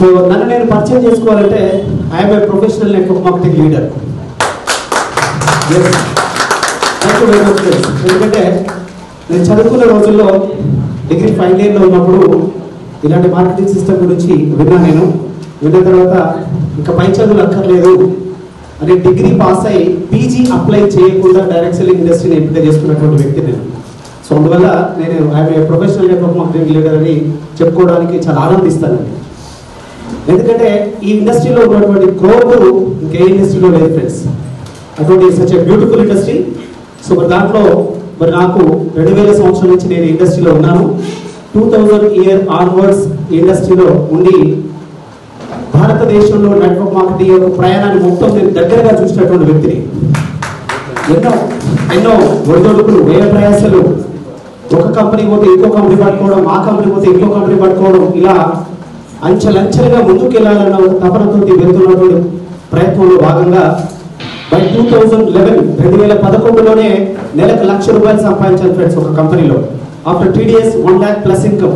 So నన్ను నేను పరిచయం చేసుకోవాలంటే I'm a professional network marketing leader thank you very much ఎందుకంటే నేను చదువుకున్న రోజుల్లో డిగ్రీ ఫైనల్ ఇయర్లో ఉన్నప్పుడు ఇలాంటి మార్కెటింగ్ సిస్టమ్ గురించి విన్నా నేను విన్న తర్వాత ఇంకా పై చదువులు అక్కర్లేదు అని డిగ్రీ పాస్ అయ్యి పీజీ అప్లై చేయకుండా డైరెక్ట్ సెల్లింగ్ ఇండస్ట్రీని ఎంపిక చేసుకున్నటువంటి వ్యక్తి నేను సో అందువల్ల నేను I'm professional network marketing leader అని చెప్పుకోవడానికి చాలా ఆనందిస్తానండి ఎందుకంటే ఈ ఇండస్ట్రీలో ఉన్నటువంటి గ్రోత్ ఇంకే ఇండస్ట్రీలో లేదు ఫ్రెండ్స్ అటువంటి సచ్ బ్యూటిఫుల్ ఇండస్ట్రీ సో మరి దాంట్లో మరి నాకు రెండు వేల సంవత్సరం నుంచి నేను ఇండస్ట్రీలో ఉన్నాను టూ థౌజండ్ ఇయర్ ఆన్వర్డ్స్ ఇండస్ట్రీలో ఉండి భారతదేశంలో నెట్వర్క్ మార్కెటింగ్ యొక్క ప్రయాణాన్ని మొత్తం నేను దగ్గరగా చూసినటువంటి వ్యక్తిని ఎన్నో ఎన్నో ఒడిదొడుకులు వేల ప్రయాసాలు ఒక కంపెనీ పోతే ఇంకో కంపెనీ పట్టుకోవడం ఆ కంపెనీ పోతే ఇంకో కంపెనీ పట్టుకోవడం ఇలా అంచెలంచెలుగా ముందుకు వెళ్ళాలన్న ఒక తపనతో వెళ్తున్నటువంటి ప్రయత్నంలో భాగంగా బై టూ థౌజండ్ లెవెన్ రెండు వేల పదకొండులోనే నెలకు లక్ష రూపాయలు సంపాదించాను ఫ్రెండ్స్ ఒక కంపెనీలో after TDS one lakh plus income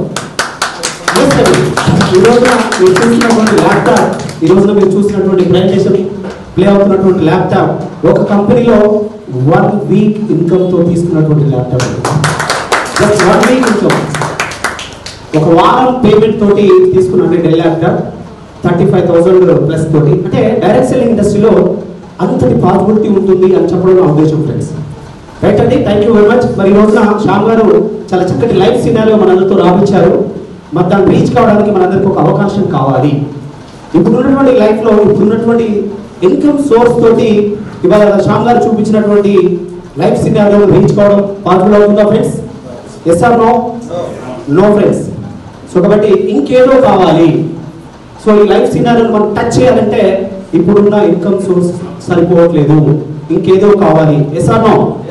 ఈ రోజున మీరు చూసినటువంటి ల్యాప్టాప్ ఈ రోజున మీరు చూసినటువంటి ప్రజెంటేషన్ ప్లే అవుతున్నటువంటి ల్యాప్టాప్ ఒక కంపెనీలో వన్ వీక్ ఇన్కమ్ తో తీసుకున్నటువంటి laptop just one week income ఒక వారం పేమెంట్ తోటి తీసుకున్నటువంటి Dell laptop thirty five thousand plus తోటి అంటే డైరెక్ట్ సెల్లింగ్ ఇండస్ట్రీలో అంతటి పాసిబిలిటీ ఉంటుంది అని చెప్పడం నా ఉద్దేశం ఫ్రెండ్స్ రైట్ అండి థ్యాంక్ యూ వెరీ మచ్ మరి ఈ రోజున శ్యామ్ గారు చాలా చక్కటి లైఫ్ సినారియో మనందరితో రాపించారు మరి దాన్ని రీచ్ కావడానికి మనందరికి ఒక అవకాశం కావాలి ఇప్పుడున్నటువంటి లైఫ్ లో ఇప్పుడున్నటువంటి ఇన్కమ్ సోర్స్ తోటి ఇవాళ శ్యామ్ గారు చూపించినటువంటి లైఫ్ సినారియో రీచ్ కావడం పాసిబుల్ అవుతుందా friends yes or no no friends so కాబట్టి ఇంకేదో కావాలి సో ఈ లైఫ్ సినారియోని మనం టచ్ చేయాలంటే ఇప్పుడున్న ఇన్కమ్ సోర్స్ సరిపోవట్లేదు ఇంకేదో కావాలి ఎస్ ఆర్ నో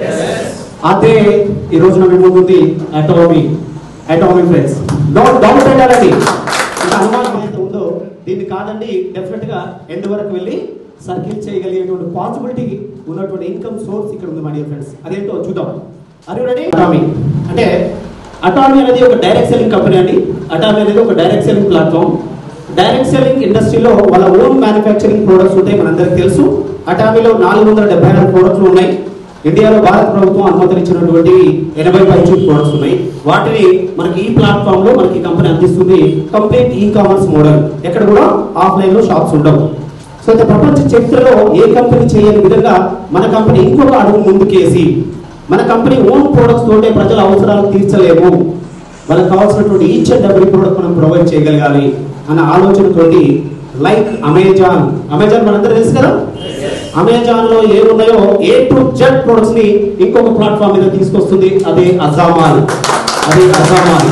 అదే ఈ రోజున మీ ముందుంది Atomy Atomy friends doubt doubt అంటారండి ఇంకా అనుమానం ఏదైతే ఉందో దీన్ని కాదండి డెఫినెట్ గా ఎండ్ వరకు వెళ్ళి సర్కిల్ చేయగలిగేటువంటి పాసిబిలిటీ ఉన్నటువంటి ఇన్కమ్ సోర్స్ ఇక్కడ ఉంది మై డియర్ ఫ్రెండ్స్ అదేంటో చూద్దాం అరే రెడీ అటామీ అంటే అటామీ అనేది ఒక డైరెక్ట్ సెల్లింగ్ కంపెనీ అండి అటామీ అనేది ఒక direct selling platform direct selling ఇండస్ట్రీలో వాళ్ళ ఓన్ మ్యానుఫ్యాక్చరింగ్ ప్రొడక్ట్స్ ఉంటాయి మనందరికి తెలుసు అటామీలో నాలుగు వందల డెబ్బై ఆరు ప్రోడక్ట్లు ఉన్నాయి ఇండియాలో భారత ప్రభుత్వం అనుమతించినటువంటి ఎనభై పైచు ప్రొడక్ట్స్ ఉన్నాయి వాటిని మనకి ఈ ప్లాట్ఫామ్ లో మనకి కంపెనీ అందిస్తుంది కంప్లీట్ ఈ కామర్స్ మోడల్ ఎక్కడ కూడా ఆఫ్లైన్ లో షాప్స్ ఉండవు సో అయితే ప్రపంచ చరిత్రలో ఏ కంపెనీ చేయని విధంగా మన కంపెనీ ఇంకొక అడుగు ముందుకేసి మన కంపెనీ ఓన్ ప్రొడక్ట్స్ తోటే ప్రజల అవసరాలు తీర్చలేము వాళ్ళకి కావాల్సినటువంటి ఈచ్ అండ్ ఎవ్రీ ప్రోడక్ట్ మనం ప్రొవైడ్ చేయగలగాలి అన్న ఆలోచనతోటి లైక్ అమెజాన్ అమెజాన్ మనందరూ తెలుసు కదా అమెజాన్ లో ఏమున్నాయో ఏ టు జెడ్ ప్రొడక్ట్స్ ని ఇంకొక ప్లాట్ఫామ్ మీద తీసుకొస్తుంది అదే అజామాల్ అదే అజామాల్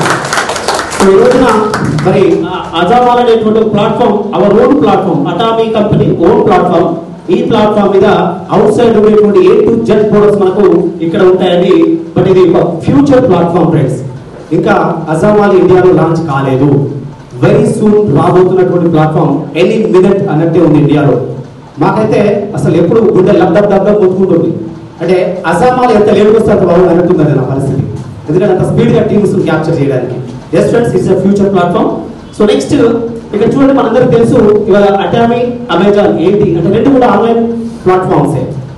సో ఈ రోజున మరి ఆ అజామాల్ అనేటువంటి platform our own platform Atomy company own platform ఈ ప్లాట్ఫామ్ మీద అవుట్ సైడ్ ఉండేటువంటి ఏ టు జెడ్ ప్రొడక్ట్స్ మనకు ఇక్కడ ఉంటాయని బట్ ఇది ఒక ఫ్యూచర్ ప్లాట్ఫామ్ ఫ్రెండ్స్ ఇంకా అజామాల్ ఇండియాలో లాంచ్ కాలేదు వెరీ సూన్ రాబోతున్నటువంటి ప్లాట్ఫామ్ ఎనీ మినిట్ అన్నట్టే ఉంది ఇండియాలో మాకైతే అసలు ఎప్పుడు గుండె లబ్డబ్ డబ్డబ్ మొత్తుకుంటుంది అంటే అజామాల్ ఎంత లేటుగా వస్తే అంత బాగుంది అనుకుంటుంది నా పరిస్థితి ఎందుకంటే అంత స్పీడ్గా టీమ్స్ క్యాప్చర్ చేయడానికి yes friends it's a future platform so next ఇక్కడ చూడండి మనందరికి తెలుసు ఇవాళ అటామీ అమెజాన్ ఏంటి అంటే రెండు కూడా ఆన్లైన్ ప్లాట్ఫామ్సే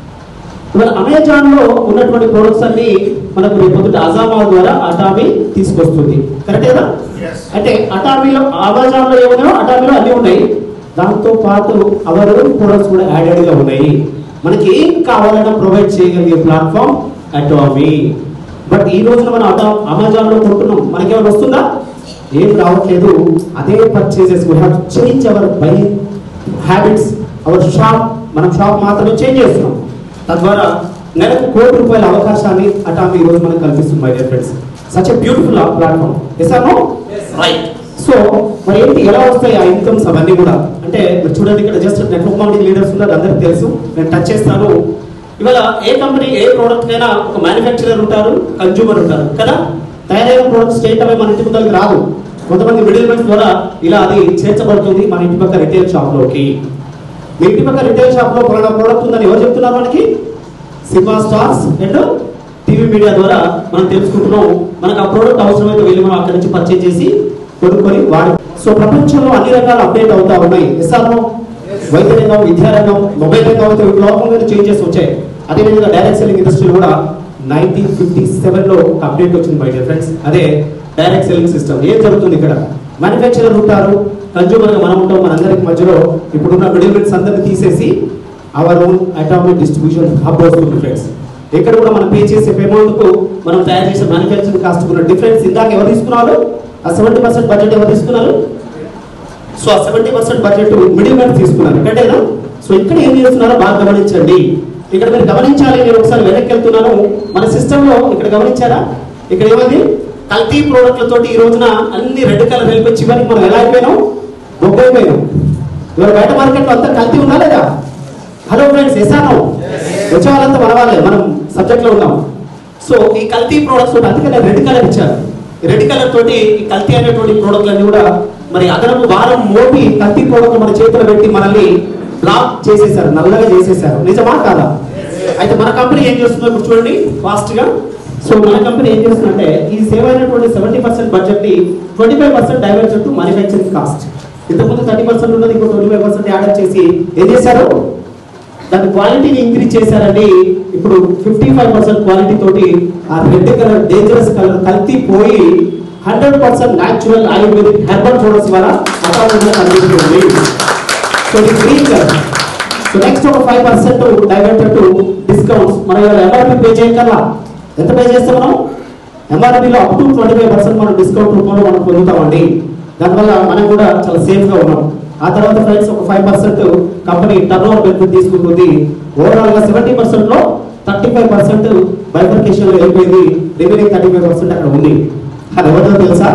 ఇవాళ అమెజాన్ లో ఉన్నటువంటి ప్రొడక్ట్స్ అన్ని మనకు రేపొద్దుట అజామాల్ ద్వారా అటామీ తీసుకొస్తుంది కరెక్ట్ కదా అంటే అటామీలో అమెజాన్ లో ఏమున్నాయో అటామీలో అన్ని ఉన్నాయి దాంతో పాటు అవర్ ప్రొడక్ట్స్ కూడా యాడెడ్ గా ఉన్నాయి మనకి ఏం కావాలన్నా ప్రొవైడ్ చేయగలిగే ప్లాట్ఫామ్ అటామీ బట్ ఈ రోజున మనం అటా అమెజాన్ లో కొంటున్నాం మనకేమైనా వస్తుందా ఏం రావట్లేదు అదే purchases we have change our buy habits our shop మనం షాప్ మాత్రమే చేంజ్ చేస్తున్నాం తద్వారా నెలకు కోటి రూపాయల అవకాశాన్ని అటామీ ఈ రోజు మనకు కల్పిస్తుంది my dear friends such a beautiful platform yes or no right so మరి ఏంటి ఎలా వస్తాయి ఆ ఇన్కమ్స్ అవన్నీ కూడా అంటే మీరు చూడండి ఇక్కడ జస్ట్ నెట్వర్క్ మార్కెటింగ్ లీడర్స్ ఉన్నారు అందరికి తెలుసు నేను టచ్ చేస్తాను ఇవాళ ఏ కంపెనీ ఏ ప్రోడక్ట్ అయినా ఒక మ్యానుఫ్యాక్చరర్ ఉంటారు కన్జ్యూమర్ ఉంటారు కదా తయారైన ప్రోడక్ట్ స్టేట్ అవే మన ఇంటి ముందరికి రాదు కొంతమంది మిడిల్ మెన్స్ ద్వారా ఇలా అది చేర్చబడుతుంది మన ఇంటి పక్క రిటైల్ షాప్ లోకి మీ ఇంటి పక్క రిటైల్ షాప్ లో పలానా ప్రోడక్ట్ ఉందని ఎవరు చెప్తున్నారు మనకి cinema stars and TV media ద్వారా మనం తెలుసుకుంటున్నాం మనకు ఆ ప్రోడక్ట్ అవసరమైతే వెళ్ళి మనం అక్కడి నుంచి పర్చేజ్ చేసి కొనుక్కొని వాడి సో ప్రపంచంలో అన్ని రకాల అప్డేట్ అవుతా ఉన్నాయి ఎస్ఆర్ఓ వైద్య రంగం విద్యా రంగం మొబైల్ రంగం అయితే లోకంగా చేంజెస్ వచ్చాయి అదేవిధంగా డైరెక్ట్ సెల్లింగ్ ఇండస్ట్రీ కూడా నైన్టీన్ ఫిఫ్టీ సెవెన్లో ఒక అప్డేట్ వచ్చింది బయట ఫ్రెండ్స్ అదే డైరెక్ట్ సెల్లింగ్ సిస్టమ్ ఏం జరుగుతుంది ఇక్కడ మ్యానుఫ్యాక్చరర్ ఉంటారు కన్జ్యూమర్గా మనం ఉంటాం మనందరికి మధ్యలో ఇప్పుడున్న మిడిల్ అందరిని తీసేసి our own atomic distribution hub వస్తుంది ఫ్రెండ్స్ ఇక్కడ కూడా మనం పే చేసే పేమెంట్ కు మనం తయారు చేసే మ్యానుఫ్యాక్చరింగ్ కాస్ట్ ఉన్న డిఫరెన్స్ ఇందాక ఎవరు తీసుకున్నారు ఆ సెవెంటీ పర్సెంట్ బడ్జెట్ ఎవరు తీసుకున్నారు సో ఆ seventy percent budget middle man తీసుకున్నారు కరెక్టేనా సో ఇక్కడ ఏం చేస్తున్నారో బాగా గమనించండి ఇక్కడ మీరు గమనించాలి నేను ఒకసారి వెనక్కి వెళ్తున్నాను మన సిస్టమ్ లో ఇక్కడ గమనించారా ఇక్కడ ఏమైంది కల్తీ ప్రోడక్ట్లతోటి ఈ రోజున అన్ని రెడ్ కలర్ వెళ్ళిపోయి చివరికి మనం ఎలా అయిపోయినాం బొగ్గ అయిపోయినాం ఇవాళ బయట మార్కెట్లో అంతా కల్తీ ఉందా లేదా హలో ఫ్రెండ్స్ ఎసాను వచ్చే వాళ్ళంతా మన వాళ్ళే మనం సబ్జెక్ట్ లో ఉన్నాం సో ఈ కల్తీ ప్రోడక్ట్స్ తోటి అందుకనే రెడ్ కలర్ ఇచ్చారు రెడ్ కలర్ తోటి ఈ కల్తీ అనేటువంటి ప్రోడక్ట్లన్నీ కూడా మరి అదనపు వారం మోపి కల్తీ ప్రోడక్ట్ మన చేతిలో పెట్టి మనల్ని బ్లాక్ చేసేసారు నల్లగా చేసేసారు నిజమా కాదా అయితే మన కంపెనీ ఏం చేస్తుందో ఇప్పుడు చూడండి ఫాస్ట్ గా సో మన కంపెనీ ఏం చేస్తుందంటే ఈ సేవ్ అయినటువంటి సెవెంటీ పర్సెంట్ బడ్జెట్ ని twenty five percent diversion to manufacturing cost ఇంతకుముందు థర్టీ పర్సెంట్ ఉన్నది ఇంకో ట్వంటీ ఫైవ్ పర్సెంట్ యాడ్ చేసి ఏం చేశారు దాని క్వాలిటీని ఇంక్రీజ్ చేశారండి ఇప్పుడు ఫిఫ్టీ ఫైవ్ పర్సెంట్ క్వాలిటీ తోటి ఆ రెడ్ కలర్ డేంజరస్ కలర్ కల్తీ పోయి hundred percent natural ayurvedic herbal products ద్వారా అకాౌంట్ కనిపిస్తుంది సో ఇది గ్రీన్ కలర్ సో నెక్స్ట్ ఒక five percent diverted to discounts మనం ఇవాళ ఎంఆర్పి పే చేయగలరా ఎంత పే చేస్తాం మనం ఎంఆర్పీలో up to twenty five percent మనం డిస్కౌంట్ రూపంలో మనం పొందుతామండి దానివల్ల మనం కూడా చాలా సేఫ్ గా ఉన్నాం ఆ తర్వాత ఫ్రెండ్స్ ఒక five percent company turnover benefit తీసుకుంటుంది ఓవరాల్ గా సెవెంటీ పర్సెంట్ లో థర్టీ ఫైవ్ పర్సెంట్ బైఫర్కేషన్ లో వెళ్ళిపోయింది రిమైనింగ్ థర్టీ ఫైవ్ పర్సెంట్ అక్కడ ఉంది అది ఎవరిదో తెలుసా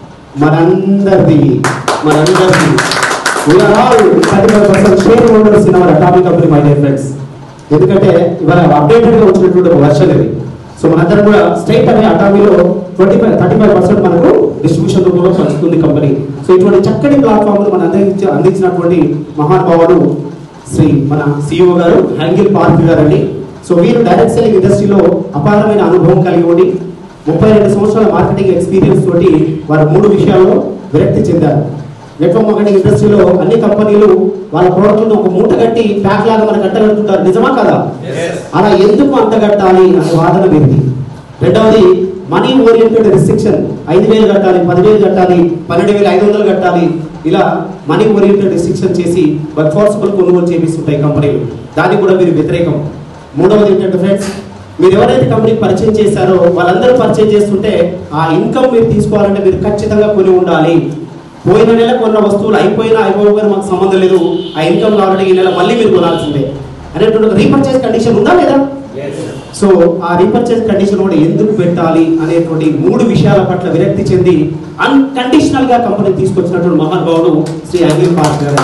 మనందరిది మనందరిది we are all thirty five percent shareholders in our atomic company my dear friends ఎందుకంటే ఇవాళ అప్డేటెడ్ గా వచ్చినటువంటి ఒక వర్షన్ ఇది సో మనందరం కూడా స్టేట్ అనే అటామీలో twenty five thirty five percent మనకు డిస్ట్రిబ్యూషన్ రూపంలో పంచుతుంది కంపెనీ సో ఇటువంటి చక్కటి ప్లాట్ఫామ్ మన అందించి అందించినటువంటి మహానుభావుడు శ్రీ మన సిఇఓ గారు హ్యాంగిల్ పార్క్ గారు అండి సో వీరు డైరెక్ట్ సెల్లింగ్ ఇండస్ట్రీలో అపారమైన అనుభవం కలిగి ఉండి ముప్పై రెండు సంవత్సరాల మార్కెటింగ్ ఎక్స్పీరియన్స్ తోటి వారు మూడు విషయాల్లో విరక్తి చెందారు నెట్వర్క్ మార్కెటింగ్ ఇండస్ట్రీలో అన్ని కంపెనీలు వాళ్ళ ప్రోడక్ట్లను ఒక మూట కట్టి ప్యాక్ లాగా మనకు కట్టగలుగుతుంటారు నిజమా కదా అలా ఎందుకు అంతగట్టాలి అనే వాదన వీరిది రెండవది మనీ ఓరియంటెడ్ రిస్ట్రిక్షన్ ఐదు వేలు కట్టాలి పదివేలు కట్టాలి పన్నెండు వేలు ఐదు వందలు కట్టాలి ఇలా మనీ ఓరియంటెడ్ రిస్ట్రిక్షన్ చేసి వర్క్ ఫోర్స్బుల్ కొనుగోలు చేపిస్తుంటాయి కంపెనీలు దానికి కూడా మీరు వ్యతిరేకం మూడవది ఏంటంటే ఫ్రెండ్స్ మీరు ఎవరైతే కంపెనీకి పరిచయం చేశారో వాళ్ళందరూ పరిచయం చేస్తుంటే ఆ ఇన్కమ్ మీరు తీసుకోవాలంటే మీరు ఖచ్చితంగా కొని ఉండాలి పోయిన నెల కొన్న వస్తువులు అయిపోయినా అయిపోయినా మాకు సంబంధం లేదు ఆ ఇన్కమ్ కావాలంటే ఈ నెల మళ్ళీ మీరు కొనాల్సిందే అనేటువంటి రీపర్చేస్ కండిషన్ ఉందా లేదా సో ఆ రీపర్చేస్ కండిషన్ కూడా ఎందుకు పెట్టాలి అనేటువంటి మూడు విషయాల పట్ల విరక్తి చెంది అన్కండిషనల్ గా కంపెనీ తీసుకొచ్చినటువంటి మహానుభావుడు శ్రీ అనిల్ పార్క్ గారు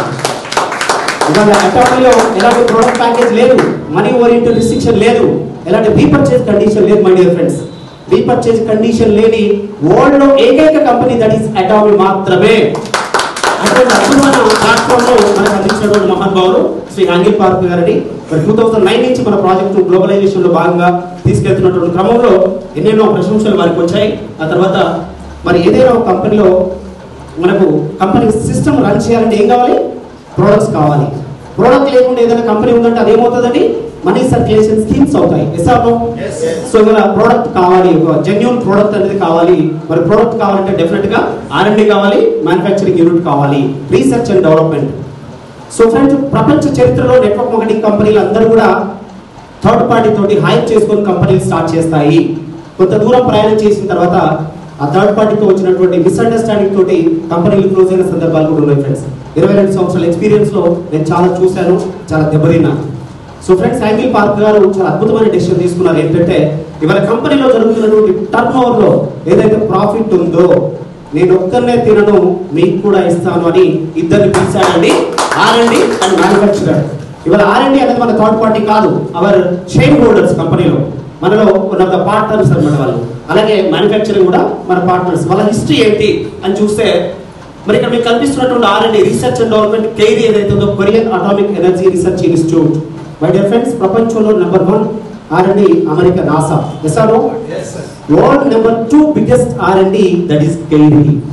ఇవాళ అటామీలో ఎలాంటి ప్రోడక్ట్ ప్యాకేజ్ లేదు మనీ ఓరియంటెడ్ రిస్ట్రిక్షన్ లేదు ఎలాంటి రీపర్చేజ్ కండిషన్ లేదు my dear friends repurchase condition లేని వరల్డ్ లో ఏకైక కంపెనీ దట్ ఈస్ అటామీ మాత్రమే అటువంటి అద్భుతమైన ప్లాట్ఫామ్ లో మనకు అందించినటువంటి మహానుభావులు శ్రీ ఆంగిల్ పార్క్ గారని మరి టూ థౌసండ్ నైన్ నుంచి మన ప్రాజెక్టు గ్లోబలైజేషన్ లో భాగంగా తీసుకెళ్తున్నటువంటి క్రమంలో ఎన్నెన్నో ప్రశంసలు వారికి వచ్చాయి ఆ తర్వాత మరి ఏదైనా ఒక కంపెనీలో మనకు కంపెనీ సిస్టమ్ రన్ చేయాలంటే ఏం కావాలి ప్రోడక్ట్స్ కావాలి ప్రోడక్ట్ లేకుండా ఏదైనా కంపెనీ ఉందంటే అదేమవుతుందండి మనీ సర్క్యులేషన్ స్కీమ్స్ అవుతాయి ఎస్ ఆర్ నో సో ఇవాళ ప్రోడక్ట్ కావాలి ఒక జెన్యున్ ప్రోడక్ట్ అనేది కావాలి మరి ప్రోడక్ట్ కావాలంటే డెఫినెట్ గా ఆర్ఎండి కావాలి మ్యానుఫ్యాక్చరింగ్ యూనిట్ కావాలి research and development so friends ప్రపంచ చరిత్రలో నెట్వర్క్ మార్కెటింగ్ కంపెనీలు అందరూ కూడా థర్డ్ పార్టీ తోటి హైర్ చేసుకొని కంపెనీలు స్టార్ట్ చేస్తాయి కొంత దూరం ప్రయాణం చేసిన తర్వాత ఆ థర్డ్ పార్టీతో వచ్చినటువంటి మిస్అండర్స్టాండింగ్ తోటి కంపెనీలు క్లోజ్ అయిన సందర్భాలు కూడా ఉన్నాయి ఫ్రెండ్స్ ఇరవై రెండు సంవత్సరాల ఎక్స్పీరియన్స్ లో నేను చాలా చూశాను చాలా దెబ్బతిన్నాను సో ఫ్రెండ్స్ యాంగిల్ పార్క్ గారు చాలా అద్భుతమైన డెసిషన్ తీసుకున్నారు ఏంటంటే ఇవాళ కంపెనీలో జరుగుతున్నటువంటి టర్న్ ఓవర్ లో ఏదైతే ప్రాఫిట్ ఉందో నేను ఒక్కరినే తినను మీకు కూడా ఇస్తాను అని ఇద్దరిని పిలిచాడండి ఆర్ఎండి అండ్ మ్యానుఫ్యాక్చరర్ ఇవాళ ఆర్ఎండి అనేది మన థర్డ్ పార్టీ కాదు అవర్ షేర్ హోల్డర్స్ కంపెనీలో మనలో వన్ ఆఫ్ ద పార్ట్నర్స్ అనమాట వాళ్ళు అలాగే మ్యానుఫ్యాక్చరింగ్ కూడా మన పార్ట్నర్స్ వాళ్ళ హిస్టరీ ఏంటి అని చూస్తే మరి ఇక్కడ మీకు కనిపిస్తున్నటువంటి R and D research and development KERI ఏదైతే ఉందో Korean atomic energy research institute my dear friends ప్రపంచంలో number one R and D America NASA ISRO world number two biggest R and D that is KERI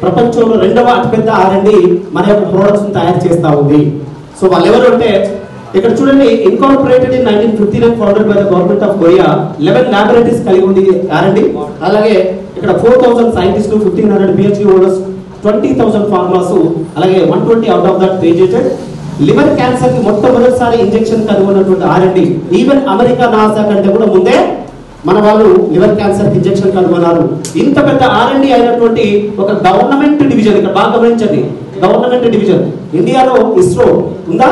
ప్రపంచంలో రెండవ అతిపెద్ద ఆర్ఎండి మన యొక్క ప్రొడక్ట్స్ తయారు చేస్తా ఉంది సో వాళ్ళు ఎవరు అంటే ఇక్కడ చూడండి incorporated in nineteen fifty nine founded by the government of Korea eleven laboratories కలిగి ఉంది ఆర్ఎండి అలాగే ఇక్కడ ఫోర్ థౌసండ్ సైంటిస్టులు fifteen hundred PhD holders twenty thousand farmers అలాగే one twenty out of that patented liver cancer కి మొట్టమొదటిసారి injection కనుగొన్నటువంటి R and D even America NASA కంటే కూడా ముందే మన వాళ్ళు లివర్ క్యాన్సర్ ఇంజెక్షన్ కనుగొన్నారు ఇంత పెద్ద ఆర్ఎండి అయినటువంటి ఒక గవర్నమెంట్ డివిజన్ ఇక్కడ బాగా గమనించండి గవర్నమెంట్ డివిజన్ ఇండియాలో ఇస్రో ఉందా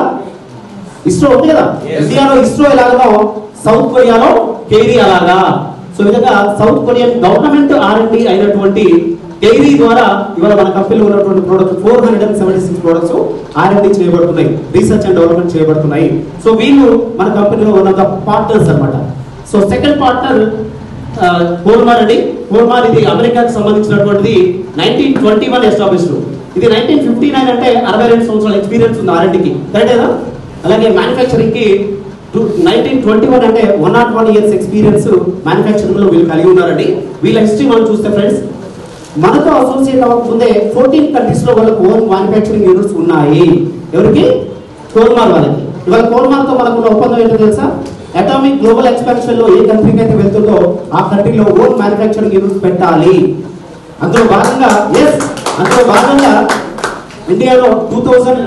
ఇస్రో ఉంది కదా ఇండియాలో ఇస్రో ఎలాగనో సౌత్ కొరియాలో కేరీ అలాగా సో ఈ విధంగా సౌత్ కొరియన్ గవర్నమెంట్ ఆర్ఎండి అయినటువంటి కేరీ ద్వారా ఇవాళ మన కంపెనీలో ఉన్నటువంటి product four hundred and seventy six products R and D చేయబడుతున్నాయి రీసెర్చ్ అండ్ డెవలప్మెంట్ చేయబడుతున్నాయి సో వీళ్ళు మన కంపెనీలో ఉన్న పార్ట్నర్స్ అన్నమాట సో సెకండ్ పార్ట్నర్ కోల్మార్ అండి కోల్మార్ ఇది అమెరికాకి సంబంధించినటువంటిది నైన్టీన్ ట్వంటీ వన్ ఎస్టాబ్లిష్డ్ ఇది నైన్టీన్ ఫిఫ్టీ నైన్ అంటే అరవై రెండు సంవత్సరాల ఎక్స్పీరియన్స్ ఉంది ఆర్ఎండికి కరెక్టేనా అలాగే మ్యానుఫ్యాక్చరింగ్ కి నైన్టీన్ ట్వంటీ వన్ అంటే one not one years experience manufacturing లో వీళ్ళు కలిగి ఉన్నారండి వీళ్ళ హిస్టరీ మనం చూస్తే ఫ్రెండ్స్ మనతో అసోసియేట్ అవ్వకముందే ఫోర్టీన్ కంట్రీస్ లో వాళ్ళకి ఓన్ మ్యానుఫ్యాక్చరింగ్ యూనిట్స్ ఉన్నాయి ఎవరికి కోల్మార్ వాళ్ళకి ఇవాళ కోల్మార్ తో మనకున్న ఒప్పందం ఏంటో తెలుసా అటామిక్ గ్లోబల్ ఎక్స్పాన్షన్ లో ఏ కంట్రీకి అయితే వెళ్తుందో ఆ కంట్రీలో ఓన్ మ్యానుఫ్యాక్చరింగ్ యూనిట్స్ పెట్టాలి అందులో భాగంగా ఎస్ అందులో భాగంగా ఇండియాలో టూ థౌజండ్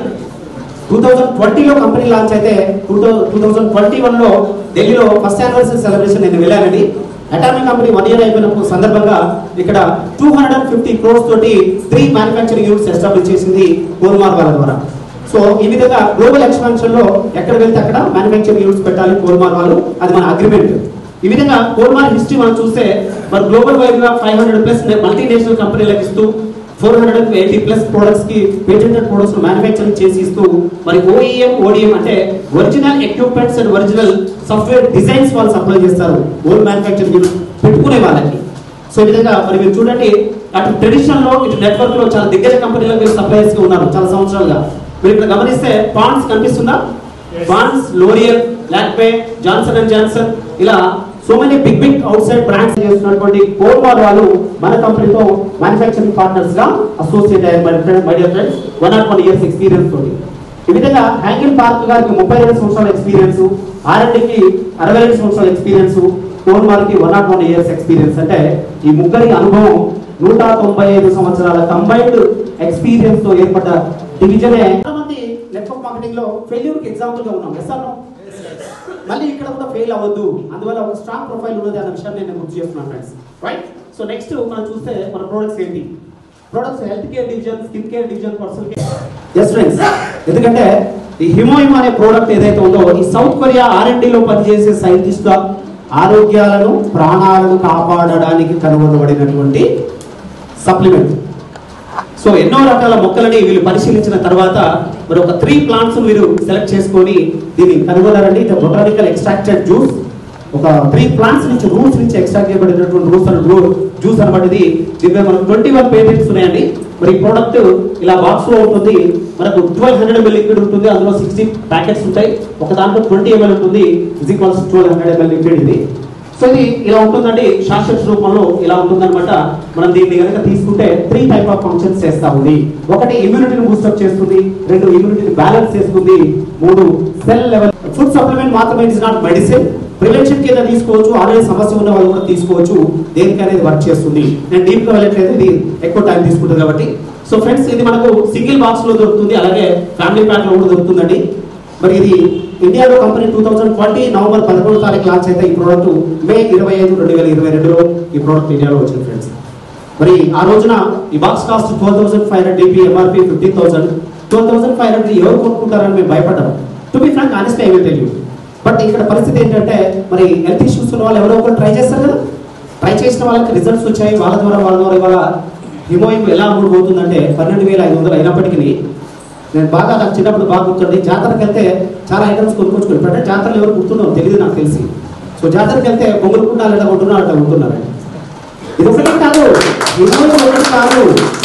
టూ థౌజండ్ ట్వంటీలో కంపెనీ లాంచ్ అయితే టూ టూ థౌజండ్ ట్వంటీ వన్లో ఢిల్లీలో ఫస్ట్ యానివర్సరీ సెలబ్రేషన్ నేను వెళ్ళానండి అటామిక్ కంపెనీ వన్ ఇయర్ అయిపోయిన సందర్భంగా ఇక్కడ two hundred and fifty crores తోటి త్రీ మ్యానుఫ్యాక్చరింగ్ యూనిట్స్ ఎస్టాబ్లిష్ చేసింది కోల్మార్ వాళ్ళ ద్వారా సో ఈ విధంగా గ్లోబల్ ఎక్స్పాన్షన్ లో ఎక్కడ వెళ్తే అక్కడ మ్యానుఫ్యాక్చరింగ్ యూనిట్స్ పెట్టాలి కోల్మార్ వాళ్ళు అది మన అగ్రిమెంట్ ఈ విధంగా కోల్మార్ హిస్టరీ మనం చూస్తే మరి గ్లోబల్ వైడ్ గా ఫైవ్ హండ్రెడ్ ప్లస్ మల్టీనేషనల్ కంపెనీలకు ఇస్తూ four hundred and eighty plus products కి పేటెంటెడ్ ప్రొడక్ట్స్ మ్యానుఫ్యాక్చరింగ్ చేసి ఇస్తూ మరి ఓఈఎం ఓడిఎం అంటే original equipments and original software designs వాళ్ళు సప్లై చేస్తారు ఓన్ మ్యానుఫ్యాక్చరింగ్ పెట్టుకునే వాళ్ళకి సో ఈ విధంగా మరి మీరు చూడండి అటు ట్రెడిషనల్ లో ఇటు నెట్వర్క్ లో చాలా దిగ్గజ కంపెనీలో మీరు సప్లైర్స్ గా ఉన్నారు చాలా సంవత్సరాలుగా మీరు ఇక్కడ గమనిస్తే పాండ్స్ కనిపిస్తుందా పాండ్స్ లోరియల్ లాక్వే జాన్సన్ అండ్ జాన్సన్ ఇలా so many big big outside brands చేస్తున్నటువంటి కోల్మార్ వాళ్ళు మన కంపెనీతో మ్యానుఫ్యాక్చరింగ్ పార్ట్నర్స్ గా అసోసియేట్ అయ్యారు my friend my dear friends one not one years experience తోటి ఈ విధంగా హ్యాంగిల్ పార్క్ గారికి ముప్పై రెండు సంవత్సరాల ఎక్స్పీరియన్స్ ఆర్ఎండ్కి అరవై రెండు సంవత్సరాల ఎక్స్పీరియన్స్ కోల్మార్కి one not one years experience అంటే ఈ ముగ్గురి అనుభవం నూట తొంభై ఐదు సంవత్సరాల కంబైన్డ్ ఎక్స్పీరియన్స్ తో ఏర్పడ్డ డివిజనే మంది నెట్వర్క్ మార్కెటింగ్ లో ఫెయిల్యూర్ కి ఎగ్జాంపుల్ గా ఉన్నాం ఎస్ మళ్ళీ ఇక్కడ కూడా ఫెయిల్ అవ్వద్దు అందువల్ల ఒక స్ట్రాంగ్ ప్రొఫైల్ ఉన్నది అన్న విషయాన్ని నేను గుర్తు చేస్తున్నాను ఫ్రెండ్స్ రైట్ సో నెక్స్ట్ మనం చూస్తే మన ప్రొడక్ట్స్ ఏంటి products health care division skin care division personal care yes friends ఎందుకంటే ఈ హిమోయిమ్ అనే ప్రోడక్ట్ ఏదైతే ఉందో ఈ సౌత్ కొరియా ఆర్ఎండి లో పనిచేసే సైంటిస్టుల ఆరోగ్యాలను ప్రాణాలను కాపాడడానికి కనుగొనబడినటువంటి సప్లిమెంట్ సో ఎన్నో రకాల మొక్కలని వీళ్ళు పరిశీలించిన తర్వాత మరి ఒక త్రీ ప్లాంట్స్ వీరు సెలెక్ట్ చేసుకొని దీన్ని కనుగొన్నారండి ఇది బొటానికల్ ఎక్స్ట్రాక్టెడ్ జ్యూస్ ఒక త్రీ ప్లాంట్స్ నుంచి రూట్స్ నుంచి ఎక్స్ట్రాక్ట్ చేయబడినటువంటి రూట్స్ అండ్ జ్యూస్ అనమాట ఇది దీనిపై మనకు ట్వంటీ వన్ పేటెంట్స్ ఉన్నాయండి మరి ఈ ప్రోడక్ట్ ఇలా బాక్స్ లో ఉంటుంది మనకు ట్వెల్వ్ హండ్రెడ్ ఎంఎల్ లిక్విడ్ ఉంటుంది అందులో సిక్స్టీ ప్యాకెట్స్ ఉంటాయి ఒక దాంట్లో ట్వంటీ ఎంఎల్ ఉంటుంది is equals twelve hundred ml liquid ఇది సో ఇది ఇలా ఉంటుందండి షాషెట్స్ రూపంలో ఇలా ఉంటుందన్నమాట మనం దీన్ని కనుక తీసుకుంటే త్రీ టైప్ ఆఫ్ ఫంక్షన్స్ చేస్తా ఉంది ఒకటి ఇమ్యూనిటీని బూస్టప్ చేస్తుంది రెండు ఇమ్యూనిటీని బ్యాలెన్స్ చేస్తుంది మూడు సెల్ లెవెల్ ఫుడ్ సప్లిమెంట్ మాత్రమే ఇట్స్ నాట్ మెడిసిన్ ప్రివెన్షన్ కింద తీసుకోవచ్చు ఆల్రెడీ సమస్య ఉన్న వాళ్ళు కూడా తీసుకోవచ్చు దేనికి అనేది వర్క్ చేస్తుంది నేను డీప్ గా వెళ్ళట్లేదు ఇది ఎక్కువ టైం తీసుకుంటుంది కాబట్టి సో ఫ్రెండ్స్ ఇది మనకు సింగిల్ బాక్స్ లో దొరుకుతుంది అలాగే ఫ్యామిలీ ప్యాక్ లో కూడా దొరుకుతుందండి మరి ఇది ఇండియాలో company two thousand twenty November పదకొండు తారీఖు లాంచ్ అయితే ఈ ప్రోడక్ట్ మే ఇరవై ఐదు రెండు వేల ఇరవై రెండులో ఈ ప్రోడక్ట్ ఇండియాలో వచ్చింది ఫ్రెండ్స్ మరి ఆ రోజున ఈ box cost twelve thousand five hundred DP MRP fifteen thousand twelve thousand five hundred ఎవరు కొనుక్కుంటారని మేము భయపడ్డాం to be frank honest I will tell you but ఇక్కడ పరిస్థితి ఏంటంటే మరి హెల్త్ ఇష్యూస్ ఉన్న వాళ్ళు ఎవరో ఒకరు ట్రై చేస్తారు కదా ట్రై చేసిన వాళ్ళకి రిజల్ట్స్ వచ్చాయి వాళ్ళ ద్వారా వాళ్ళ ద్వారా ఇవాళ హిమోయింపు ఎలా అమ్ముడుపోతుందంటే పన్నెండు వేల ఐదు వందలు అయినప్పటికీ నేను బాగా నాకు చిన్నప్పుడు బాగా గుర్తుంది జాతరకి వెళ్తే చాలా ఐటమ్స్ కొనుక్కొచ్చుకుని అంటే జాతరలు ఎవరు గుర్తుండవు తెలియదు నాకు తెలిసి సో జాతరకి వెళ్తే బొమ్మలు కుండాలు ఎలా కొంటున్నారు అట్లా కొంటున్నారు ఇది ఒకటి కాదు హిమోయిం ఒకటి కాదు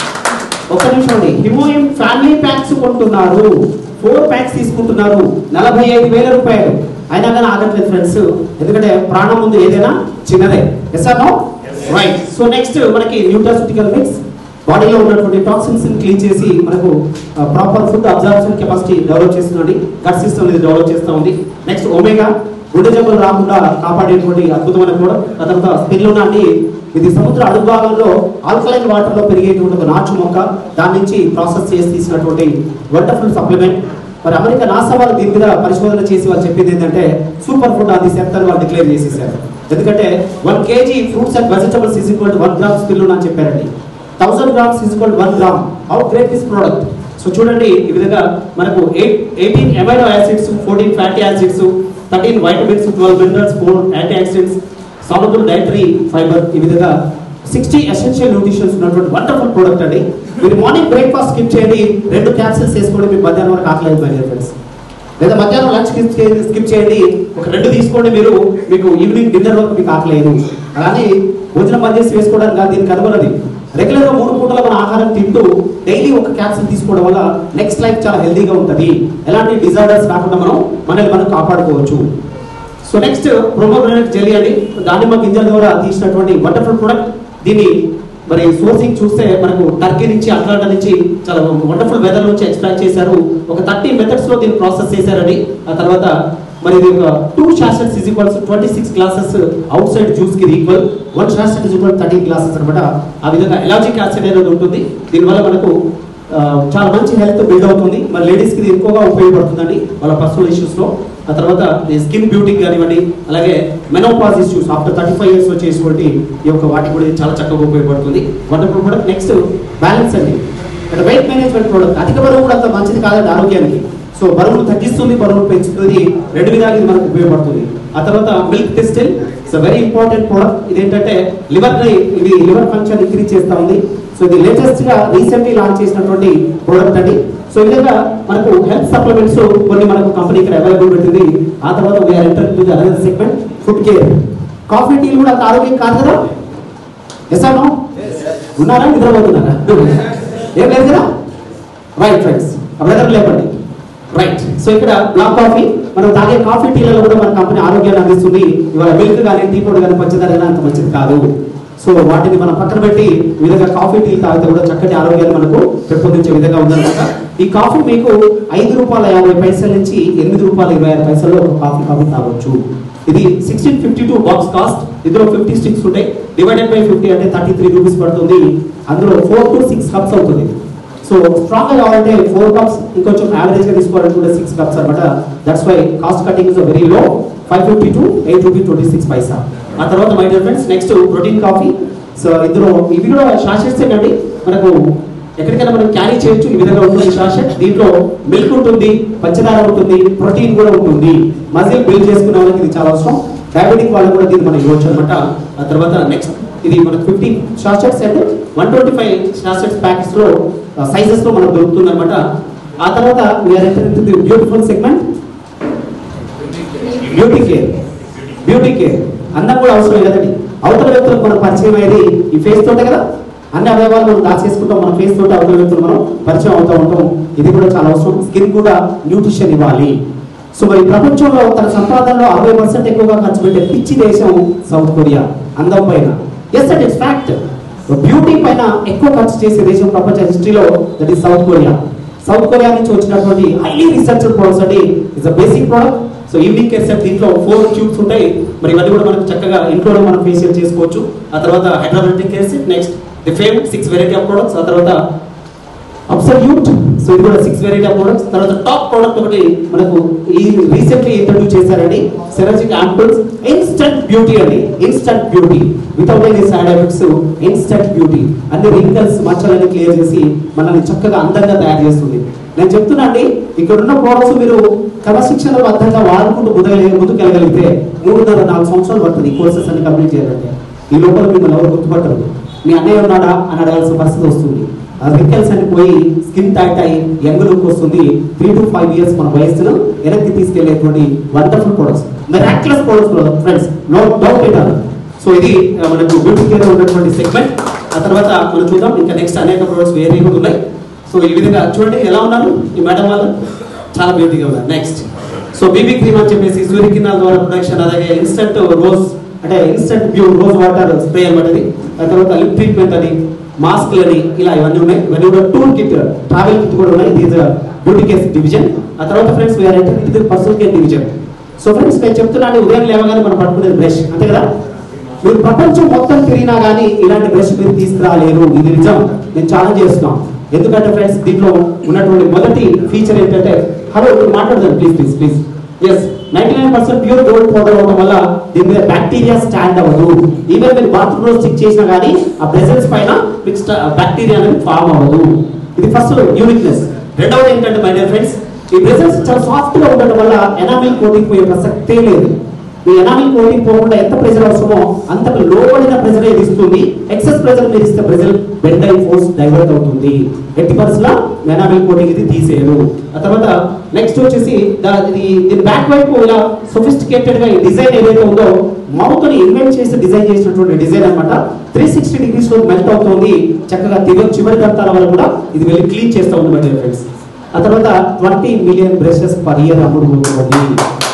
ఒక నిమిషం అండి హిమోయిం ఫ్యామిలీ ప్యాక్స్ కొంటున్నారు ఫోర్ ప్యాక్స్ తీసుకుంటున్నారు నలభై ఐదు వేల రూపాయలు అయినా కానీ ఆగట్లేదు ఫ్రెండ్స్ ఎందుకంటే ప్రాణం ముందు ఏదైనా చిన్నదే yes no right so next మనకి న్యూట్రాసిటికల్ మిక్స్ బాడీలో ఉన్నటువంటి టాక్సిన్స్ క్లీన్ చేసి మనకు proper food absorption capacity develop చేస్తుందండి గట్ సిస్టమ్ అనేది డెవలప్ చేస్తూ ఉంది నెక్స్ట్ ఒమేగా గుండె జబ్బులు రాకుండా కాపాడేటువంటి అద్భుతమైన కూడా ఆ తర్వాత స్పిల్లునా అండి ఇది సముద్ర అడుగు భాగంలో ఆల్కలైన్ వాటర్ లో పెరిగేటువంటి ఒక నాచు మొక్క దాని నుంచి ప్రాసెస్ చేసి తీసినటువంటి వండర్ఫుల్ సప్లిమెంట్ మరి అమెరికా నాసా వాళ్ళు దీని మీద పరిశోధన చేసి వాళ్ళు చెప్పింది ఏంటంటే సూపర్ ఫుడ్ అది సెప్ట్ అని వాళ్ళు డిక్లేర్ చేసేసారు ఎందుకంటే one kg fruits and vegetables is equal one gram spirulina అని చెప్పారండి thousand grams is equal one gram how great this product so చూడండి ఈ విధంగా మనకు eight eighteen amino acids fourteen fatty acids thirteen vitamins twelve minerals four antioxidants soluble dietary fibre ఈ విధంగా sixty essential nutritions ఉన్నటువంటి wonderful product అండి మీరు morning breakfast skip చేయండి రెండు క్యాప్సిల్స్ వేసుకోండి మీకు మధ్యాహ్నం వరకు ఆకలేదు మై ఫ్రెండ్స్ లేదా మధ్యాహ్నం లంచ్ స్కిప్ చేయండి స్కిప్ చేయండి ఒక రెండు తీసుకోండి మీరు మీకు ఈవినింగ్ డిన్నర్ వరకు మీకు ఆకలేదు అలానే భోజనం బంద్ చేసి వేసుకోవడానికి కాదు దీనికి కనుగొన్నది రెగ్యులర్ గా మూడు పూటల మన ఆహారం తింటూ డైలీ ఒక క్యాప్సిల్ తీసుకోవడం వల్ల నెక్స్ట్ లైఫ్ చాలా హెల్తీగా ఉంటుంది ఎలాంటి డిజార్డర్స్ రాకుండా మనం మనల్ని మనం కాపాడుకోవచ్చు సో నెక్స్ట్ ప్రోమోగ్రానైట్ జెల్లీ అని దానిమ్మ గింజల ద్వారా తీసినటువంటి వండర్ఫుల్ ప్రొడక్ట్ దీన్ని మరి సోర్సింగ్ చూస్తే మనకు టర్కీ నుంచి అట్లాంటా నుంచి చాలా వండర్ఫుల్ వెదర్ నుంచి ఎక్స్ట్రాక్ట్ చేశారు ఒక థర్టీ మెథడ్స్ లో దీన్ని ప్రాసెస్ చేశారండి ఆ తర్వాత మరి ఇది ఒక two sachets is equals twenty six glasses outside juice కి equal one sachet is equal thirty glasses అనమాట ఆ విధంగా ఎలాజిక్ యాసిడ్ అనేది ఉంటుంది దీనివల్ల మనకు ఆ, చాలా మంచి హెల్త్ బిల్డ్ అవుతుంది మరి లేడీస్ కి ఇది ఎక్కువగా ఉపయోగపడుతుందండి వాళ్ళ పర్సనల్ ఇష్యూస్ లో ఆ తర్వాత స్కిన్ బ్యూటీ కానివ్వండి అలాగే menopause issues after thirty five years వచ్చేటువంటి ఈ యొక్క వాటికి కూడా ఇది చాలా చక్కగా ఉపయోగపడుతుంది వండర్ఫుల్ ప్రొడక్ట్ నెక్స్ట్ బ్యాలెన్స్ అండి అంటే వెయిట్ మేనేజ్మెంట్ ప్రోడక్ట్ అధిక బరువు కూడా అంత మంచిది కాదండి ఆరోగ్యానికి సో బరువును తగ్గిస్తుంది బరువును పెంచుతుంది రెండు విధాలు ఇది మనకు ఉపయోగపడుతుంది ఆ తర్వాత milk thistle it's very important product ఇదేంటంటే లివర్ ఇది లివర్ ఫంక్షన్ ఇంక్రీజ్ చేస్తా ఉంది సో ఇది లేటెస్ట్ గా రీసెంట్లీ లాంచ్ చేసినటువంటి ప్రోడక్ట్ అండి సో ఈ విధంగా మనకు హెల్త్ సప్లిమెంట్స్ కొన్ని మనకు కంపెనీ ఇక్కడ అవైలబుల్ పెట్టింది ఆ తర్వాత we are enter to the another segment food care coffee టీలు కూడా అంత ఆరోగ్యం కాదు కదా ఎస్ నో ఉన్నారా నిద్రపోతున్నారా ఏం లేదు కదా రైట్ ఫ్రెండ్స్ బ్రదర్ లేపండి రైట్ సో ఇక్కడ బ్లాక్ కాఫీ మనం తాగే కాఫీ టీలలో కూడా మన కంపెనీ ఆరోగ్యాన్ని అందిస్తుంది ఇవాళ మిల్క్ కానీ టీ పొడి కానీ పంచదార కానీ అంత మంచిది కాదు సో వాటిని మనం పక్కన పెట్టి ఈ విధంగా కాఫీ టీ తాగితే కూడా చక్కటి ఆరోగ్యాన్ని మనకు పెంపొందించే విధంగా ఉందన్నమాట ఈ కాఫీ మీకు ఐదు రూపాయల యాభై పైసల నుంచి ఎనిమిది రూపాయల ఇరవై ఆరు పైసల్లో ఒక కాఫీ కాఫీ తాగొచ్చు ఇది sixteen fifty two box cost ఇందులో ఫిఫ్టీ స్టిక్స్ ఉంటాయి డివైడెడ్ బై ఫిఫ్టీ అంటే థర్టీ త్రీ రూపీస్ పడుతుంది అందులో ఫోర్ టు సిక్స్ కప్స్ అవుతుంది సో స్ట్రాంగ్ గా కావాలంటే ఫోర్ కప్స్ ఇంకొంచెం యావరేజ్ గా తీసుకోవాలంటే కూడా సిక్స్ కప్స్ అనమాట that's why cost cutting is very low five fifty to eight rupee twenty six paisa ఆ తర్వాత my dear friends next protein coffee so ఇందులో ఇవి కూడా షాషెట్స్ ఏంటండి మనకు ఎక్కడికైనా మనం క్యారీ చేయొచ్చు ఈ విధంగా ఉంటుంది షాషెట్ దీంట్లో మిల్క్ ఉంటుంది పంచదార ఉంటుంది ప్రోటీన్ కూడా ఉంటుంది మజిల్ బిల్డ్ చేసుకునే వాళ్ళకి ఇది చాలా అవసరం డయాబెటిక్ వాళ్ళు కూడా దీన్ని మనం ఇవ్వచ్చు అనమాట ఆ తర్వాత నెక్స్ట్ ఇది మనకు fifty sachets and one twenty five sachets packets లో సైజెస్ లో మనకు దొరుకుతుంది అనమాట ఆ తర్వాత we are enter the beautiful segment beauty care beauty care అందం కూడా అవసరం కదండి అవతల వ్యక్తులకు మనం పరిచయం అయ్యేది ఈ ఫేస్ తోటే కదా అన్ని అవయవాలు మనం దాచేసుకుంటాం మన ఫేస్ తోటి అవతల వ్యక్తులు మనం పరిచయం అవుతూ ఉంటాం ఇది కూడా చాలా అవసరం స్కిన్ కూడా న్యూట్రిషన్ ఇవ్వాలి సో మరి ప్రపంచంలో తన సంపాదనలో అరవై పర్సెంట్ ఎక్కువగా ఖర్చు పెట్టే పిచ్చి దేశం సౌత్ కొరియా అందం పైన yes that is fact beauty పైన ఎక్కువ ఖర్చు చేసే దేశం ప్రపంచ హిస్టరీలో that is South Korea South Korea నుంచి వచ్చినటువంటి హైలీ రీసెర్చ్డ్ ప్రొడక్ట్స్ అండి is a basic product so evening care set దీంట్లో ఫోర్ ట్యూబ్స్ ఉంటాయి మరి ఇవన్నీ కూడా మనకు చక్కగా ఇంట్లోనే మనం ఫేషియల్ చేసుకోవచ్చు ఆ తర్వాత hydrologic care set next the fame six variety of products ఆ తర్వాత అబ్సల్యూట్ సో ఇది కూడా సిక్స్ వెరైటీ ఆఫ్ ప్రొడక్ట్స్ తర్వాత టాప్ ప్రోడక్ట్ ఒకటి మనకు ఈ రీసెంట్లీ ఇంట్రడ్యూస్ చేశారండి సెరజిక్ యాంపుల్స్ ఇన్స్టంట్ బ్యూటీ అండి instant beauty without any side effects instant beauty అన్ని రింకల్స్ మచ్చలన్నీ క్లియర్ చేసి మనల్ని చక్కగా అందంగా తయారు చేస్తుంది నేను చెప్తున్నా అండి ఇక్కడ ఉన్న ప్రోడక్ట్స్ మీరు క్రమశిక్షణ బద్ధంగా వాడుకుంటూ ముందుకు ముందుకెళ్ళగలిగితే మూడున్నర నాలుగు సంవత్సరాలు పడుతుంది ఈ కోర్సెస్ అన్ని కంప్లీట్ చేయాలంటే ఈ లోపల మిమ్మల్ని ఎవరు గుర్తుపట్టరు మీ అన్నయ్య ఉన్నాడా అని అడగాల్సిన పరిస్థితి వస్తుంది ఆ రింకెల్స్ అని పోయి స్కిన్ టైట్ అయ్యి యంగ్ లుక్ వస్తుంది త్రీ టు ఫైవ్ ఇయర్స్ మన వయస్సును వెనక్కి తీసుకెళ్లేటువంటి wonderful products miraculous products friends no doubt it so ఇది ఆ, మనకు బ్యూటీ కేర్ ఉన్నటువంటి సెగ్మెంట్ ఆ తర్వాత మనం చూద్దాం ఇంకా నెక్స్ట్ అనేక ప్రొడక్ట్స్ వేరే కూడా ఉన్నాయి సో ఈ విధంగా చూడండి ఎలా ఉన్నారు ఈ మేడం వాళ్ళు చాలా బ్యూటీగా ఉన్నారు నెక్స్ట్ సో బీబీ క్రీమ్ అని చెప్పేసి సూర్యకిరణాల ద్వారా ప్రొడక్షన్ అలాగే ఇన్స్టంట్ రోజ్ అంటే ఇన్స్టంట్ బ్యూ రోజ్ వాటర్ స్ప్రే అనమాట ఇది ఆ తర్వాత లిప్ ట్రీట్మెంట్ అని మాస్క్లని ఇలా ఇవన్నీ ఉన్నాయి ఇవన్నీ కూడా టూల్ కిట్ ట్రావెల్ కిట్ కూడా ఉన్నాయి దీస్ బ్యూటీ కేర్ డివిజన్ ఆ తర్వాత ఫ్రెండ్స్ వీఆర్ ఇది personal care division so friends నేను చెప్తున్నాను ఉదయం లేవగానే మనం పట్టుకునేది బ్రష్ అంతే కదా మీరు ప్రపంచం మొత్తం తిరిగినా కానీ ఇలాంటి బ్రష్ మీరు తీసుకురాలేరు ఇది నిజం నేను ఛాలెంజ్ చేస్తున్నాం ఎందుకంటే ఫ్రెండ్స్ దీంట్లో ఉన్నటువంటి మొదటి ఫీచర్ ఏంటంటే హలో ఇప్పుడు మాట్లాడదాం please please please yes ninety nine percent pure gold powder అవడం వల్ల దీని మీద బ్యాక్టీరియా స్టాండ్ అవ్వదు ఈవెన్ మీరు బాత్రూమ్ లో స్టిక్ చేసినా కానీ ఆ బ్రెజల్స్ పైన మీకు బ్యాక్టీరియా అనేది ఫామ్ అవ్వదు ఇది ఫస్ట్ యూనిక్నెస్ రెండవది ఏంటంటే మై డియర్ ఫ్రెండ్స్ ఈ బ్రెజల్స్ చాలా సాఫ్ట్ గా ఉండడం వల్ల ఎనామిల్ కోటింగ్ పోయే ప్రసక్తే లేదు మీ ఎనామిల్ కోటింగ్ పోకుండా ఎంత ప్రెజర్ అవసరమో అంతకు లోబడిన ప్రెజర్ ఇది ఇస్తుంది ఎక్సెస్ ప్రెజర్ మీరు ఇస్తే ప్రెజర్ బెండ్ అయి ఫోర్స్ డైవర్ట్ అవుతుంది ఎట్టి పరిస్థితుల్లో ఎనామిల్ కోటింగ్ ఇది తీసేయరు ఆ తర్వాత నెక్స్ట్ వచ్చేసి దా- ఇది దీని బ్యాక్ వైపు ఇలా సొఫిస్టికేటెడ్ గా ఈ డిజైన్ ఏదైతే ఉందో మౌత్ ని ఇన్వెంట్ చేసి డిజైన్ చేసినటువంటి డిజైన్ అన్నమాట త్రీ సిక్స్టీ డిగ్రీస్ లో మెల్ట్ అవుతుంది చక్కగా తివ చివరి దంతాల వల్ల కూడా ఇది వెళ్ళి క్లీన్ చేస్తూ ఉంది మై ఫ్రెండ్స్ ఆ తర్వాత twenty million brushes per year అమ్ముడుపోతుంది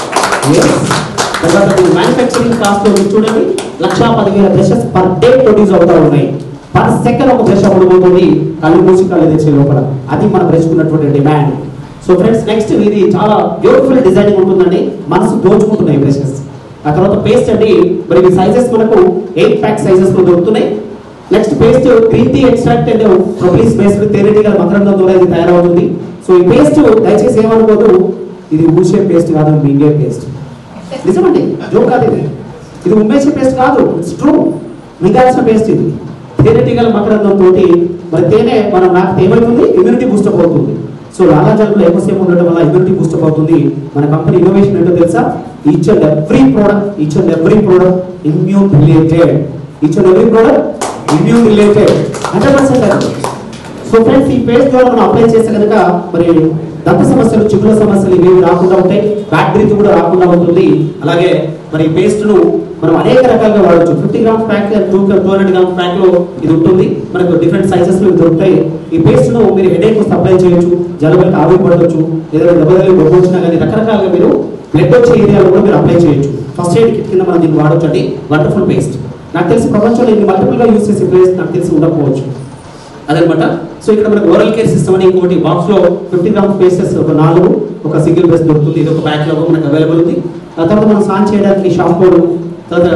Yes. తర్వాత మ్యానుఫ్యాక్చరింగ్ కాస్ట్ లో మీరు చూడండి లక్షా పదివేల బ్రషెస్ పర్ డే ప్రొడ్యూస్ అవుతా ఉన్నాయి పర్ సెకండ్ ఒక బ్రష్ అమ్ముడుపోతుంది కళ్ళు మూసి కళ్ళు తెచ్చే లోపల అది మన బ్రష్ ఉన్నటువంటి డిమాండ్ సో ఫ్రెండ్స్ నెక్స్ట్ ఇది చాలా బ్యూటిఫుల్ డిజైనింగ్ ఉంటుందండి మనసు దోచుకుంటున్నాయి బ్రషెస్ ఆ తర్వాత పేస్ట్ అండి మరి ఈ సైజెస్ మనకు ఎయిట్ ప్యాక్ సైజెస్ లో దొరుకుతున్నాయి next paste green tea extract and propolis paste తేనెటీగల మకరందం ద్వారా ఇది తయారవుతుంది సో ఈ పేస్ట్ దయచేసి ఏమనుకోదు ఇది ఊసే పేస్ట్ కాదు మింగే పేస్ట్ నిజమండి జోక్ కాదు ఇది ఇది ఉమ్మేసే పేస్ట్ కాదు ఇట్స్ ట్రూ మింగాల్సిన పేస్ట్ ఇది తేనెటీగల మకరందం తోటి మరి తేనె మనం నాకు ఏమవుతుంది ఇమ్యూనిటీ బూస్టప్ అవుతుంది సో లాలాజలంలో ఎక్కువసేపు ఉండడం వల్ల ఇమ్యూనిటీ బూస్టప్ అవుతుంది మన కంపెనీ ఇన్నోవేషన్ ఏంటో తెలుసా each and every product each and every product immune related each and every product immune related hundred percent so friends ఈ పేస్ట్ ద్వారా మనం అప్లై చేస్తే కనుక మరి దంత సమస్యలు చిగుల సమస్యలు ఇవేవి రాకుండా ఉంటాయి బ్యాక్ బ్రీత్ కూడా రాకుండా ఉంటుంది అలాగే మరి పేస్ట్ ను మనం అనేక రకాలుగా వాడచ్చు fifty grams pack to two hundred grams pack లో ఇది ఉంటుంది మనకు డిఫరెంట్ సైజెస్ లో ఇవి దొరుకుతాయి ఈ పేస్ట్ ను మీరు హెడేక్ అప్లై చేయొచ్చు జలుబులకు ఆవిరి పడవచ్చు ఏదైనా దెబ్బతలు గొప్ప వచ్చినా కానీ రకరకాలుగా మీరు బ్లడ్ వచ్చే ఏరియాలో కూడా మీరు అప్లై చేయొచ్చు ఫస్ట్ ఎయిడ్ కిట్ కింద మనం దీన్ని వాడచ్చు అండి వండర్ఫుల్ పేస్ట్ నాకు తెలిసి ప్రపంచంలో ఇది మల్టిపుల్ గా యూస్ చేసే పేస్ట్ నాకు తెలిసి ఉండకపోవచ్చు అదనమాట సో ఇక్కడ మనకు ఓరల్ కేర్ సిస్టమ్ అని ఇంకొకటి బాక్స్ లో ఫిఫ్టీ గ్రామ్స్ పేసెస్ ఒక నాలుగు ఒక సింగిల్ బేస్ దొరుకుతుంది ఇది ఒక ప్యాక్ లో మనకు అవైలబుల్ ఉంది ఆ తర్వాత మనం స్నాన్ చేయడానికి షాంపూలు తర్వాత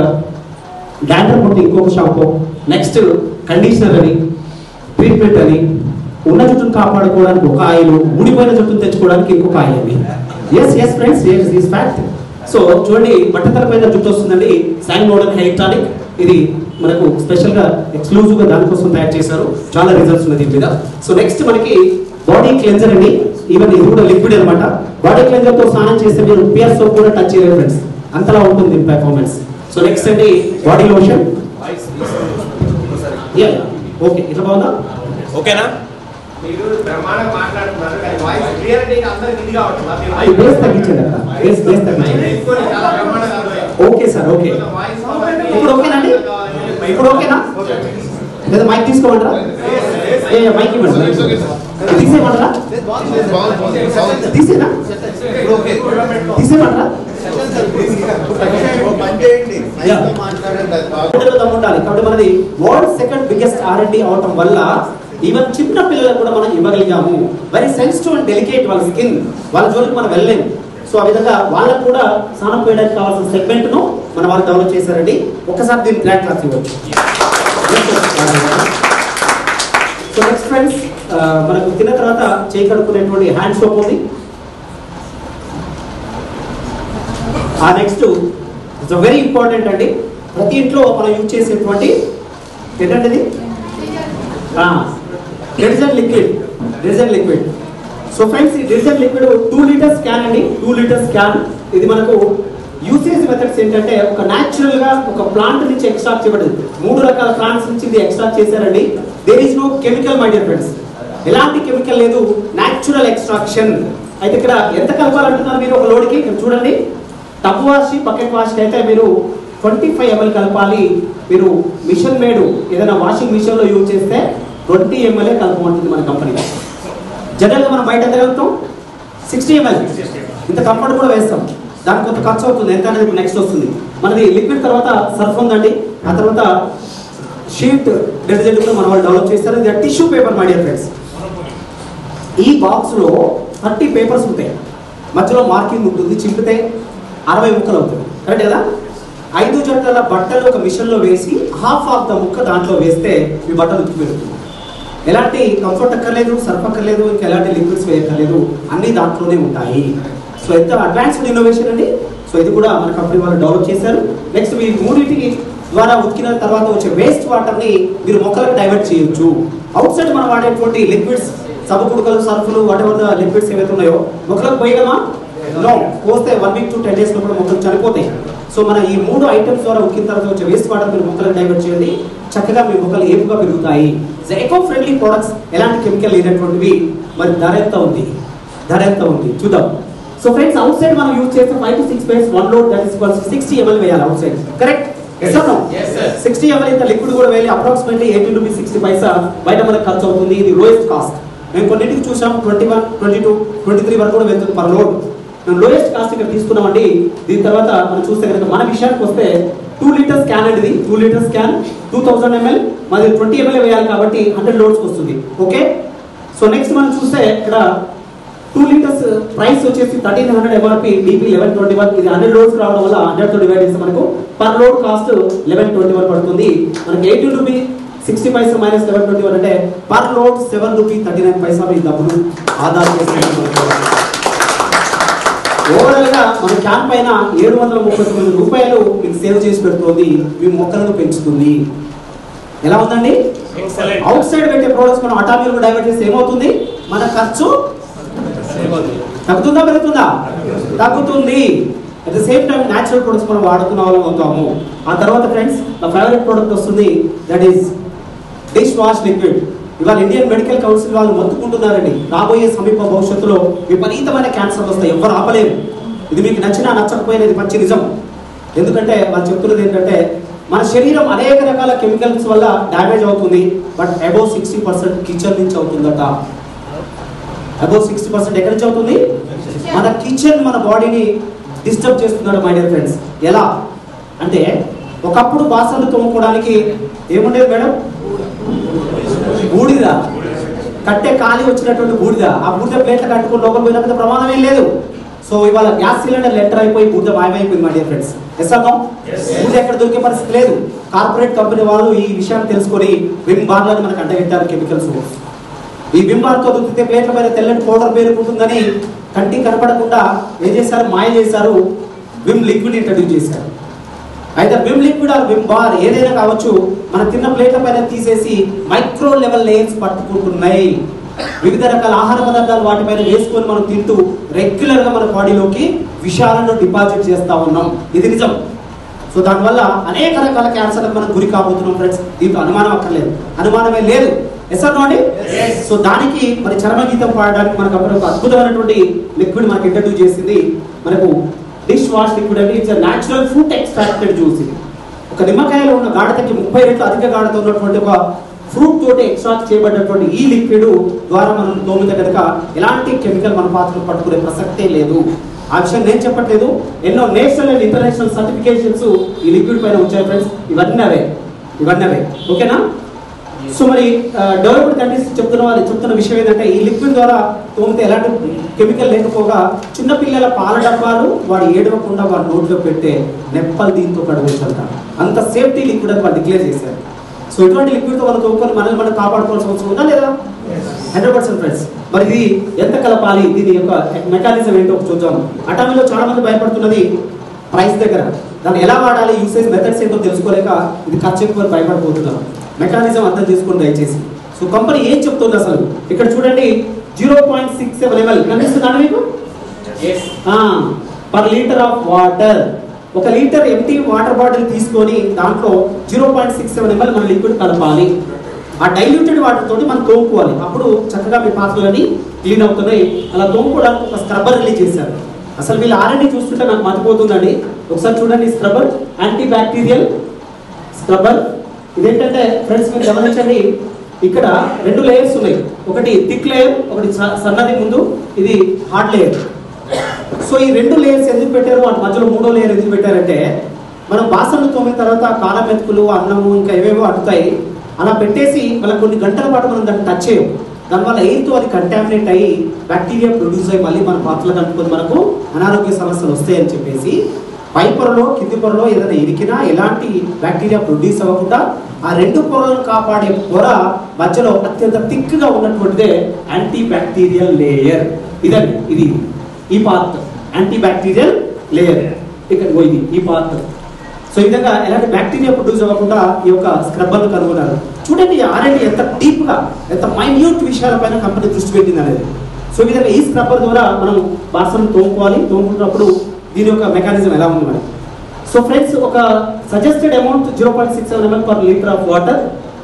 డాండ్రఫ్ ఉంటే ఇంకొక షాంపూ నెక్స్ట్ కండిషనర్ అని ట్రీట్మెంట్ అని ఉన్న జుట్టును కాపాడుకోవడానికి ఒక ఆయిల్ ఊడిపోయిన జుట్టును తెచ్చుకోవడానికి ఇంకొక ఆయిల్ అండి yes yes friends is fact so చూడండి బట్టతల పైన జుట్టు వస్తుందండి శాంగ్ మోడల్ హెయిర్ టానిక్ ఇది మనకు స్పెషల్ గా ఎక్స్క్లూజివ్ గా దానికోసం తయారు చేశారు చాలా రిజల్ట్స్ ఉన్నాయి దీని మీద సో నెక్స్ట్ మనకి బాడీ క్లెన్జర్ అండి ఈవెన్ ఇది కూడా లిక్విడ్ అన్నమాట బాడీ క్లెన్జర్ తో స్నానం చేస్తే మీరు పియర్ సోప్ కూడా టచ్ చేయలేదు ఫ్రెండ్స్ అంతలా ఉంటుంది పెర్ఫార్మెన్స్ సో నెక్స్ట్ అండి బాడీ లోషన్ ఓకే ఇట్లా బాగుందా ఓకేనా మీరు బ్రహ్మాండంగా మాట్లాడుతున్నారు కానీ వాయిస్ క్లియరిటీ అందరికి ఇది కావట్లేదు ఈ బేస్ తగ్గించండి అక్కడ బేస్ బేస్ తగ్గించండి తీసుకొని చాలా బ్రహ్మాండంగా అర్థమయ్యింది. ఓకే సార్ ఓకే వాయిస్ ఇప్పుడు ఓకేనండి ఇప్పుడు ఓకేనా లేదా మైక్ తీసుకోమంటారా ఏ ఏ, మైక్ ఇవ్వండి తీసేయమంటారా తీసేనా తీసేయమంటారా కంప్యూటర్లో దమ్ము ఉండాలి కాబట్టి మనది world second biggest R and అవటం వల్ల ఈవెన్ చిన్న పిల్లలకు కూడా మనం ఇవ్వగలిగాము వెరీ సెన్సిటివ్ అండ్ డెలికేట్ వాళ్ళ స్కిన్ వాళ్ళ జోలికి మనం వెళ్ళలేము సో ఆ విధంగా వాళ్ళకు కూడా స్నానం చేయడానికి కావాల్సిన సెగ్మెంట్ ను మన వాళ్ళు డెవలప్ చేశారండి ఒకసారి దీన్ని ఫ్లాట్ క్లాస్ ఇవ్వచ్చు సో నెక్స్ట్ ఫ్రెండ్స్ మనకు తిన్న తర్వాత చేయి కడుక్కునేటువంటి హ్యాండ్ సోప్ ఉంది ఆ నెక్స్ట్ ఇట్స్ వెరీ ఇంపార్టెంట్ అండి ప్రతి ఇంట్లో మనం యూజ్ చేసేటువంటి ఏంటంటే ఇది detergent liquid detergent liquid so friends ఈ detergent liquid two litres can అండి టూ లీటర్స్ క్యాన్ ఇది మనకు యూసేజ్ మెథడ్స్ ఏంటంటే ఒక న్యాచురల్ గా ఒక ప్లాంట్ నుంచి ఎక్స్ట్రాక్ట్ చేయబడింది మూడు రకాల ప్లాంట్స్ నుంచి ఇది ఎక్స్ట్రాక్ట్ చేశారండి there is no chemical my dear friends ఎలాంటి కెమికల్ లేదు న్యాచురల్ ఎక్స్ట్రాక్షన్ అయితే ఇక్కడ ఎంత కలపాలంటున్నారు మీరు ఒక లోడ్కి ఇక్కడ చూడండి టబ్ వాష్ బకెట్ వాష్ అయితే మీరు ట్వంటీ ఫైవ్ ఎంఎల్ కలపాలి మీరు మిషన్ మేడ్ ఏదైనా వాషింగ్ మిషన్ లో యూజ్ చేస్తే ట్వంటీ ఎంఎల్ఏ కలపమంటుంది మన కంపెనీ జనరల్గా మనం బయట ఎంత కలుపుతాం సిక్స్టీ ఎంఎల్ ఇంత కంఫర్ట్ కూడా వేస్తాం దానికి కొంత ఖర్చు అవుతుంది ఎంత అనేది నెక్స్ట్ వస్తుంది మనది లిక్విడ్ తర్వాత సర్ఫ్ ఉందండి ఆ తర్వాత షీట్ డిటర్జెంట్ కూడా మన వాళ్ళు డెవలప్ చేస్తారు ఇది tissue paper my dear friends ఈ బాక్స్లో థర్టీ పేపర్స్ ఉంటాయి మధ్యలో మార్కింగ్ ఉంటుంది చింపితే అరవై ముక్కలు అవుతుంది కరెక్ట్ కదా ఐదు జట్ల బట్టలు ఒక మిషన్లో వేసి హాఫ్ ఆఫ్ ద ముక్క దాంట్లో వేస్తే మీ బట్టలు ఉతికి పెడుతుంది ఎలాంటి కంఫర్ట్ అక్కర్లేదు సర్ఫ్ అక్కర్లేదు ఇంకా ఎలాంటి లిక్విడ్స్ వేయక్కర్లేదు అన్ని దాంట్లోనే ఉంటాయి సో ఎంత అడ్వాన్స్డ్ ఇన్నోవేషన్ అండి సో ఇది కూడా మన కంపెనీ వాళ్ళు డెవలప్ చేశారు నెక్స్ట్ మీ మూడింటికి ద్వారా ఉతికిన తర్వాత వచ్చే వేస్ట్ వాటర్ని మీరు మొక్కలకు డైవర్ట్ చేయొచ్చు అవుట్ సైడ్ మనం వాడేటువంటి లిక్విడ్స్ సబ్బు కుడుకలు సర్ఫులు వాట్ ఎవర్ ద లిక్విడ్స్ ఏవైతే ఉన్నాయో మొక్కలకు పోయగలమా నో పోస్తే one week to ten days లోపల మొక్కలు చనిపోతాయి సో మన ఈ మూడు ఐటమ్స్ ద్వారా ఉక్కిన తర్వాత వచ్చే వేస్ట్ వాటర్ మీరు మొక్కలకు డైవర్ట్ చేయండి చక్కగా మీ మొక్కలు ఏపుగా పెరుగుతాయి ఎకో ఫ్రెండ్లీ ప్రొడక్ట్స్ ఎలాంటి కెమికల్ లేనటువంటివి మరి ధర ఎంత ఉంది ధర ఎంత ఉంది చూద్దాం సో ఫ్రెండ్స్ అవుట్ సైడ్ మనం యూజ్ చేస్తే ఫైవ్ టు సిక్స్ పేస్ one load that is sixty ML వేయాలి outside correct Yes, sir. Sixty ML ఇంత లిక్విడ్ కూడా వేయాలి approximately eighty rupees sixty paisa బయట మనకు ఖర్చు అవుతుంది ఇది లోయెస్ట్ కాస్ట్ మేము కొన్నింటికి చూసాం twenty one twenty two twenty three వరకు కూడా వెళ్తుంది పర్ లోడ్ మేము లోయెస్ట్ కాస్ట్ ఇక్కడ తీసుకున్నామండి దీని తర్వాత మనం చూస్తే కనుక మన విషయానికి వస్తే టూ లీటర్స్ క్యాన్ అండి ఇది two litres can two thousand ML మరి ట్వంటీ ఎంఎల్ వేయాలి కాబట్టి హండ్రెడ్ లోడ్స్ వస్తుంది ఓకే సో నెక్స్ట్ మనం చూస్తే ఇక్కడ టూ లీటర్స్ ప్రైస్ వచ్చేసి thirteen hundred MRP DP eleven twenty one ఇది హండ్రెడ్ లోడ్స్ రావడం వల్ల హండ్రెడ్ తో డివైడ్ చేస్తే మనకు per load cost eleven twenty one పడుతుంది మనకి eighteen rupee sixty paisa minus eleven twenty one అంటే per load seven rupee thirty nine paisa మీ డబ్బులు ఆదా చేస్తున్నారు ఓవరాల్ గా మన క్యాంప్ పైన ఏడు వందల ముప్పై తొమ్మిది రూపాయలు మీకు సేవ్ చేసి పెడుతుంది మీ మొక్కలను పెంచుతుంది ఎలా ఉందండి ఎక్సలెంట్ అవుట్ సైడ్ పెట్టే ప్రోడక్ట్స్ మనం అటామిల్ డైవర్ట్ చేస్తే ఏమవుతుంది మన ఖర్చు తగ్గుతుందా పెరుగుతుందా తగ్గుతుంది at the same time natural products మనం వాడుకున్న వాళ్ళం అవుతాము ఆ తర్వాత ఫ్రెండ్స్ నా ఫేవరెట్ ప్రోడక్ట్ వస్తుంది that is dish wash liquid ఇవాళ ఇండియన్ మెడికల్ కౌన్సిల్ వాళ్ళు మొత్తుకుంటున్నారండి రాబోయే సమీప భవిష్యత్తులో విపరీతమైన క్యాన్సర్లు వస్తాయి ఎవరు ఆపలేరు ఇది మీకు నచ్చినా నచ్చకపోయినా ఇది మంచి నిజం ఎందుకంటే వాళ్ళు చెప్తున్నది ఏంటంటే మన శరీరం అనేక రకాల కెమికల్స్ వల్ల డ్యామేజ్ అవుతుంది but above sixty percent kitchen నుంచి అవుతుందట అబౌవ్ సిక్స్టీ పర్సెంట్ ఎక్కడి నుంచి అవుతుంది మన కిచెన్ మన బాడీని డిస్టర్బ్ చేస్తున్నాడు మై డియర్ ఫ్రెండ్స్ ఎలా అంటే ఒకప్పుడు బాసనలు తోముకోవడానికి ఏముండేది మేడం బూడిద కట్టే ఖాళీ వచ్చినటువంటి బూడిద ఆ బూడిద ప్లేట్ల కట్టుకుని లోపల పోయిన పెద్ద ప్రమాదం ఏం లేదు సో ఇవాళ గ్యాస్ సిలిండర్ లెటర్ అయిపోయి బూడిద మాయమైపోయింది మై డియర్ ఫ్రెండ్స్ ఎస్ అన్నాం Yes. బూడిద ఎక్కడ దొరికే పరిస్థితి లేదు కార్పొరేట్ కంపెనీ వాళ్ళు ఈ విషయాన్ని తెలుసుకొని విమ్ బార్లను మనకు అంటగట్టారు కెమికల్స్ ఈ బింబార్తో రుద్దితే ప్లేట్ల పైన తెల్లటి పౌడర్ పేరుకుంటుందని కంటికి కనపడకుండా ఏం చేశారు మాయ చేశారు విమ్ లిక్విడ్ ఇంట్రడ్యూస్ చేశారు అయితే Vim liquid or Vim bar ఏదైనా కావచ్చు మన తిన్న ప్లేట్ల పైన తీసేసి మైక్రో లెవెల్ లేయర్స్ పట్టుకుంటున్నాయి వివిధ రకాల ఆహార పదార్థాలు వాటిపైన వేసుకొని మనం తింటూ రెగ్యులర్ గా మన బాడీలోకి విషాలను డిపాజిట్ చేస్తా ఉన్నాం ఇది నిజం సో దానివల్ల అనేక రకాల క్యాన్సర్లకు మనం గురి కాబోతున్నాం ఫ్రెండ్స్ దీంతో అనుమానం అక్కర్లేదు అనుమానమే లేదు ఎస్ అర్ అండి Yes. సో దానికి మరి చర్మ గీతం పాడడానికి మనకు అక్కడ ఒక అద్భుతమైనటువంటి లిక్విడ్ మనకి ఇంట్రడ్యూస్ చేసింది మనకు డిష్ వాష్ లిక్విడ్ అంటే it's natural fruit extracted juice ఇది ఒక నిమ్మకాయలో ఉన్న గాఢతకి ముప్పై రెట్లు అధిక గాఢత ఉన్నటువంటి ఒక ఫ్రూట్ తోటి ఎక్స్ట్రాక్ట్ చేయబడినటువంటి ఈ లిక్విడ్ ద్వారా మనం తోమితే కనుక ఎలాంటి కెమికల్ మన పాత్రలు పట్టుకునే ప్రసక్తే లేదు ఆ విషయం నేను చెప్పట్లేదు ఎన్నో నేషనల్ అండ్ ఇంటర్నేషనల్ సర్టిఫికేషన్స్ ఈ లిక్విడ్ పైన వచ్చాయి ఫ్రెండ్స్ ఇవన్నీ అవే ఇవన్నీ అవే ఓకేనా సో మరి డెవలప్డ్ కంట్రీస్ చెప్తున్న వాళ్ళు చెప్తున్న విషయం ఏంటంటే ఈ లిక్విడ్ ద్వారా తోమితే ఎలాంటి కెమికల్ లేకపోగా చిన్న పిల్లల పాల డబ్బాలు వాడు ఏడవకుండా వాడి నోట్లో పెట్టే నెప్పలు దీంతో కడగొచ్చంట అంత సేఫ్టీ లిక్విడ్ అని వాళ్ళు డిక్లేర్ చేశారు సో ఇటువంటి లిక్విడ్తో మనం తోముకొని మనల్ని మనం కాపాడుకోవాల్సిన అవసరం ఉందా లేదా హండ్రెడ్ పర్సెంట్ ఫ్రెండ్స్ మరి ఇది ఎంత కలపాలి దీని యొక్క మెకానిజం ఏంటో చూద్దాం అటామీలో చాలా మంది భయపడుతున్నది ప్రైస్ దగ్గర దాన్ని ఎలా వాడాలి యూసేజ్ మెథడ్స్ ఏంటో తెలుసుకోలేక ఇది ఖర్చు ఎక్కువ అని భయపడిపోతున్నాం మెకానిజం అర్థం చేసుకోండి దయచేసి సో కంపెనీ ఏం చెప్తుంది అసలు ఇక్కడ చూడండి zero point six seven ML కనిపిస్తుందా మీకు as per litre of water ఒక లీటర్ ఎంటీ వాటర్ బాటిల్ తీసుకొని దాంట్లో zero point six seven ML మన లిక్విడ్ కలపాలి ఆ డైల్యూటెడ్ వాటర్ తోటి మనం తోముకోవాలి అప్పుడు చక్కగా మీ పాత్రలన్నీ క్లీన్ అవుతున్నాయి అలా తోముకోవడానికి ఒక స్క్రబ్బర్ రిలీజ్ చేశారు అసలు వీళ్ళు ఆర్ఎండి చూస్తుంటే నాకు మతిపోతుందండి ఒకసారి చూడండి స్క్రబ్బర్ యాంటీ బ్యాక్టీరియల్ స్క్రబ్బర్ ఇదేంటంటే ఫ్రెండ్స్ మీరు గమనించండి ఇక్కడ రెండు లేయర్స్ ఉన్నాయి ఒకటి థిక్ లేయర్ ఒకటి స- సన్నది ముందు ఇది హార్డ్ లేయర్ సో ఈ రెండు లేయర్స్ ఎందుకు పెట్టారు వాటి మధ్యలో మూడో లేయర్ ఎందుకు పెట్టారంటే మనం బాసనలు తోమిన తర్వాత కారం మెతుకులు అన్నము ఇంకా ఏవేవో అట్టుతాయి అలా పెట్టేసి మళ్ళీ కొన్ని గంటల పాటు మనం దాన్ని టచ్ చేయం దానివల్ల ఎయిర్తో అది కంటామినేట్ అయ్యి బ్యాక్టీరియా ప్రొడ్యూస్ అయ్యి మళ్ళీ మన పాత్రలు కనుక్కొని మనకు అనారోగ్య సమస్యలు వస్తాయని చెప్పేసి పై పొరలో కింది పొరలో ఏదైనా ఇరికినా ఎలాంటి బ్యాక్టీరియా ప్రొడ్యూస్ అవ్వకుండా ఆ రెండు పొరలను కాపాడే పొర మధ్యలో అత్యంత థిక్గా ఉన్నటువంటిదే యాంటీ బ్యాక్టీరియల్ లేయర్ ఇదండి ఇది ఈ పార్ట్ యాంటీ బ్యాక్టీరియల్ లేయర్ ఇక్కడ ఇగో ఇది ఈ పార్ట్ సో ఈ విధంగా ఎలాంటి బ్యాక్టీరియా ప్రొడ్యూస్ అవ్వకుండా ఈ యొక్క స్క్రబ్బర్ను కనుగొన్నారు చూడండి ఆర్ఎండి ఎంత డీప్ గా ఎంత మైన్యూట్ విషయాలపైన కంపెనీ దృష్టి పెట్టింది అనేది సో ఈ విధంగా ఈ స్క్రబ్బర్ ద్వారా మనం బాసనం తోముకోవాలి తోముకున్నప్పుడు దీని యొక్క మెకానిజం ఎలా ఉంది మరి సో ఫ్రెండ్స్ ఒక suggested amount zero point six seven ML per litre of water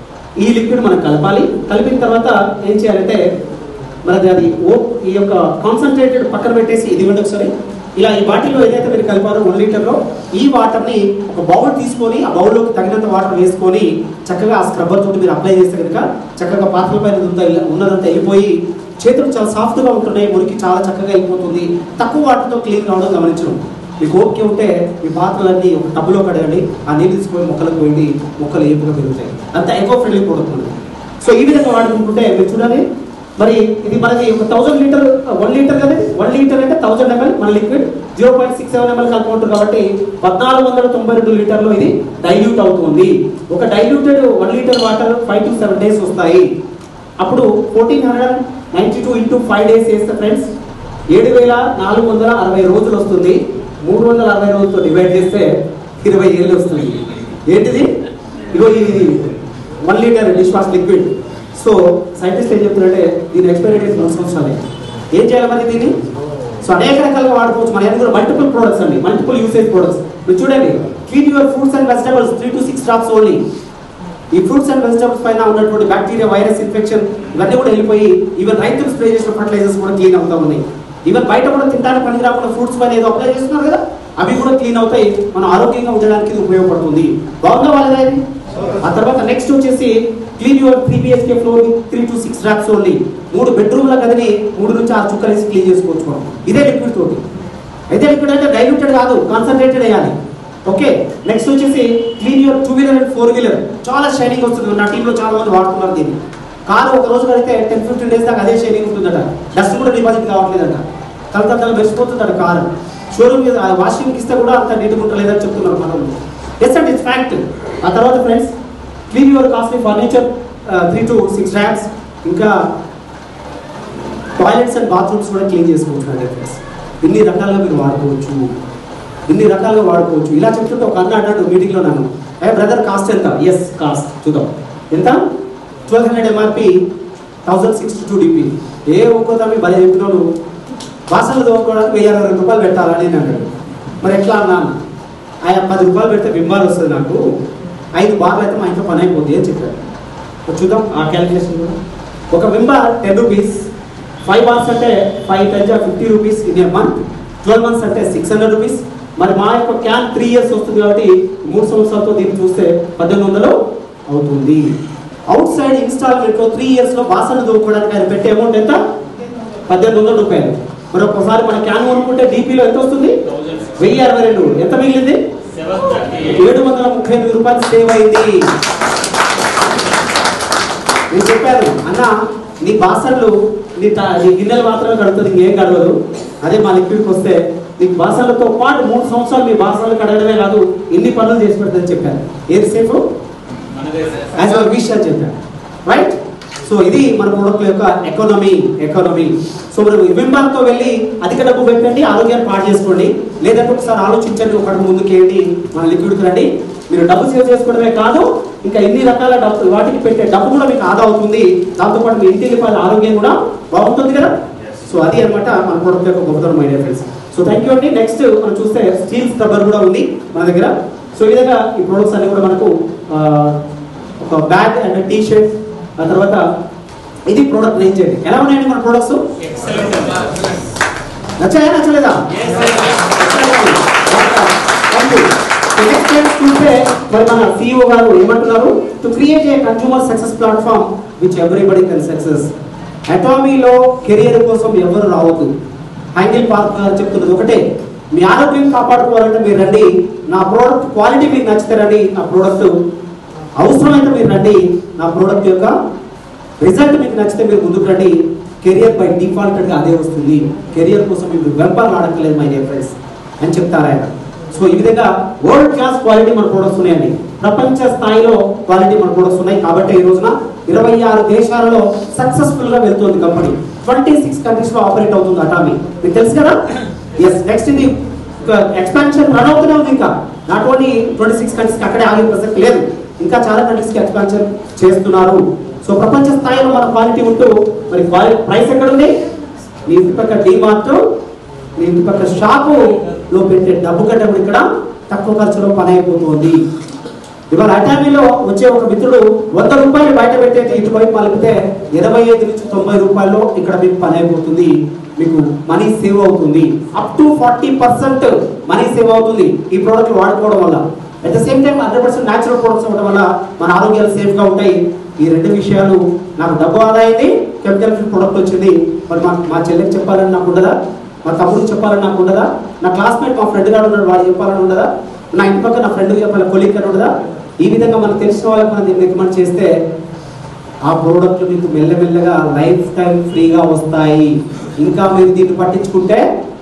ఈ లిక్విడ్ మనం కలపాలి కలిపిన తర్వాత ఏం చేయాలంటే మనది అది ఓ ఈ యొక్క కాన్సన్ట్రేటెడ్ పక్కన పెట్టేసి ఇది ఇవ్వండి ఒకసారి ఇలా ఈ బాటిల్లో ఏదైతే మీరు కలిపారో వన్ లీటర్లో ఈ వాటర్ని ఒక బౌల్ తీసుకొని ఆ బౌల్లోకి తగినంత వాటర్ వేసుకొని చక్కగా ఆ స్క్రబ్బర్ తోటి మీరు అప్లై చేస్తే కనుక చక్కగా పాత్రల పైన ఉందంతా ఇలా- ఉన్నదంతా వెళ్ళిపోయి చేతులు చాలా సాఫ్ట్గా ఉంటున్నాయి మురికి చాలా చక్కగా వెళ్ళిపోతుంది తక్కువ వాటర్తో క్లీన్ కావడం గమనించడం మీకు ఓపిక ఉంటే మీ పాత్రలన్నీ ఒక టబ్లో కడగండి ఆ నీళ్ళు తీసుకొని మొక్కలకు పోయింది మొక్కలు ఏపుగా పెరుగుతాయి అంత ఎకో ఫ్రెండ్లీ ప్రోడక్ట్ మనది సో ఈ విధంగా వాడుకుంటుంటే మీరు చూడండి మరి ఇది మనకి ఒక థౌసండ్ లీటర్ వన్ లీటర్ కదా వన్ లీటర్ అంటే థౌసండ్ ఎంఎల్ మన liquid zero point six seven ML కలుపుకుంటారు కాబట్టి పద్నాలుగు వందల తొంభై రెండు లీటర్లో ఇది డైల్యూట్ అవుతుంది ఒక diluted one litre water five to seven days వస్తాయి అప్పుడు fourteen hundred ninety two into five days వేస్తే ఫ్రెండ్స్ ఏడు వేల నాలుగు వందల అరవై రోజులు వస్తుంది మూడు వందల అరవై రోజులతో డివైడ్ చేస్తే ఇరవై ఏళ్ళు వస్తుంది ఏంటిది ఇగో ఇది one litre dish wash liquid so scientist ఏం చెప్తున్నారంటే దీని ఎక్స్పైరీ డేట్ రెండు సంవత్సరాలే ఏం చేయాలి మరి దీన్ని సో అనేక రకాలుగా వాడుకోవచ్చు మన దగ్గర మల్టిపుల్ ప్రొడక్ట్స్ అండి మల్టిపుల్ యూసేజ్ ప్రొడక్ట్స్ మీరు చూడండి clean your fruits and vegetables three to six drops only ఈ ఫ్రూట్స్ అండ్ వెజిటబుల్స్ పైన ఉన్నటువంటి బ్యాక్టీరియా వైరస్ ఇన్ఫెక్షన్ ఇవన్నీ కూడా వెళ్ళిపోయి ఈవెన్ రైతులు స్ప్రే చేసిన ఫర్టిలైజర్స్ కూడా క్లీన్ అవుతా ఉన్నాయి ఈవెన్ బయట కూడా తినడానికి పనికి రాకుండా ఫ్రూట్స్ పైన ఏదో అప్లై చేస్తున్నారు కదా అవి కూడా క్లీన్ అవుతాయి మనం ఆరోగ్యంగా ఉండడానికి ఇది ఉపయోగపడుతుంది బాగుందా వాళ్ళదా ఇది ఆ తర్వాత నెక్స్ట్ వచ్చేసి clean your three BHK floor three to six drops only మూడు బెడ్రూమ్ల గదిని మూడు నుంచి ఆరు చుక్కలు వేసి క్లీన్ చేసుకోవచ్చు మనం ఇదే లిక్విడ్ తోటి అయితే లిక్విడ్ అంటే డైల్యూటెడ్ కాదు కాన్సన్ట్రేటెడ్ వేయాలి ఓకే నెక్స్ట్ వచ్చేసి clean your two wheeler and four wheeler చాలా షైనింగ్ వస్తుంది నా టీంలో చాలా మంది వాడుతున్నారు దీన్ని కారు ఒక రోజు కడితే టెన్ ఫిఫ్టీన్ డేస్ దాకా అదే షైనింగ్ ఉంటుందట డస్ట్ కూడా డిపాజిట్ కావట్లేదట తల తల మెరిసిపోతుందట కారు షోరూమ్ వాషింగ్ ఇస్తే కూడా అంత నీట్గా ఉండలేదని చెప్తున్నారు మనం ఎస్ అండ్ ఇట్స్ ఫ్యాక్ట్ ఆ తర్వాత friends clean your costly furniture three to six racks ఇంకా టాయిలెట్స్ అండ్ బాత్రూమ్స్ కూడా క్లీన్ చేసుకోవచ్చు ఫ్రెండ్స్ ఇన్ని రకాలుగా మీరు వాడుకోవచ్చు ఇన్ని రకాలుగా వాడుకోవచ్చు ఇలా చెప్తుంటే ఒక అన్న అన్నాడు మీటింగ్లో నన్ను ఏ బ్రదర్ కాస్ట్ ఎంత ఎస్ కాస్ట్ చూద్దాం ఎంత twelve hundred MRP thousand sixty two DP ఏ ఒక్కోదాన్ని భలే చెప్పినాడు వాసనలు తోముకోవడానికి వెయ్యి అరవై రెండు రూపాయలు పెట్టాలని నేను అన్నాడు మరి ఎట్లా అన్నాను ఆయన పది రూపాయలు పెడితే బింబాలు వస్తుంది నాకు ఐదు బార్లు అయితే మా ఇంట్లో పని అయిపోద్ది అని చెప్పాడు మరి చూద్దాం ఆ క్యాలిక్యులేషన్ కూడా ఒక Vim bar ten rupees five bars అంటే five tens fifty rupees in a month twelve months అంటే సిక్స్ హండ్రెడ్ రూపీస్ మరి మా యొక్క క్యాన్ త్రీ ఇయర్స్ వస్తుంది కాబట్టి మూడు సంవత్సరాలతో దీన్ని చూస్తే పద్దెనిమిది వందలు అవుతుంది అవుట్ సైడ్ ఇన్స్టాల్మెంట్ లో త్రీ ఇయర్స్ లో బాసన దూకోవడానికి ఆయన పెట్టే అమౌంట్ ఎంత పద్దెనిమిది వందల రూపాయలు మరి ఒక్కసారి మన క్యాన్ కొనుక్కుంటే డీపీలో ఎంత వస్తుంది వెయ్యి అరవై రెండు ఎంత మిగిలింది ఏడు వందల ముప్పై ఎనిమిది రూపాయలు సేవ్ అయింది నేను చెప్పాను అన్న నీ బాసన్లు నీ తా- నీ గిన్నెలు మాత్రమే కడుతుంది ఇంకేం కడవదు అదే మా లిక్విడ్కి వస్తే నీ బాసన్లతో పాటు మూడు సంవత్సరాలు మీ బాసన్లు కడగడమే కాదు ఇన్ని పనులు చేసి పెడతాని చెప్పాను ఏది సేఫ్ యాజ్ అవర్ విష్ అని చెప్పాను రైట్ సో ఇది మన ప్రోడక్ట్ యొక్క ఎకానమీ ఎకానమీ సో మనం వింబార్తో వెళ్ళి అధిక డబ్బు పెట్టండి ఆరోగ్యాన్ని పాడు చేసుకోండి లేదంటే ఒకసారి ఆలోచించండి ఒక అడుగు ముందుకేయండి మన లిక్విడ్ రండి మీరు డబ్బు సేవ్ చేసుకోవడమే కాదు ఇంకా ఎన్ని రకాల డబ్బు వాటికి పెట్టే డబ్బు కూడా మీకు ఆదా అవుతుంది దాంతోపాటు మీ ఇంటికి వాళ్ళ ఆరోగ్యం కూడా బాగుంటుంది కదా సో అది అన్నమాట మన ప్రోడక్ట్ యొక్క గొప్పతనం my dear friends so thank you అండి నెక్స్ట్ మనం చూస్తే స్టీల్ స్క్రబ్బర్ కూడా ఉంది మన దగ్గర సో ఈ విధంగా ఈ ప్రొడక్ట్స్ అన్ని కూడా మనకు ఆ, ఒక బ్యాగ్ అండ్ టీ షర్ట్ ఆ తర్వాత ఇది ప్రోడక్ట్ రేంజ్ అండి ఎలా ఉన్నాయండి మన ప్రొడక్ట్స్ నచ్చాయా నచ్చలేదా నెక్స్ట్ చూస్తే మరి మన సిఇఓ గారు ఏమంటున్నారు to create a consumer success platform which everybody can success అటామీలో కెరియర్ కోసం ఎవరు రావద్దు హ్యాంగిల్ పార్క్ గారు చెప్తున్నది ఒకటే మీ ఆరోగ్యం కాపాడుకోవాలంటే మీరు రండి నా ప్రోడక్ట్ క్వాలిటీ మీకు నచ్చితే రండి నా ప్రోడక్ట్ అవసరమైతే మీరు రండి నా ప్రోడక్ట్ యొక్క రిజల్ట్ మీకు నచ్చితే మీరు ముందుకు రండి కెరియర్ బై డిఫాల్టెడ్గా అదే వస్తుంది కెరియర్ కోసం మీరు వెంపర్ ఆడక్కలేదు మై డియర్ ఫ్రెండ్స్ అని చెప్తారు ఆయన సో ఈ విధంగా వరల్డ్ క్లాస్ క్వాలిటీ మన ప్రొడక్ట్స్ ఉన్నాయండి ప్రపంచ స్థాయిలో క్వాలిటీ మన ప్రొడక్ట్స్ ఉన్నాయి కాబట్టి ఈ రోజున ఇరవై ఆరు దేశాలలో సక్సెస్ఫుల్ గా వెళ్తుంది కంపెనీ ట్వంటీ సిక్స్ కంట్రీస్ లో ఆపరేట్ అవుతుంది అటామీ మీకు తెలుసు కదా ఎస్ నెక్స్ట్ ఇది ఎక్స్పాన్షన్ రన్ అవుతూనే ఉంది ఇంకా not only twenty six countries అక్కడే ఆగే ప్రసక్తి లేదు ఇంకా చాలా కంట్రీస్ కి ఎక్స్పాన్షన్ చేస్తున్నారు సో ప్రపంచ స్థాయిలో మన క్వాలిటీ ఉంటూ మరి క్వాలిటీ ప్రైస్ ఎక్కడ ఉంది మీ ఇంటి పక్క డిమార్ట్ మీ ఇంటి పక్క షాపు లో పెట్టే డబ్బు కట్టడం ఇక్కడ తక్కువ ఖర్చులో పని అయిపోతుంది ఇవాళ అటామీలో వచ్చే ఒక మిత్రుడు వంద రూపాయలు బయట పెట్టేది ఇటువైపు మలిపితే ఇరవై ఐదు నుంచి తొంభై రూపాయల్లో ఇక్కడ మీకు పని అయిపోతుంది మీకు మనీ సేవ్ అవుతుంది up to forty percent money save అవుతుంది ఈ ప్రోడక్ట్ వాడుకోవడం వల్ల at the same time hundred percent natural products అవ్వడం వల్ల మన ఆరోగ్యాలు సేఫ్ గా ఉంటాయి ఈ రెండు విషయాలు నాకు డబ్బు ఆదా అయింది కెమికల్ ఫ్రీ ప్రొడక్ట్ వచ్చింది మరి మా మా చెల్లెకి చెప్పాలని నాకు ఉండదా మా తమ్ముడికి చెప్పాలని నాకు ఉండదా నా క్లాస్మేట్ మా ఫ్రెండ్ గారు ఉన్నాడు వాడు చెప్పాలని ఉండదా నా ఇంటి పక్క నా ఫ్రెండ్ చెప్పాలి కొలీగ్ అని ఉండదా ఈ విధంగా మనకు తెలిసిన వాళ్ళకి మనం దీన్ని రికమెండ్ చేస్తే ఆ ప్రోడక్ట్లు మీకు మెల్లమెల్లగా లైఫ్ టైం ఫ్రీగా వస్తాయి ఇంకా మీరు దీన్ని పట్టించుకుంటే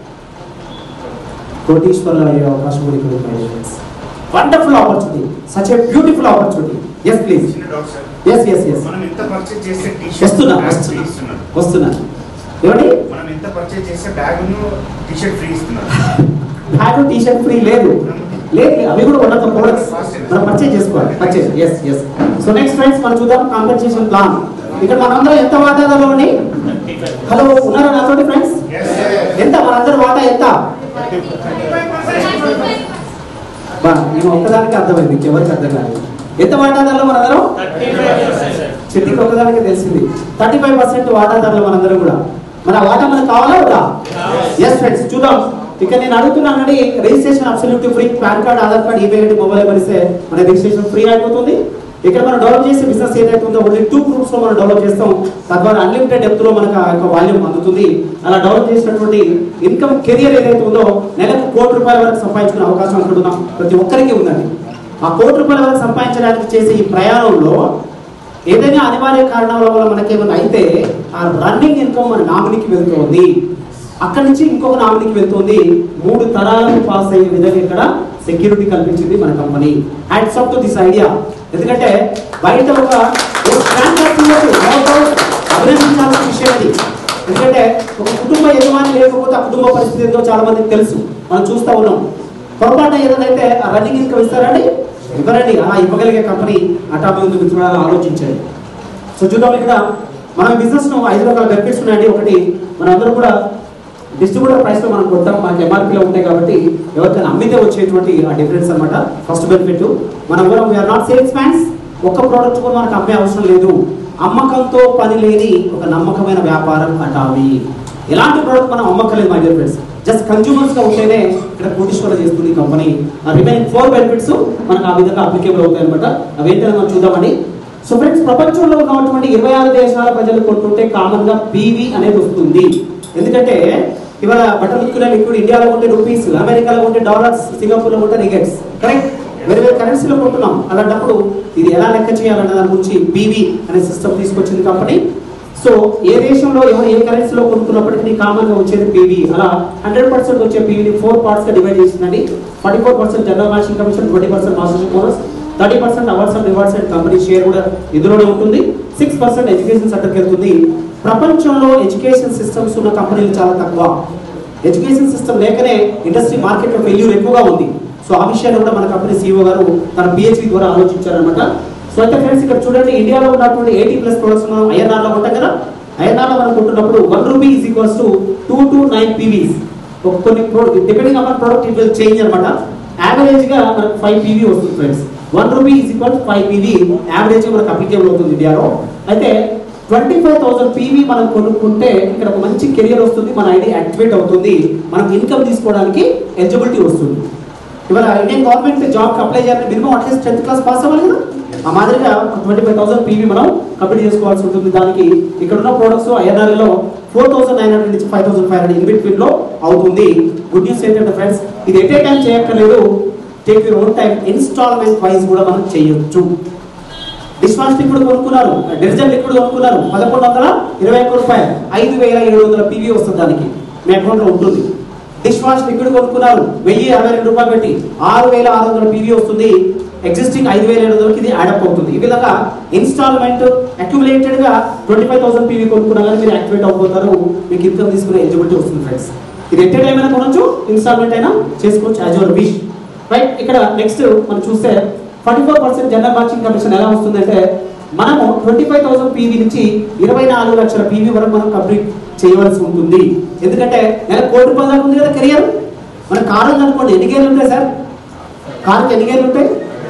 కోటీశ్వరులు అయ్యే అవకాశం కూడా ఇక్కడ ఉంది wonderful opportunity such a beautiful opportunity yes please చిన్న doubt sir yes yes yes మనం ఎంత పర్చేజ్ చేస్తే టీ వస్తున్నా బ్యాగ్ ఫ్రీ వస్తున్నా ఇస్తున్నారు వస్తున్నా ఏమండి మనం ఎంత పర్చేజ్ చేస్తే బ్యాగ్ టీ షర్ట్ ఫ్రీ ఇస్తున్నారు బ్యాగ్ టీ షర్ట్ ఫ్రీ లేదు లేదు లేదు, అవి కూడా వన్ ఆఫ్ ద ప్రొడక్ట్స్ మనం పర్చేజ్ చేసుకోవాలి purchase yes yes so next friends మనం చూద్దాం కాంపెన్సేషన్ ప్లాన్ ఇక్కడ మనందరం ఎంత వాటాదారులు అండి హలో ఉన్నారా నాతోటి ఫ్రెండ్స్ Yes. ఎంత మనందరం వాటా ఎంత బా నేను ఒక్కదానికి అర్థమైంది ఇంకెవరికి అర్థం కాదు ఎంత వాటాదారులు మనందరం చెట్టికి ఒక్కదానికి తెలిసింది థర్టీ ఫైవ్ పర్సెంట్ వాటాదారులు మనందరం కూడా మన వాటా మనకు కావాలా వద్దా ఎస్ ఫ్రెండ్స్ చూద్దాం ఇక నేను అడుగుతున్నానండి registration absolute free PAN card Aadhaar card email ID mobile కలిస్తే మన రిజిస్ట్రేషన్ ఫ్రీ అయిపోతుంది ఇక్కడ మనం డెవలప్ చేసే బిజినెస్ ఏదైతే ఉందో ఓన్లీ టూ గ్రూప్స్ లో మనం డెవలప్ చేస్తాం తద్వారా అన్లిమిటెడ్ డెప్త్ లో మనకు ఆ యొక్క వాల్యూమ్ అందుతుంది అలా డెవలప్ చేసినటువంటి ఇన్కమ్ కెరియర్ ఏదైతే ఉందో నెలకు కోటి రూపాయల వరకు సంపాదించుకునే అవకాశం అనుకుంటున్నాం ప్రతి ఒక్కరికి ఉందండి ఆ కోటి రూపాయల వరకు సంపాదించడానికి చేసే ఈ ప్రయాణంలో ఏదైనా అనివార్య కారణాల వల్ల మనకేమైనా అయితే ఆ రన్నింగ్ ఇన్కమ్ మన నామినీకి వెళ్తుంది అక్కడి నుంచి ఇంకొక నామినీకి వెళ్తుంది మూడు తరాలకు పాస్ అయ్యే విధంగా ఇక్కడ సెక్యూరిటీ కల్పించింది మన company hats off to this idea ఎందుకంటే బయట ఒక ఒక transaction ఉండదు. No doubt అభినందించాల్సిన విషయం అది ఎందుకంటే ఒక కుటుంబ యజమాని లేకపోతే ఆ కుటుంబ పరిస్థితి ఏంటో చాలా మందికి తెలుసు మనం చూస్తా ఉన్నాం పొరపాటు ఏదైతే ఆ రన్నింగ్ ఇన్కమ్ ఇస్తారండి ఇవ్వరండి అలా ఇవ్వగలిగే కంపెనీ అటామీ ఉంది మిత్రులారా ఆలోచించండి సో చూద్దాం ఇక్కడ మన బిజినెస్ లో ఐదు రకాల బెనిఫిట్స్ ఉన్నాయండి ఒకటి మనందరం కూడా డిస్ట్రిబ్యూటర్ ప్రైస్ లో మనం కొట్టాం మనకి ఎంఆర్పీలో ఉంటాయి కాబట్టి ఎవరికైనా అమ్మితే వచ్చేటువంటి ఆ డిఫరెన్స్ అన్నమాట ఫస్ట్ బెనిఫిట్ మనం కూడా వీఆర్ నాట్ సేల్స్ మ్యాన్స్ ఒక్క ప్రోడక్ట్ కూడా మనకు అమ్మే అవసరం లేదు అమ్మకంతో పని లేని ఒక నమ్మకమైన వ్యాపారం అటామి ఎలాంటి ప్రోడక్ట్ మనం అమ్మక్కలేదు my dear friends just consumers గా ఉంటేనే ఇక్కడ కోటీశ్వర చేస్తుంది ఈ కంపెనీ ఆ రిమైనింగ్ ఫోర్ బెనిఫిట్స్ మనకు ఆ విధంగా అప్లికేబుల్ అవుతాయి అనమాట అవి ఏంటో మనం చూద్దామండి సో ఫ్రెండ్స్ ప్రపంచంలో ఉన్నటువంటి ఇరవై ఆరు దేశాల ప్రజలు కొంటుంటే కామన్ గా పీవీ అనేది వస్తుంది ఎందుకంటే ఇవాళ బట్టలు ఉత్తుకునే లిక్విడ్ ఇండియాలో ఉంటే రూపీస్ అమెరికాలో ఉంటే డాలర్స్ సింగపూర్లో ఉంటే రిగెట్స్ కరెక్ట్ వేరే వేరే కరెన్సీలో కొంటున్నాం అలాంటప్పుడు ఇది ఎలా లెక్క చేయాలనే దాని గురించి పీవీ అనే సిస్టమ్ తీసుకొచ్చింది కంపెనీ సో ఏ దేశంలో ఎవరు ఏ కరెన్సీలో కొనుక్కున్నప్పటికీ కామన్ గా వచ్చేది పీవీ అలా హండ్రెడ్ పర్సెంట్ వచ్చే పీవీని ఫోర్ పార్ట్స్ గా డివైడ్ చేసిందండి forty four percent general matching commission twenty percent master bonus thirty percent awards and rewards and company share కూడా ఇందులోనే ఉంటుంది సిక్స్ పర్సెంట్ ఎడ్యుకేషన్ సెక్టర్కి వెళ్తుంది ప్రపంచంలో ఎడ్యుకేషన్ సిస్టమ్స్ ఉన్న కంపెనీలు చాలా తక్కువ ఎడ్యుకేషన్ సిస్టమ్ లేకనే ఇండస్ట్రీ మార్కెట్లో ఫెయిల్యూర్ ఎక్కువగా ఉంది సో ఆ విషయాన్ని కూడా మన కంపెనీ సీఈఓ గారు తన పిహెచ్డి ద్వారా ఆలోచించారనమాట సో అయితే ఫ్రెండ్స్ ఇక్కడ చూడండి ఇండియాలో ఉన్నటువంటి ఎయిటీ ప్లస్ ప్రొడక్ట్స్ మనం ఐఎన్ఆర్ లో ఉంటాం కదా ఐఎన్ఆర్ లో మనం కొంటున్నప్పుడు one rupee is equals to two to nine PVs కొన్ని depending upon product it will change అనమాట యావరేజ్ గా మనకు ఫైవ్ పీవీ వస్తుంది friends one rupee is equal five PV average మనకు అప్లికేబుల్ అవుతుంది ఇండియాలో అయితే ట్వంటీ ఫైవ్ థౌసండ్ పీవీ మనం కొనుక్కుంటే ఇక్కడ ఒక మంచి కెరియర్ వస్తుంది మన ఐడి యాక్టివేట్ అవుతుంది మనకు ఇన్కమ్ తీసుకోవడానికి ఎలిజిబిలిటీ వస్తుంది ఇవాళ ఇండియన్ గవర్నమెంట్ జాబ్ అప్లై చేయాలంటే minimum at least tenth class pass అవ్వాలి కదా ఆ మాదిరిగా ట్వంటీ ఫైవ్ థౌసండ్ పీవీ మనం కంప్లీట్ చేసుకోవాల్సి ఉంటుంది దానికి ఇక్కడ ఉన్న ప్రొడక్ట్స్ ఐఎన్ఆర్లో ఫోర్ థౌసండ్ నైన్ హండ్రెడ్ నుంచి five thousand five hundred in between లో అవుతుంది గుడ్ న్యూస్ ఏంటంటే ఫ్రెండ్స్ ఇది ఎట్ ఏ టైం చేయక్కర్లేదు take your own time installment wise కూడా మనం చేయొచ్చు డిష్ వాష్ లిక్విడ్ కొనుక్కున్నారు డిటర్జెంట్ లిక్విడ్ కొనుక్కున్నారు పదకొండు వందల ఇరవై ఒక్క రూపాయలు ఐదు వేల ఏడు వందల పీవీ వస్తుంది దానికి మీ అకౌంట్లో ఉంటుంది డిష్ వాష్ లిక్విడ్ కొనుక్కున్నారు వెయ్యి అరవై రెండు రూపాయలు పెట్టి ఆరు వేల ఆరు వందల పీవీ వస్తుంది ఎగ్జిస్టింగ్ ఐదు వేల ఏడు వందలకి ఇది యాడప్ అవుతుంది ఈ విధంగా ఇన్స్టాల్మెంట్ అక్యుములేటెడ్ గా ట్వంటీ ఫైవ్ థౌసండ్ పీవీ కొనుక్కున్నా కానీ మీరు యాక్టివేట్ అవుతారు మీకు ఇన్కమ్ తీసుకునే ఎలిజిబిలిటీ వస్తుంది ఫ్రెండ్స్ ఇది ఎట్ టైం అయినా కొనొచ్చు ఇన్స్టాల్మెంట్ అయినా చేసుకోవచ్చు యాజ్ యువర్ విష్ రైట్ ఇక్కడ నెక్స్ట్ మనం చూస్తే forty four percent general matching commission ఎలా వస్తుందంటే మనము ట్వంటీ ఫైవ్ థౌసండ్ పీవీ నుంచి ఇరవై నాలుగు లక్షల పీవీ వరకు మనం కంప్లీట్ చేయవలసి ఉంటుంది ఎందుకంటే నెల కోటి రూపాయల దాకా ఉంది కదా కెరియర్ మన కారు ఉంది అనుకోండి ఎన్ని గేర్లు ఉంటాయి సార్ కారుకి ఎన్ని గేర్లు ఉంటాయి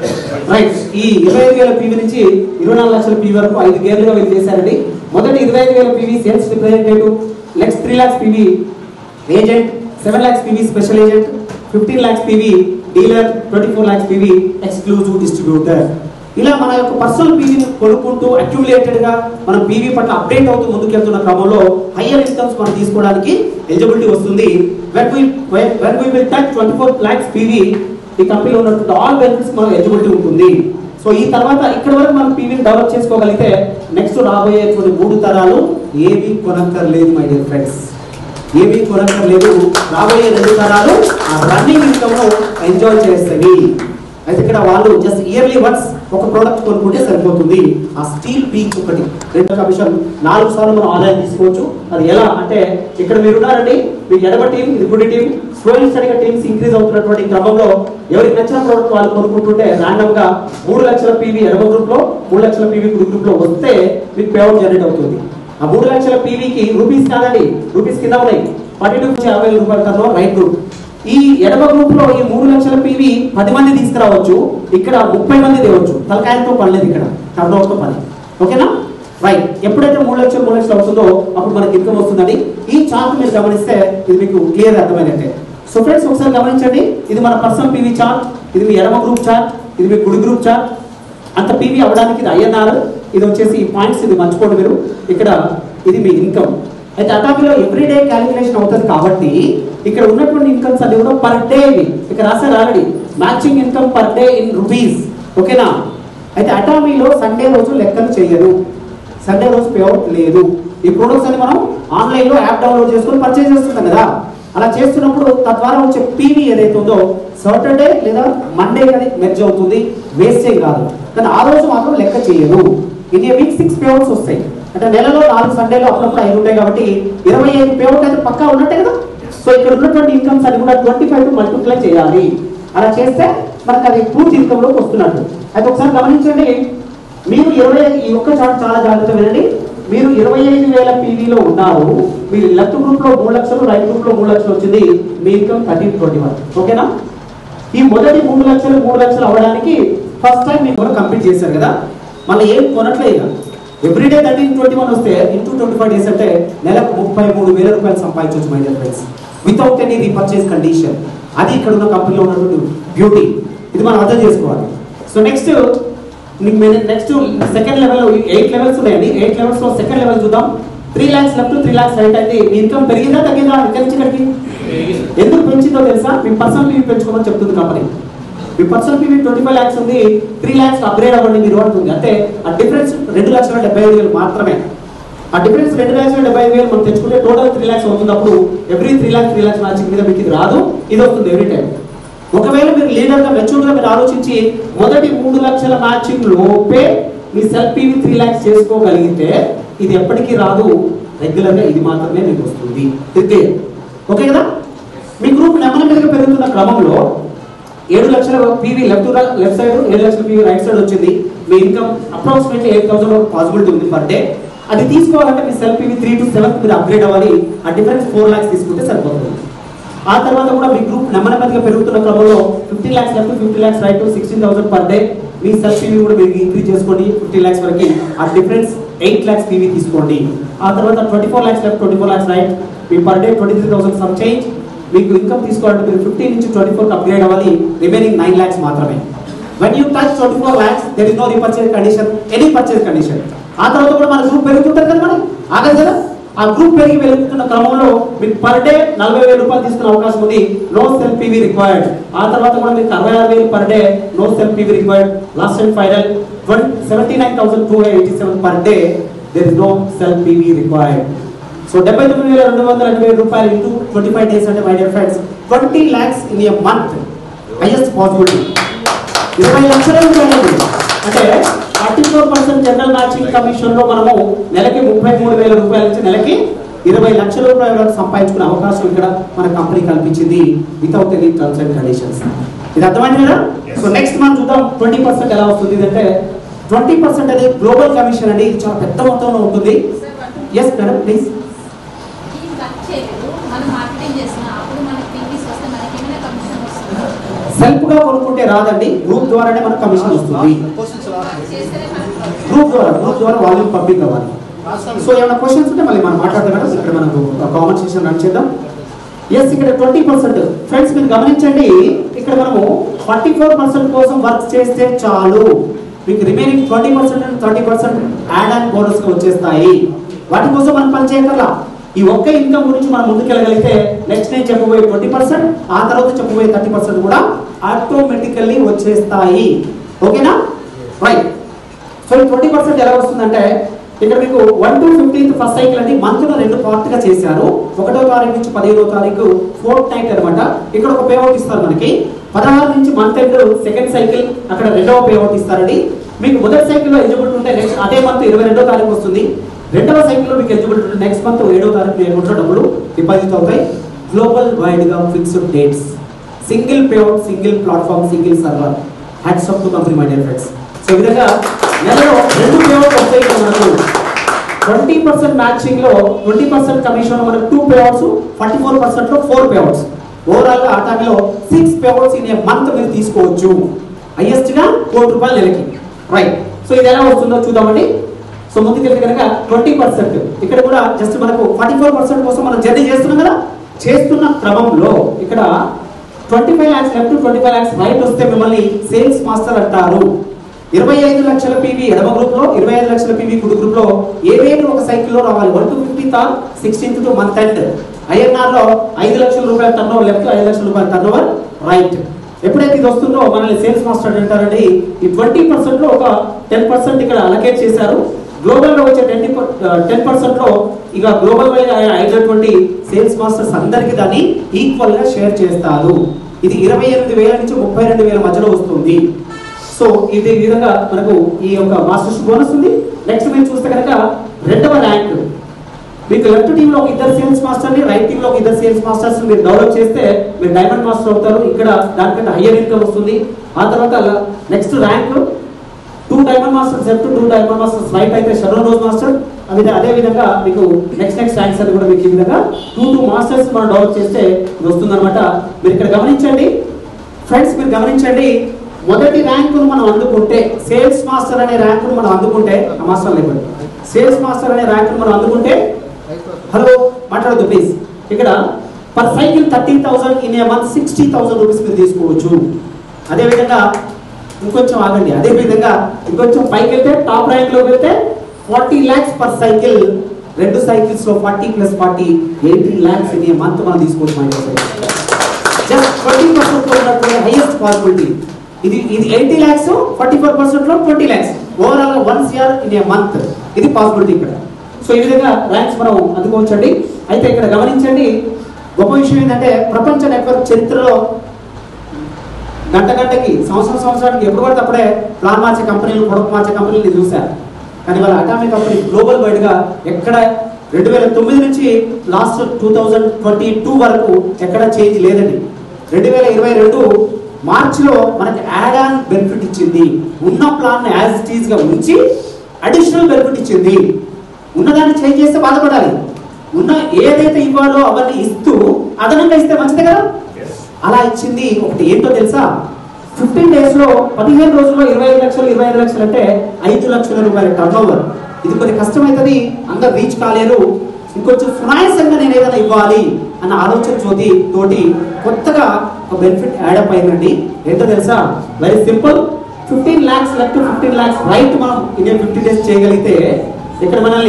రైట్ ఈ ఇరవై ఐదు వేల పీవీ నుంచి ఇరవై నాలుగు లక్షల పీవీ వరకు ఐదు గేర్లుగా వీళ్ళు చేశారండి మొదటి ఇరవై ఐదు వేల PV sales representative next three lakhs PV agent seven lakhs PV special agent fifteen lakhs PV dealer twenty four lakhs PV exclusive distributor ఇలా మన యొక్క పర్సనల్ పీవీని కొనుక్కుంటూ అక్యుములేటెడ్ గా మనం పీవీ పట్ల అప్డేట్ అవుతూ ముందుకెళ్తున్న క్రమంలో హయ్యర్ ఇన్కమ్స్ మనం తీసుకోవడానికి ఎలిజిబిలిటీ వస్తుంది when we when we will touch twenty four lakhs PV ఈ కంపెనీలో ఉన్నటువంటి ఆల్ బెనిఫిట్స్ మనకు ఎలిజిబిలిటీ ఉంటుంది సో ఈ తర్వాత ఇక్కడ వరకు మనం పీవీని డెవలప్ చేసుకోగలిగితే నెక్స్ట్ రాబోయేటువంటి మూడు తరాలు ఏమీ కొనక్కర్లేదు మై డియర్ ఫ్రెండ్స్ ఏమీ కొనక్కర్లేదు రాబోయే రెండు తరాలు ఆ రన్నింగ్ ఇన్కమ్ ను ఎంజాయ్ చేస్తాయి అయితే ఇక్కడ వాళ్ళు జస్ట్ ఇయర్లీ వన్స్ ఒక ప్రోడక్ట్ కొనుక్కుంటే సరిపోతుంది ఆ స్టీల్ పీక్ ఒకటి రెండు కమిషన్ నాలుగు సార్లు మనం ఆదాయం తీసుకోవచ్చు అది ఎలా అంటే ఇక్కడ మీరు ఉన్నారండి మీకు ఎడమ టీం ఇది గుడి టీం స్లోయింగ్ స్టడీగా టీమ్స్ ఇంక్రీజ్ అవుతున్నటువంటి క్రమంలో ఎవరికి నచ్చిన ప్రోడక్ట్ వాళ్ళు కొనుక్కుంటుంటే ర్యాండమ్ గా మూడు లక్షల పీవీ ఎడమ గ్రూప్ లో మూడు లక్షల పీవీ గుడి గ్రూప్ లో వస్తే మీకు పేఅవుట్ జనరేట్ అవుతుంది ఆ మూడు లక్షల పీవీకి రూపీస్ కాదండి రూపీస్ కింద ఉన్నాయి ఫార్టీ టూ నుంచి యాభై వేల రూపాయల టర్న్ రైట్ గ్రూప్ ఈ ఎడమ గ్రూప్ లో ఈ మూడు లక్షల పీవీ పది మంది తీసుకురావచ్చు ఇక్కడ ముప్పై మంది తేవచ్చు తలకాయంతో పని లేదు ఇక్కడ టర్న్ తో పని ఓకేనా రైట్ ఎప్పుడైతే మూడు లక్షలు మూడు లక్షలు అవుతుందో అప్పుడు మనకి ఇన్కమ్ వస్తుందండి ఈ చార్ట్ మీరు గమనిస్తే ఇది మీకు క్లియర్ అర్థమైనట్టే సో ఫ్రెండ్స్ ఒకసారి గమనించండి ఇది మన పర్సనల్ పీవీ చార్ట్ ఇది మీ ఎడమ గ్రూప్ చార్ట్ ఇది మీ కుడి గ్రూప్ చార్ట్ అంత పీవీ అవ్వడానికి ఇది ఐఎన్ఆర్ ఇది వచ్చేసి పాయింట్స్ ఇది మర్చిపోండి మీరు ఇక్కడ ఇది మీ ఇన్కమ్ అయితే అటాపీలో ఎవ్రీడే క్యాలిక్యులేషన్ అవుతుంది కాబట్టి ఇక్కడ ఉన్నటువంటి ఇన్కమ్స్ అన్ని కూడా పర్ డే ఇక్కడ రాశారు already matching income per day in rupees ఓకేనా అయితే అటామీలో సండే రోజు లెక్కలు చేయరు సండే రోజు పేఅవుట్ లేదు ఈ ప్రొడక్ట్స్ అని మనం ఆన్లైన్ లో యాప్ డౌన్లోడ్ చేసుకొని పర్చేజ్ చేస్తున్నాం కదా అలా చేస్తున్నప్పుడు తద్వారా వచ్చే పీవీ ఏదైతే ఉందో సాటర్డే లేదా మండే కానీ మెర్జ్ అవుతుంది వేస్టేజ్ కాదు కానీ ఆ రోజు మాత్రం లెక్క చేయరు in a week six payouts వస్తాయి అంటే నెలలో నాలుగు సండేలు అప్పుడప్పుడు ఐదు ఉంటాయి కాబట్టి ఇరవై ఐదు పేఅవుట్ అయితే పక్కా ఉన్నట్టే కదా సో ఇక్కడ ఉన్నటువంటి ఇన్కమ్స్ అని కూడా ట్వంటీ ఫైవ్ మల్టిప్లై చేయాలి అలా చేస్తే మనకు అది పూర్తి ఇన్కమ్ లోకి వస్తున్నట్టు అయితే ఒకసారి గమనించండి మీరు ఇరవై ఈ ఒక్క చార్ట్ చాలా జాగ్రత్త వినండి మీరు ఇరవై ఐదు వేల పీవీలో ఉన్నారు మీరు లెఫ్ట్ గ్రూప్ లో మూడు లక్షలు రైట్ గ్రూప్ లో మూడు లక్షలు వచ్చింది మీ ఇన్కమ్ థర్టీన్ ట్వంటీ వన్ ఓకేనా ఈ మొదటి మూడు లక్షలు మూడు లక్షలు అవ్వడానికి ఫస్ట్ టైం మీరు కూడా కంప్లీట్ చేశారు కదా మళ్ళీ ఏం కొనట్లేదు ఎవ్రీడే థర్టీన్ ట్వంటీ వన్ వస్తే ఇంటూ ట్వంటీ ఫైవ్ డేస్ అంటే నెలకు ముప్పై మూడు వేల రూపాయలు సంపాదించవచ్చు my dear friends without any repurchase condition అది ఇక్కడ ఉన్న కంపెనీలో ఉన్నటువంటి బ్యూటీ ఇది మనం అర్థం చేసుకోవాలి so next next second level eight levels ఉన్నాయండి ఎయిట్ లెవెల్స్ లో సెకండ్ లెవెల్ చూద్దాం three lakhs left three lakhs right అయితే మీ ఇన్కమ్ పెరిగిందా తగ్గిందా ఇక్కడి నుంచి ఇక్కడికి ఎందుకు పెంచిందో తెలుసా మీ పర్సనల్ ఫీవీ పెంచుకోమని చెప్తుంది కంపెనీ మీ personal PV twenty five lakhs ఉంది త్రీ ల్యాక్స్ అప్గ్రేడ్ అవ్వండి మీరు అంటుంది అంటే ఆ డిఫరెన్స్ రెండు లక్షల డెబ్బై ఐదు వేలు మాత్రమే ఆ డిఫరెన్స్ రెండు లక్షల డెబ్బై ఐదు వేలు మనం తెచ్చుకుంటే టోటల్ త్రీ ల్యాక్స్ అవుతుంది అప్పుడు every three lakhs three lakhs matching మీద మీకు ఇది రాదు ఇది వస్తుంది ఎవ్రీ టైం ఒకవేళ మీరు లీడర్ గా మెచ్యూర్ గా మీరు ఆలోచించి మొదటి మూడు లక్షల మ్యాచింగ్ లోపే మీ సెల్ఫ్ పీవీ త్రీ ల్యాక్స్ చేసుకోగలిగితే ఇది ఎప్పటికీ రాదు రెగ్యులర్ గా ఇది మాత్రమే మీకు వస్తుంది ఇది ఓకే కదా మీ గ్రూప్ నెమ్మది మీదగా పెరుగుతున్న క్రమంలో ఏడు లక్షల పీవీ లెఫ్ట్ లెఫ్ట్ సైడ్ ఏడు లక్షల పీవీ రైట్ సైడ్ వచ్చింది మీ income approximately eight thousand possibility ఉంది పర్ డే అది తీసుకోవాలంటే మీ self PV three to seven మీరు అప్గ్రేడ్ అవ్వాలి ఆ డిఫరెన్స్ ఫోర్ లాక్స్ తీసుకుంటే సరిపోతుంది ఆ తర్వాత కూడా మీ గ్రూప్ నెమ్మదిగా పెరుగుతున్న క్రమంలో fifteen lakhs left fifty lakhs right sixteen thousand per day మీ సెల్ఫ్ పీవీ కూడా మీరు ఇంక్రీజ్ చేసుకోండి ఫిఫ్టీ ల్యాక్స్ వరకు ఆ డిఫరెన్స్ ఎయిట్ ల్యాక్స్ పీవీ తీసుకోండి ఆ తర్వాత twenty four lakhs left twenty four lakhs right మీ per day twenty three thousand some change మీకు ఇన్కమ్ తీసుకోవాలంటే మీరు ఫిఫ్టీన్ నుంచి ట్వంటీ ఫోర్ అప్గ్రేడ్ అవ్వాలి రిమైనింగ్ నైన్ ల్యాక్స్ మాత్రమే when you touch twenty four lakhs there is no repurchase condition any purchase condition ఆ తర్వాత కూడా మన గ్రూప్ పెరుగుతుంటారు కదా మరి ఆగదు కదా ఆ గ్రూప్ పెరిగి వెళ్తున్న క్రమంలో మీకు పర్ డే నలభై వేల రూపాయలు తీసుకునే అవకాశం ఉంది నో సెల్ పీవీ రిక్వైర్డ్ ఆ తర్వాత కూడా మీకు అరవై ఆరు వేలు per day no sell PV required last and final seventy nine thousand two eighty seven per day there is no sell PV required so డెబ్బై తొమ్మిది వేల రెండు వందల ఎనభై రూపాయలు ఇంటూ ట్వంటీ ఫైవ్ డేస్ అంటే my dear friends twenty lakhs in a month highest possibility ఇరవై లక్షల రూపాయలు అంటే thirty four percent general matching commission లో మనము నెలకి ముప్పై మూడు వేల రూపాయల నుంచి నెలకి ఇరవై లక్షల రూపాయల వరకు సంపాదించుకునే అవకాశం ఇక్కడ మన కంపెనీ కల్పించింది without any terms and conditions ఇది అర్థమైంది కదా సో నెక్స్ట్ మనం చూద్దాం ట్వంటీ పర్సెంట్ ఎలా వస్తుంది అంటే ట్వంటీ పర్సెంట్ అనేది గ్లోబల్ కమిషన్ అండి ఇది చాలా పెద్ద మొత్తంలో ఉంటుంది ఎస్ మేడం ప్లీజ్ ఈ వర్క్ చేయలేదు మనం మార్కెటింగ్ చేసిన అప్పుడు మనకి పీపీస్ వస్తే మనకి ఏమైనా కమిషన్ వస్తుంది సెల్ఫ్ గా కొనుక్కుంటే రాదండి గ్రూప్ ద్వారానే మనకు కమిషన్ వస్తుంది చేస్తేనే మనకి గ్రూప్ ద్వారా గ్రూప్ ద్వారా వాల్యూమ్ పబ్లిక్ అవ్వాలి సో ఏమైనా క్వశ్చన్స్ ఉంటే మళ్ళీ మనం మాట్లాడదాం మేడం ఇక్కడ మనకు కామన్ సెషన్ రన్ చేద్దాం ఎస్ ఇక్కడ ట్వంటీ పర్సెంట్ ఫ్రెండ్స్ మీరు గమనించండి ఇక్కడ మనము ఫార్టీ ఫోర్ పర్సెంట్ కోసం వర్క్ చేస్తే చాలు మీకు remaining twenty percent and thirty percent add and bonus వచ్చేస్తాయి వాటి కోసం మనం పని చేయగల ఈ ఒక్క ఇన్కమ్ గురించి మనం ముందుకెళ్ళగలిగితే నెక్స్ట్ నేను చెప్పబోయే ట్వంటీ పర్సెంట్ ఆ తర్వాత చెప్పబోయే థర్టీ పర్సెంట్ కూడా ఆటోమేటికల్లీ వచ్చేస్తాయి ఓకేనా రైట్ సో ఈ ట్వంటీ పర్సెంట్ ఎలా వస్తుందంటే ఇక్కడ మీకు one to fifteenth first cycle అంటే మంత్ లో రెండు పార్ట్ గా చేశారు ఒకటో తారీఖు నుంచి పదిహేనో తారీఖు ఫోర్త్ నైట్ అనమాట ఇక్కడ ఒక పేఅవుట్ ఇస్తారు మనకి పదహారు నుంచి మంత్ ఎండ్ సెకండ్ సైకిల్ అక్కడ రెండవ పేఅవుట్ ఇస్తారండి మీకు మొదటి సైకిల్ లో ఎలిజిబుల్ ఉంటే నెక్స్ట్ అదే మంత్ ఇరవై రెండో తారీఖు వస్తుంది రెండవ సైకిల్ లో మీకు ఎలిజిబుల్ ఉంటే నెక్స్ట్ మంత్ ఏడో తారీఖు అకౌంట్లో డబ్బులు డిపాజిట్ అవుతాయి గ్లోబల్ వైడ్ గా fixed dates single payout single platform single server hats off to company my dear friends so ఈ విధంగా నెలలో రెండు పేఅవుట్ వస్తాయి ఇక్కడ మనకు ట్వంటీ పర్సెంట్ మ్యాచింగ్ లో ట్వంటీ పర్సెంట్ కమిషన్ మనకు two payouts forty four percent లో ఫోర్ పేఅవుట్స్ ఓవరాల్ గా ఆ టైంలో six payouts in a month మీరు తీసుకోవచ్చు హైయెస్ట్ గా కోటి రూపాయలు నెలకి రైట్ సో ఇది ఎలా వస్తుందో చూద్దామండి సో ముందుకెళ్తే కనుక ట్వంటీ పర్సెంట్ ఇక్కడ కూడా జస్ట్ మనకు ఫార్టీ ఫోర్ పర్సెంట్ కోసం మనం జర్నీ చేస్తున్నాం కదా చేస్తున్న క్రమంలో ఇక్కడ twenty five lakhs left twenty five lakhs right వస్తే మిమ్మల్ని సేల్స్ మాస్టర్ అంటారు ఇరవై ఐదు లక్షల పీవీ ఎడమ గ్రూప్ లో ఇరవై ఐదు లక్షల పీవీ కుడి గ్రూప్ లో ఏదైనా ఒక సైకిల్ లో రావాలి one to fifteenth or sixteenth to month end INR లో ఐదు లక్షల రూపాయల టర్న్ ఓవర్ లెఫ్ట్ ఐదు లక్షల రూపాయల టర్న్ ఓవర్ రైట్ ఎప్పుడైతే ఇది వస్తుందో మనల్ని సేల్స్ మాస్టర్ అంటారండి ఈ ట్వంటీ పర్సెంట్ లో ఒక టెన్ పర్సెంట్ ఇక్కడ అలకేట్ చేశారు గ్లోబల్ లో వచ్చే ట్వంటీ టెన్ పర్సెంట్ లో ఇక గ్లోబల్ వైడ్ అయినటువంటి సేల్స్ మాస్టర్స్ అందరికి దాన్ని ఈక్వల్ గా షేర్ చేస్తారు ఇది ఇరవై ఎనిమిది వేల నుంచి ముప్పై రెండు వేల మధ్యలో వస్తుంది సో ఇది ఈ విధంగా మనకు ఈ యొక్క మాస్టర్స్ బోనస్ ఉంది నెక్స్ట్ మీరు చూస్తే కనుక రెండవ ర్యాంక్ మీకు లెఫ్ట్ టీమ్ లో ఒక ఇద్దరు సేల్స్ మాస్టర్ ని రైట్ టీమ్ లో ఒక ఇద్దరు సేల్స్ మాస్టర్స్ మీరు డెవలప్ చేస్తే మీరు డైమండ్ మాస్టర్ అవుతారు ఇక్కడ దానికంటే హయ్యర్ ఇన్కమ్ వస్తుంది ఆ తర్వాత next rank two diamond masters left two diamond masters right అయితే షరోన్ రోజ్ మాస్టర్ అదే అదే విధంగా మీకు నెక్స్ట్ నెక్స్ట్ ర్యాంక్స్ అని కూడా మీకు ఈ విధంగా టూ టూ మాస్టర్స్ మనం డెవలప్ చేస్తే ఇది వస్తుందన్నమాట మీరు ఇక్కడ గమనించండి ఫ్రెండ్స్ మీరు గమనించండి మొదటి ర్యాంకును మనం అందుకుంటే సేల్స్ మాస్టర్ అనే ర్యాంకును మనం అందుకుంటే ఆ మాస్టర్ లేకపోతే సేల్స్ మాస్టర్ అనే ర్యాంకును మనం అందుకుంటే హలో మాట్లాడద్దు ప్లీజ్ ఇక్కడ per cycle thirty thousand in a month sixty thousand rupees మీరు తీసుకోవచ్చు అదేవిధంగా ఇంకొంచెం ఆగండి అదే విధంగా ఇంకొంచెం పైకి వెళ్తే టాప్ ర్యాంక్ లోకి వెళ్తే ఫార్టీ ల్యాక్స్ పర్ సైకిల్ రెండు సైకిల్స్ లో forty plus forty eighteen lakhs in a month మనం తీసుకోవచ్చు మై జస్ట్ ట్వంటీ పర్సెంట్ ఉన్నటువంటి హైయెస్ట్ పాసిబిలిటీ ఇది ఇది eighty lakhs forty four percent లో ట్వంటీ ల్యాక్స్ ఓవరాల్ గా one CR in a month ఇది పాసిబిలిటీ ఇక్కడ సో ఈ విధంగా ర్యాంక్స్ మనం అందుకోవచ్చండి అయితే ఇక్కడ గమనించండి గొప్ప విషయం ఏంటంటే ప్రపంచ నెట్వర్క్ చరిత్రలో గంట గంటకి సంవత్సరం సంవత్సరానికి ఎప్పుడు పడితే అప్పుడే ప్లాన్ మార్చే కంపెనీలు ప్రొడక్ట్ మార్చే కంపెనీలు చూశారు కానీ వాళ్ళ అటామిక్ కంపెనీ గ్లోబల్ వైడ్ గా ఎక్కడ రెండు వేల తొమ్మిది నుంచి last two thousand twenty two వరకు ఎక్కడ చేంజ్ లేదండి రెండు వేల ఇరవై రెండు మార్చిలో మనకి యాడ్ ఆన్ బెనిఫిట్ ఇచ్చింది ఉన్న ప్లాన్ యాజ్ ఇట్ ఈజ్ గా ఉంచి అడిషనల్ బెనిఫిట్ ఇచ్చింది ఉన్నదాన్ని చేంజ్ చేస్తే బాధపడాలి ఉన్న ఏదైతే ఇవ్వాలో అవన్నీ ఇస్తూ అదనంగా ఇస్తే మంచిదే కదా అలా ఇచ్చింది ఒకటి ఏంటో తెలుసా ఫిఫ్టీన్ డేస్ లో పదిహేను రోజుల్లో ఇరవై ఐదు లక్షలు ఇరవై ఐదు లక్షలు అంటే ఐదు లక్షల రూపాయల టర్న్ ఓవర్ ఇది కొద్దిగా కష్టమవుతుంది అందరు రీచ్ కాలేరు ఇంకొంచెం సునాయాసంగా నేను ఏదైనా ఇవ్వాలి అన్న ఆలోచన జ్యోతి తోటి కొత్తగా ఒక బెనిఫిట్ యాడప్ అయిందండి ఏంటో తెలుసా very simple fifteen lakhs left fifteen lakhs right మనం ఇండియన్ ఫిఫ్టీ డేస్ చేయగలిగితే ఇక్కడ మనల్ని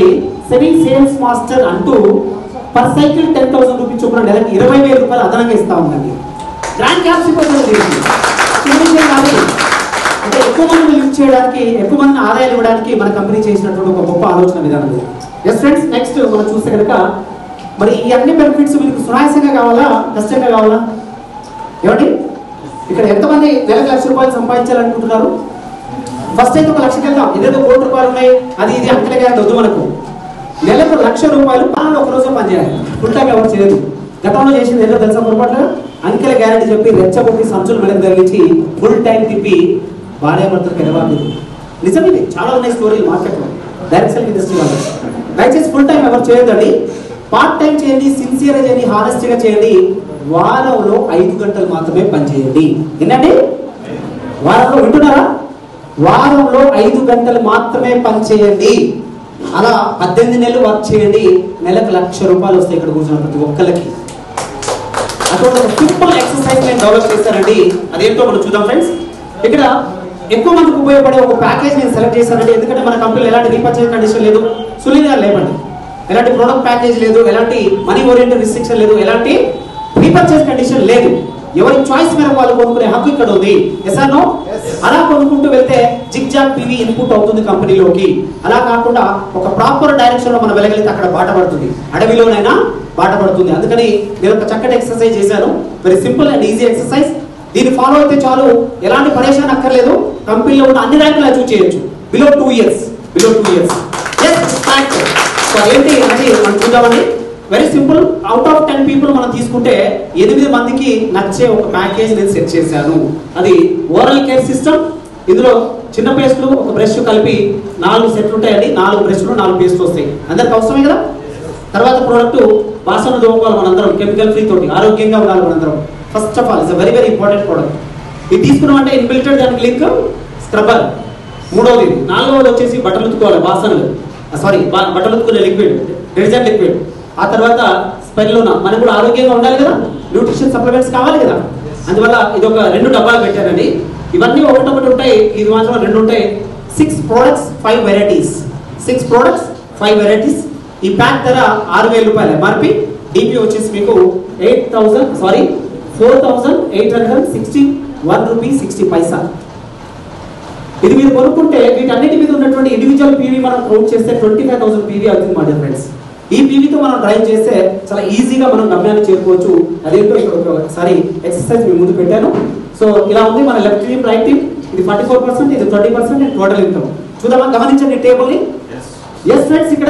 సెమీ సేల్స్ మాస్టర్ అంటూ per cycle ten thousand rupees చొప్పున నెలకి ఇరవై వేల రూపాయలు అదనంగా ఇస్తా ఉందండి గ్రాండ్ క్యాప్స్ ఇవ్వబోతుంది కాదు అంటే ఎక్కువ మందిని లిఫ్ట్ చేయడానికి ఎక్కువ మందిని ఆదాయాలు ఇవ్వడానికి మన కంపెనీ చేసినటువంటి ఒక గొప్ప ఆలోచన విధానం ఇది ఎస్ ఫ్రెండ్స్ నెక్స్ట్ మనం చూస్తే కనుక మరి ఈ అన్ని బెనిఫిట్స్ మీకు సునాయాసంగా కావాలా కష్టంగా కావాలా ఏమండి ఇక్కడ ఎంతమంది నెలకు లక్ష రూపాయలు సంపాదించాలనుకుంటున్నారు ఫస్ట్ అయితే ఒక లక్షకి వెళ్దాం ఇదేదో కోటి రూపాయలు ఉన్నాయి అది ఇది అంకెల గ్యారెంటీ వద్దు మనకు నెలకు లక్ష రూపాయలు పాలన ఒక రోజు పనిచేయాలి ఫుల్ టైం ఎవరు చేయదు గతంలో చేసింది ఏదో తెలుసా పొరపాటు అంకెల గ్యారెంటీ చెప్పి రెచ్చగొట్టి సంచులు మెడకు తగిలించి ఫుల్ టైం తిప్పి భార్య భర్తలకు ఎడవాలి నిజం ఇది చాలా ఉన్నాయి స్టోరీలు మార్కెట్లో డైరెక్ట్ సెల్ ఇండస్ట్రీ వాళ్ళు దయచేసి ఫుల్ టైం ఎవరు చేయొద్దండి పార్ట్ టైం చేయండి సిన్సియర్గా చేయండి హానెస్ట్గా చేయండి వారంలో ఐదు గంటలు మాత్రమే పనిచేయండి ఏంటండి వారంలో వింటున్నారా వారంలో ఐదు గంటలు మాత్రమే పని చేయండి అలా పద్దెనిమిది నెలలు వర్క్ చేయండి నెలకు లక్ష రూపాయలు వస్తాయి ఇక్కడ కూర్చున్న ప్రతి ఒక్కరికి అటువంటి ఒక సింపుల్ ఎక్సర్సైజ్ నేను డెవలప్ చేశానండి అదేంటో మనం చూద్దాం ఫ్రెండ్స్ ఇక్కడ ఎక్కువ మందికి ఉపయోగపడే ఒక ప్యాకేజ్ నేను సెలెక్ట్ చేశానండి ఎందుకంటే మన కంపెనీలో ఎలాంటి రీపర్చేజ్ కండిషన్ లేదు సులీగా లేవండి ఎలాంటి ప్రొడక్ట్ ప్యాకేజ్ లేదు ఎలాంటి మనీ ఓరియంటెడ్ రిస్ట్రిక్షన్ లేదు ఎలాంటి రీపర్చేజ్ కండిషన్ లేదు ఎవరి చాయిస్ మేరకు వాళ్ళు కొనుక్కునే హక్కు ఇక్కడ ఉంది ఎస్ నో అలా కొనుక్కుంటూ వెళ్తే జిగ్ జాగ్ పీవీ ఇన్పుట్ అవుతుంది కంపెనీలోకి అలా కాకుండా ఒక ప్రాపర్ డైరెక్షన్ లో మనం వెళ్ళగలిగితే అక్కడ బాట పడుతుంది అడవిలోనైనా బాట పడుతుంది అందుకని నేను ఒక చక్కటి ఎక్సర్సైజ్ చేశాను very simple and easy exercise దీన్ని ఫాలో అయితే చాలు ఎలాంటి పరేషాన్ అక్కర్లేదు కంపెనీలో ఉన్న అన్ని ర్యాంకులు అచీవ్ చేయొచ్చు below two years below two years so ఏంటి అది మనం చూద్దామండి very simple out of ten people మనం తీసుకుంటే ఎనిమిది మందికి నచ్చే ఒక ప్యాకేజ్ నేను సెట్ చేశాను అది ఓరల్ కేర్ సిస్టమ్ ఇందులో చిన్న పేస్ట్లు ఒక బ్రష్ కలిపి నాలుగు సెట్లు ఉంటాయండి నాలుగు బ్రష్లు నాలుగు పేస్ట్లు వస్తాయి అందరికి అవసరమే కదా తర్వాత ప్రోడక్ట్ వాసన దోముకోవాలి మనందరం కెమికల్ ఫ్రీ తోటి ఆరోగ్యంగా ఉండాలి మనందరం first of all is very very important product ఇది తీసుకున్నాం అంటే ఇన్బిల్టెడ్ దానికి లింక్ స్క్రబ్బర్ మూడవది ఇది. నాలుగవది వచ్చేసి బట్టలు ఉతుకోవాలి వాసనలు సారీ బట్టలు ఉతుకునే లిక్విడ్ డిటర్జెంట్ లిక్విడ్ ఆ తర్వాత స్పెల్లోన మనకు కూడా ఆరోగ్యంగా ఉండాలి కదా న్యూట్రిషన్ సప్లిమెంట్స్ కావాలి కదా అందువల్ల ఇది ఒక రెండు డబ్బాలు పెట్టారండి ఇవన్నీ ఒకటొకటి ఉంటాయి ఇది మాత్రం రెండు ఉంటాయి six products five varieties six products five varieties ఈ ప్యాక్ ధర ఆరు వేల రూపాయలు ఎంఆర్పి డిపి వచ్చేసి మీకు eight thousand sorry four thousand eight hundred sixty one rupee sixty paisa ఇది మీరు కొనుక్కుంటే వీటన్నిటి మీద ఉన్నటువంటి ఇండివిజువల్ పీవీ మనం కౌంట్ చేస్తే ట్వంటీ ఫైవ్ థౌసండ్ పీవీ అవుతుంది మా డియర్ ఫ్రెండ్స్ ఈ పీవీతో మనం డ్రైవ్ చేస్తే చాలా ఈజీగా మనం గమ్యాన్ని చేరుకోవచ్చు అదేంటో ఇక్కడ ఒకసారి ఎక్సర్సైజ్ మీ ముందు పెట్టాను సో ఇలా ఉంది మన లెఫ్ట్ టీమ్ రైట్ టీమ్ ఇది ఫార్టీ ఫోర్ పర్సెంట్ ఇది twenty percent and total income చూద్దామా గమనించండి టేబుల్ని ఎస్ ఫ్రెండ్స్ ఇక్కడ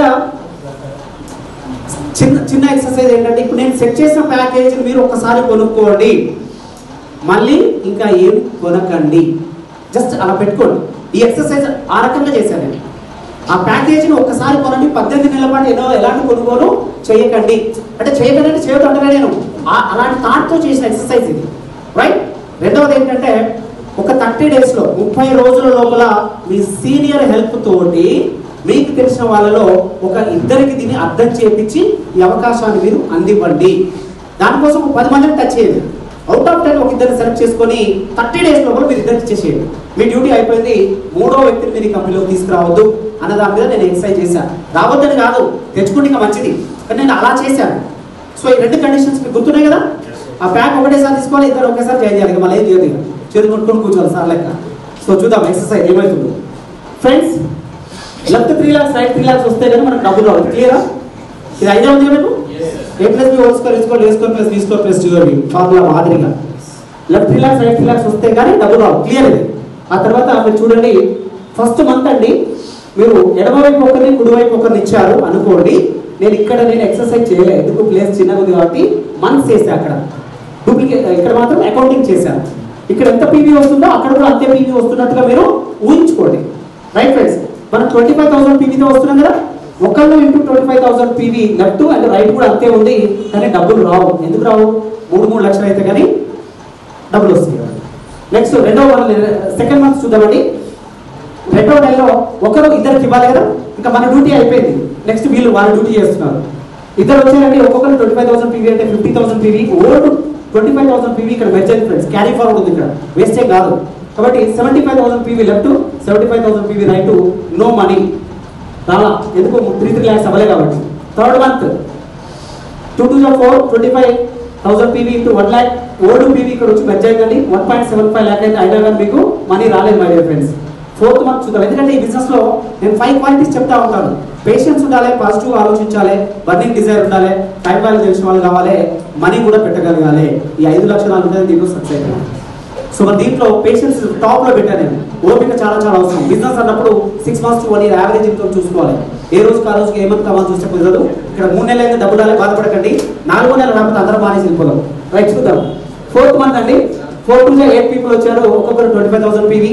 చిన్న చిన్న ఎక్సర్సైజ్ ఏంటంటే ఇప్పుడు నేను సెట్ చేసిన ప్యాకేజ్ మీరు ఒకసారి కొనుక్కోండి మళ్ళీ ఇంకా ఏం కొనకండి జస్ట్ అలా పెట్టుకోండి ఈ ఎక్సర్సైజ్ ఆ రకంగా చేశాను నేను ఆ ప్యాకేజీని ఒక్కసారి కొనండి పద్దెనిమిది నెలల పాటు ఏదో ఎలాంటి కొనుగోలు చేయకండి అంటే చేయకండి అంటే చేయొద్దు అంటేనే నేను ఆ- అలాంటి థాట్తో చేసిన ఎక్సర్సైజ్ ఇది రైట్ రెండవది ఏంటంటే ఒక థర్టీ డేస్లో ముప్పై రోజుల లోపల మీ సీనియర్ హెల్ప్ తోటి మీకు తెలిసిన వాళ్ళలో ఒక ఇద్దరికి దీన్ని అర్థం చేపించి ఈ అవకాశాన్ని మీరు అందివ్వండి దానికోసం ఒక పది మందిని టచ్ చేయండి అవుట్ ఆఫ్ టెన్ ఒక ఇద్దరు సెలెక్ట్ చేసుకొని థర్టీ డేస్ లోపల మీరు ఇద్దరికి ఇచ్చేసేయండి మీ డ్యూటీ అయిపోయింది మూడో వ్యక్తిని మీరు ఈ కంపెనీలోకి తీసుకురావద్దు అన్న దాని మీద నేను ఎక్సర్సైజ్ చేశాను రావద్దని కాదు తెచ్చుకుంటే ఇంకా మంచిది కానీ నేను అలా చేశాను సో ఈ రెండు కండిషన్స్ మీకు గుర్తున్నాయి కదా ఆ ప్యాక్ ఒకటేసారి తీసుకోవాలి ఇద్దరు ఒకేసారి చేంజ్ చేయాలి ఇక మళ్ళీ ఏం చేయదు ఇక చేతి కొట్టుకొని కూర్చోవాలి సార్ లెక్క సో చూద్దాం ఎక్సర్సైజ్ ఏమవుతుందో friends left three lakhs right three lakhs వస్తే కానీ మనకు డబ్బులు రావాలి క్లియరా ఇది ఐడియా ఉంది మీకు a plus b whole square is equal a square plus b square plus two b formula మాదిరిగా left three lakhs right three lakhs వస్తే కానీ డబ్బులు రావు క్లియర్ ఇది ఆ తర్వాత మీరు చూడండి ఫస్ట్ మంత్ అండి మీరు ఎడమవైపు ఒకరిని కుడివైపు ఒకరిని ఇచ్చారు అనుకోండి నేను ఇక్కడ నేను ఎక్సర్సైజ్ చేయలేదు ఎందుకు ప్లేస్ చిన్నగా ఉంది కాబట్టి మంత్స్ చేసా అక్కడ డూప్లికేట్ ఇక్కడ మాత్రం అకౌంటింగ్ చేశాను ఇక్కడ ఎంత పీవీ వస్తుందో అక్కడ కూడా అంతే పీవీ వస్తున్నట్టుగా మీరు ఊహించుకోండి రైట్ ఫ్రెండ్స్ మనం ట్వంటీ ఫైవ్ థౌసండ్ పీవీతో వస్తున్నాం కదా ఒకళ్ళు into twenty five thousand PV left and right కూడా అంతే ఉంది కానీ డబ్బులు రావు ఎందుకు రావు మూడు మూడు లక్షలు అయితే కానీ డబ్బులు వస్తాయి నెక్స్ట్ రెండో మంత్ సెకండ్ మంత్ చూద్దామండి రెండో నెలలో ఒకరు ఇద్దరికి ఇవ్వాలి కదా ఇంకా మన డ్యూటీ అయిపోయింది నెక్స్ట్ వీళ్ళు వాళ్ళ డ్యూటీ చేస్తున్నారు ఇద్దరు వచ్చారండి ఒక్కొక్కరు ట్వంటీ ఫైవ్ థౌసండ్ పీవీ అంటే fifty thousand PV old twenty five thousand PV ఇక్కడ మెర్జర్ ఫ్రెండ్స్ క్యారీ ఫార్వర్డ్ ఉంది ఇక్కడ వేస్టే కాదు కాబట్టి seventy five thousand PV left seventy five thousand PV right no money రాలా ఎందుకు త్రీ త్రీ ల్యాక్స్ అవ్వలే కాబట్టి థర్డ్ మంత్ టూ టూ జా four twenty five thousand PV into one lakh old PV ఇక్కడ వచ్చి మెర్జ్ అయిందండి one point seven five lakh అయితే అయినా కానీ మీకు మనీ రాలేదు my dear friends fourth month చూద్దాం ఎందుకంటే ఈ బిజినెస్ లో నేను ఫైవ్ క్వాలిటీస్ చెప్తా ఉంటాను పేషెన్స్ ఉండాలి పాజిటివ్ ఆలోచించాలి బర్నింగ్ డిజైర్ ఉండాలి టైం వాల్యూ తెలిసిన వాళ్ళు కావాలి మనీ కూడా పెట్టగలగాలి ఈ ఐదు లక్షణాలు ఉంటే దీంట్లో సక్సెస్ అయిపోయినా సో మరి దీంట్లో పేషెన్స్ టాప్ లో పెట్టాను నేను ఓపిక చాలా చాలా అవసరం బిజినెస్ అన్నప్పుడు six months to one year average income చూసుకోవాలి ఏ రోజు ఆ రోజుకి ఏమంత కావాలి చూస్తే కుదరదు ఇక్కడ మూడు నెలలు అయితే డబ్బు రాలే బాధపడకండి నాలుగో నెలలు రాకపోతే అందరూ మానేసి వెళ్ళిపోదాం రైట్ చూద్దాం ఫోర్త్ మంత్ అండి ఫోర్ టు ఎయిట్ పీపుల్ వచ్చారు ఒక్కొక్కరు ట్వంటీ ఫైవ్ థౌసండ్ పీవీ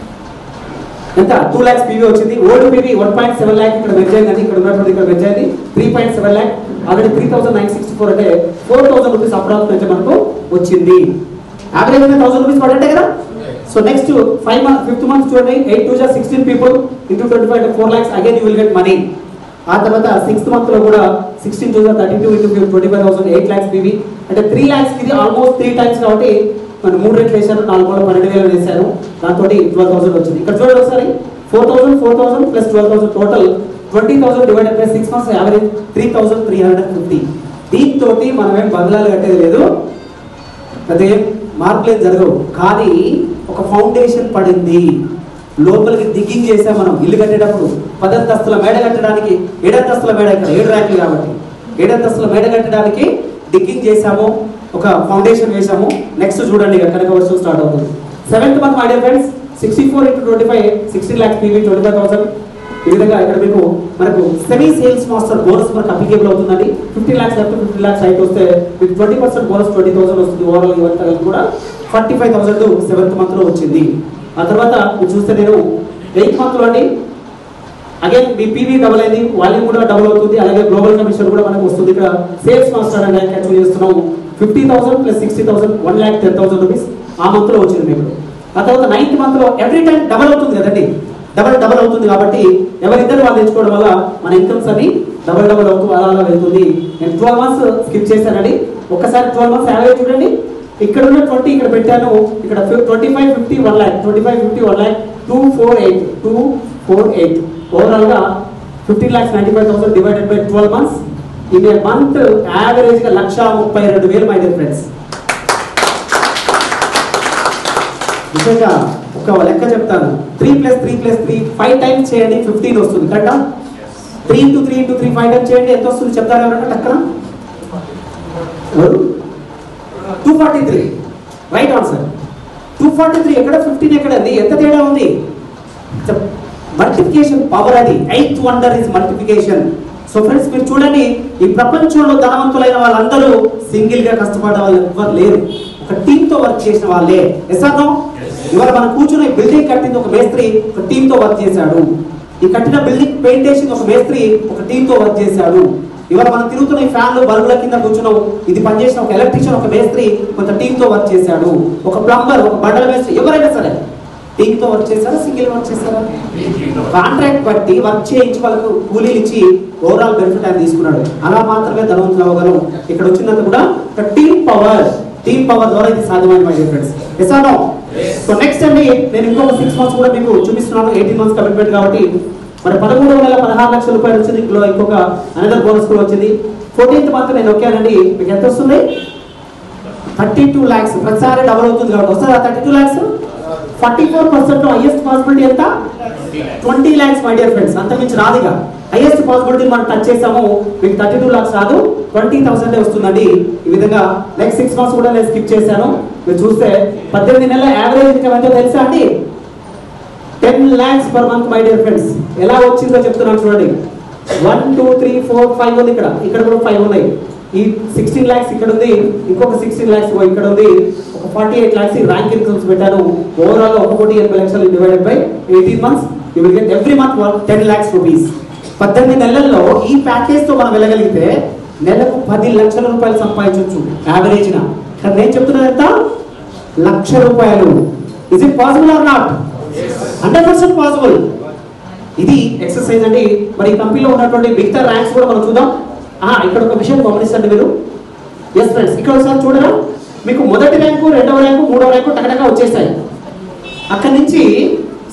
ఎంత టూ ల్యాక్స్ పీవీ వచ్చింది old PV one point seven lakh ఇక్కడ మెర్జ్ అయింది ఇక్కడ ఉన్నటువంటి ఇక్కడ మెర్జ్ అయింది three point seven lakh already three thousand nine sixty four అంటే ఫోర్ థౌసండ్ రూపీస్ అప్రాక్స్ అయితే మనకు వచ్చింది యావరేజ్ అయితే థౌసండ్ రూపీస్ పడంటే కదా so next five month fifth month చూడండి ఎయిట్ టూ జా sixteen people into twenty five four lakhs again you will get money ఆ తర్వాత సిక్స్త్ మంత్ లో కూడా sixteen two thirty two into twenty five thousand eight lakhs PV అంటే three lakhs ఇది almost three times కాబట్టి మనం మూడు రెట్లు వేసాను నాలుగు వందల పన్నెండు వేలు వేసాను దాంతో ట్వెల్వ్ థౌసండ్ వచ్చింది ఇక్కడ చూడండి ఒకసారి four thousand four thousand plus twelve thousand total twenty thousand divided by six months average three thousand three hundred fifty దీంతో మనం ఏం బంగ్లాలు కట్టేది లేదు అదే మార్పులు ఏం జరగవు కానీ ఒక ఫౌండేషన్ పడింది లోపలికి దిగ్గింగ్ చేసాం మనం ఇల్లు కట్టేటప్పుడు పదంతస్తుల మేడ కట్టడానికి ఏడంతస్తుల మేడ ఇక్కడ ఏడు ర్యాంకులు కాబట్టి ఏడంతస్తుల మేడ కట్టడానికి డిగ్గింగ్ చేసాము ఒక ఫౌండేషన్ వేసాము నెక్స్ట్ చూడండి ఇక కనుక వర్షం స్టార్ట్ అవుతుంది seventh month my dear friends sixty four into twenty five sixteen lakhs PV twenty five thousand ఈ విధంగా ఇక్కడ మీకు మనకు సెమీ సేల్స్ మాస్టర్ బోనస్ మనకు అప్లికేబుల్ అవుతుందండి ఫిఫ్టీ ల్యాక్స్ లేకపోతే ఫిఫ్టీ ల్యాక్స్ అయితే వస్తే మీకు twenty percent bonus twenty thousand వస్తుంది ఓవరాల్ ఇవంతా కలిపి కూడా forty five thousand seventh month లో వచ్చింది ఆ తర్వాత మీరు చూస్తే నేను ఎయిత్ మంత్ లో అండి అగైన్ మీ పీవీ డబుల్ అయింది వాల్యూమ్ కూడా డబుల్ అవుతుంది అలాగే గ్లోబల్ కమిషన్ కూడా మనకు వస్తుంది ఇక్కడ సేల్స్ మాస్టర్ అనే ర్యాంక్ అచీవ్ చేస్తున్నాము fifty thousand plus sixty thousand one lakh ten thousand rupees ఆ మంత్ లో వచ్చింది మీకు ఆ తర్వాత నైన్త్ మంత్ లో ఎవ్రీ టైం డబల్ అవుతుంది కదండి డబల్ డబల్ అవుతుంది కాబట్టి ఎవరిద్దరు వాళ్ళు ఎంచుకోవడం వల్ల మన ఇన్కమ్స్ అన్ని డబల్ డబల్ అవుతూ అలా అలా వెళ్తుంది నేను ట్వెల్వ్ మంత్స్ స్కిప్ చేశానండి ఒక్కసారి ట్వెల్వ్ మంత్స్ యావరేజ్ చూడండి ఇక్కడ ఉన్న ట్వంటీ ఇక్కడ పెట్టాను ఇక్కడ twenty five fifty one lakh twenty five fifty one lakh two four eight two four eight overall గా fifteen lakhs ninety five thousand divided by twelve months in a month average గా లక్ష ముప్పై రెండు వేలు మై డియర్ ఫ్రెండ్స్ నిజంగా ఒక లెక్క చెప్తాను three plus three plus three five times చేయండి ఫిఫ్టీన్ వస్తుంది కరెక్టా three into three into three five times చేయండి ఎంత వస్తుంది చెప్తారు ఎవరన్నా టక్కన two forty three right answer two forty three ఎక్కడ ఫిఫ్టీన్ ఎక్కడ ఉంది ఎంత తేడా ఉంది మల్టిప్లికేషన్ పవర్ అది eighth wonder is multiplication so friends మీరు చూడండి ఈ ప్రపంచంలో ధనవంతులైన వాళ్ళందరూ సింగిల్ గా కష్టపడే వాళ్ళు ఎవ్వరు లేరు ఒక టీమ్ తో వర్క్ చేసిన వాళ్ళే ఎస్ ఆర్ నో ఇవాళ మనం కూర్చుని బిల్డింగ్ కట్టింది ఒక మేస్త్రి ఒక టీమ్ తో వర్క్ చేశాడు ఈ కట్టిన బిల్డింగ్ పెయింట్ వేసింది ఒక మేస్త్రి ఒక టీమ్ తో వర్క్ చేశాడు ఇవాళ మనం తిరుగుతున్న ఈ ఫ్యాన్లు బల్బుల కింద కూర్చున్నాం ఇది పనిచేసిన ఒక ఎలక్ట్రీషియన్ ఒక మేస్త్రి కొంత టీమ్ తో వర్క్ చేశాడు ఒక ప్లంబర్ ఒక బండల మేస్త్రి ఎవరైనా సరే టీమ్ తో వర్క్ చేశారా సింగిల్ వర్క్ చేశారా కాంట్రాక్ట్ బట్టి వర్క్ చేయించి వాళ్ళకు కూలీలు ఇచ్చి ఓవరాల్ బెనిఫిట్ ఆయన తీసుకున్నాడు అలా మాత్రమే ధనవంతులు అవ్వగలం ఇక్కడ వచ్చినంత కూడా ఒక టీమ్ పవర్ టీమ్ పవర్ ద్వారా ఇది సాధ్యమైన my dear friends yes or no so next అండి నేను ఇంకొక సిక్స్ మంత్స్ కూడా మీకు చూపిస్తున్నాను ఎయిటీన్ మంత్స్ కమిట్మెంట్ కాబట్టి మరి పదమూడు వందల పదహారు లక్షల రూపాయలు వచ్చింది ఇందులో ఇంకొక అనదర్ బోనస్ కూడా వచ్చింది ఫోర్టీన్త్ మంత్ నేను ఒకేనండి మీకు ఎంత వస్తుంది థర్టీ టూ ల్యాక్స్ ప్రతిసారి డబుల్ అవుతుంది కాబట్టి వస్తుందా thirty two lakhs forty four percent highest possibility ఎంత twenty lakhs my dear friends అంత మించి రాదుగా హైయెస్ట్ పాసిబిలిటీ మనం టచ్ చేసాము మీకు థర్టీ టూ లాక్స్ రాదు ట్వంటీ థౌసండ్ వస్తుందండి ఈ విధంగా నెక్స్ట్ సిక్స్ మంత్స్ కూడా నేను స్కిప్ చేశాను మీరు చూస్తే పద్దెనిమిది నెలల యావరేజ్ ఇన్కమ్ ఎంతో తెలుసా అండి ten lakhs per month my dear friends ఎలా వచ్చిందో చెప్తున్నాను చూడండి one two three four five ఉంది ఇక్కడ ఇక్కడ కూడా ఫైవ్ ఉన్నాయి ఈ సిక్స్టీన్ ల్యాక్స్ ఇక్కడ ఉంది ఇంకొక సిక్స్టీన్ ల్యాక్స్ ఇక్కడ ఉంది ఒక forty eight lakhs rank incomes పెట్టాను ఓవరాల్ ఒక కోటి ఎనభై లక్షలు divided by eighteen months you will get every month ten lakhs rupees పద్దెనిమిది నెలల్లో ఈ ప్యాకేజ్ తో మనం వెళ్ళగలిగితే నెలకు పది లక్షల రూపాయలు సంపాదించవచ్చు యావరేజ్ న కానీ నేను చెప్తున్నది ఎంత లక్ష రూపాయలు is it possible or not hundred percent possible ఇది ఎక్సర్సైజ్ అండి మరి ఈ కంపెనీలో ఉన్నటువంటి మిగతా ర్యాంక్స్ కూడా మనం చూద్దాం ఆ, ఇక్కడ ఒక విషయం గమనించండి మీరు ఎస్ ఫ్రెండ్స్ ఇక్కడ ఒకసారి చూడరా మీకు మొదటి ర్యాంకు రెండవ ర్యాంకు మూడవ ర్యాంకు టకటగా వచ్చేస్తాయి అక్కడి నుంచి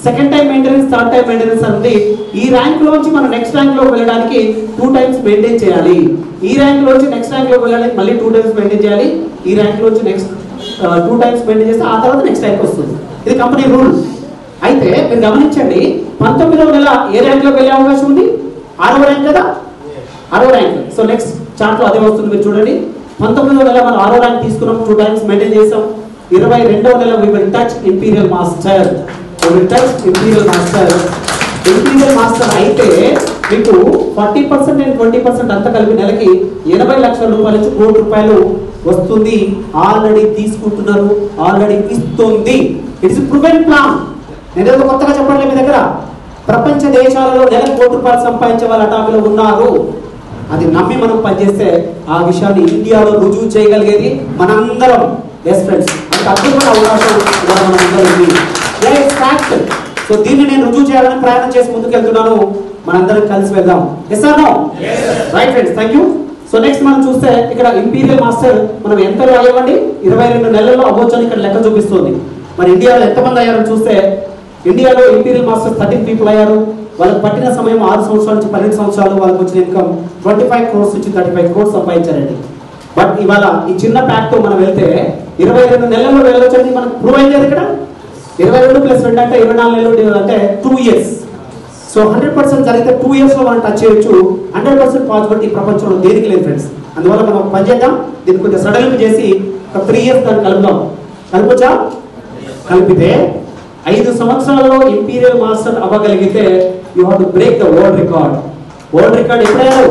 second time maintenance third time maintenance ఉంది ఈ ర్యాంక్ లోంచి మనం నెక్స్ట్ ర్యాంక్ లో వెళ్ళడానికి టూ టైమ్స్ మెయింటైన్ చేయాలి ఈ ర్యాంక్ లోంచి నెక్స్ట్ ర్యాంక్ లో వెళ్ళడానికి మళ్ళీ టూ టైమ్స్ మెయింటైన్ చేయాలి ఈ ర్యాంక్ లోంచి నెక్స్ట్ టూ టైమ్స్ మెయింటైన్ చేస్తే ఆ తర్వాత నెక్స్ట్ ర్యాంక్ వస్తుంది ఇది కంపెనీ రూల్ అయితే మీరు గమనించండి పంతొమ్మిదవ నెల ఏ ర్యాంక్ లోకి వెళ్ళే అవకాశం ఉంది ఆరవ ర్యాంక్ కదా ఆరో ర్యాంక్ సో నెక్స్ట్ చార్ట్ లో అదే వస్తుంది మీరు చూడండి పంతొమ్మిదవ నెల మనం ఆరో ర్యాంక్ తీసుకున్నాం టూ టైమ్స్ మెయింటైన్ చేసాం ఇరవై రెండవ నెల we will touch imperial master we will touch imperial master imperial master అయితే మీకు forty percent and twenty percent అంతా కలిపి నెలకి ఎనభై లక్షల రూపాయల నుంచి కోటి రూపాయలు వస్తుంది ఆల్రెడీ తీసుకుంటున్నారు ఆల్రెడీ ఇస్తుంది ఇట్స్ ప్రూవెన్ ప్లాన్ నేనేదో కొత్తగా చెప్పండి మీ దగ్గర ప్రపంచ దేశాలలో నెల కోటి రూపాయలు సంపాదించే వాళ్ళ అటాకులో ఉన్నారు అది నమ్మి మనం పనిచేస్తే ఆ విషయాన్ని ఇండియాలో రుజువు చేయగలిగేది మనందరం ఎస్ ఫ్రెండ్స్ అంత అద్భుతమైన అవకాశం ఇవాళ మనందరం ఉంది ఫ్యాక్ట్ సో దీన్ని నేను రుజువు చేయాలని ప్రయాణం చేసి ముందుకెళ్తున్నాను మనందరం కలిసి వెళ్దాం yes or no right friends thank you so next మనం చూస్తే ఇక్కడ ఇంపీరియల్ మాస్టర్ మనం ఎంతలో అయ్యామండి ఇరవై రెండు నెలల్లో అవ్వచ్చు అని ఇక్కడ లెక్క చూపిస్తుంది మరి ఇండియాలో ఎంతమంది అయ్యారని చూస్తే ఇండియాలో ఇంపీరియల్ మాస్టర్స్ థర్టీన్ పీపుల్ అయ్యారు వాళ్ళకి పట్టిన సమయం ఆరు సంవత్సరాల నుంచి పన్నెండు సంవత్సరాలు వాళ్ళకి వచ్చిన ఇన్కమ్ ట్వంటీ ఫైవ్ క్రోర్స్ నుంచి థర్టీ ఫైవ్ క్రోర్స్ సంపాదించారండి బట్ ఇవాళ ఈ చిన్న ప్యాక్ తో మనం వెళ్తే ఇరవై రెండు నెలల్లో వెళ్ళొచ్చండి మనకు ప్రూవ్ అయింది కదా ఇక్కడ ఇరవై రెండు ప్లస్ రెండు అంటే ఇరవై నాలుగు నెలలు అంటే two years so hundred percent జరిగితే టూ ఇయర్స్ లో మనం టచ్ చేయొచ్చు హండ్రెడ్ పర్సెంట్ పాసిబిలిటీ ప్రపంచంలో దేనికి లేదు ఫ్రెండ్స్ అందువల్ల మనం ఒక పని చేద్దాం దీన్ని కొంచెం సడలింపు చేసి ఒక త్రీ ఇయర్స్ దాన్ని కలుపుదాం కలుపుచా కలిపితే ఐదు సంవత్సరాలలో ఇంపీరియల్ మాస్టర్ అవ్వగలిగితే you have to break the world record world record ఎప్పుడయ్యారు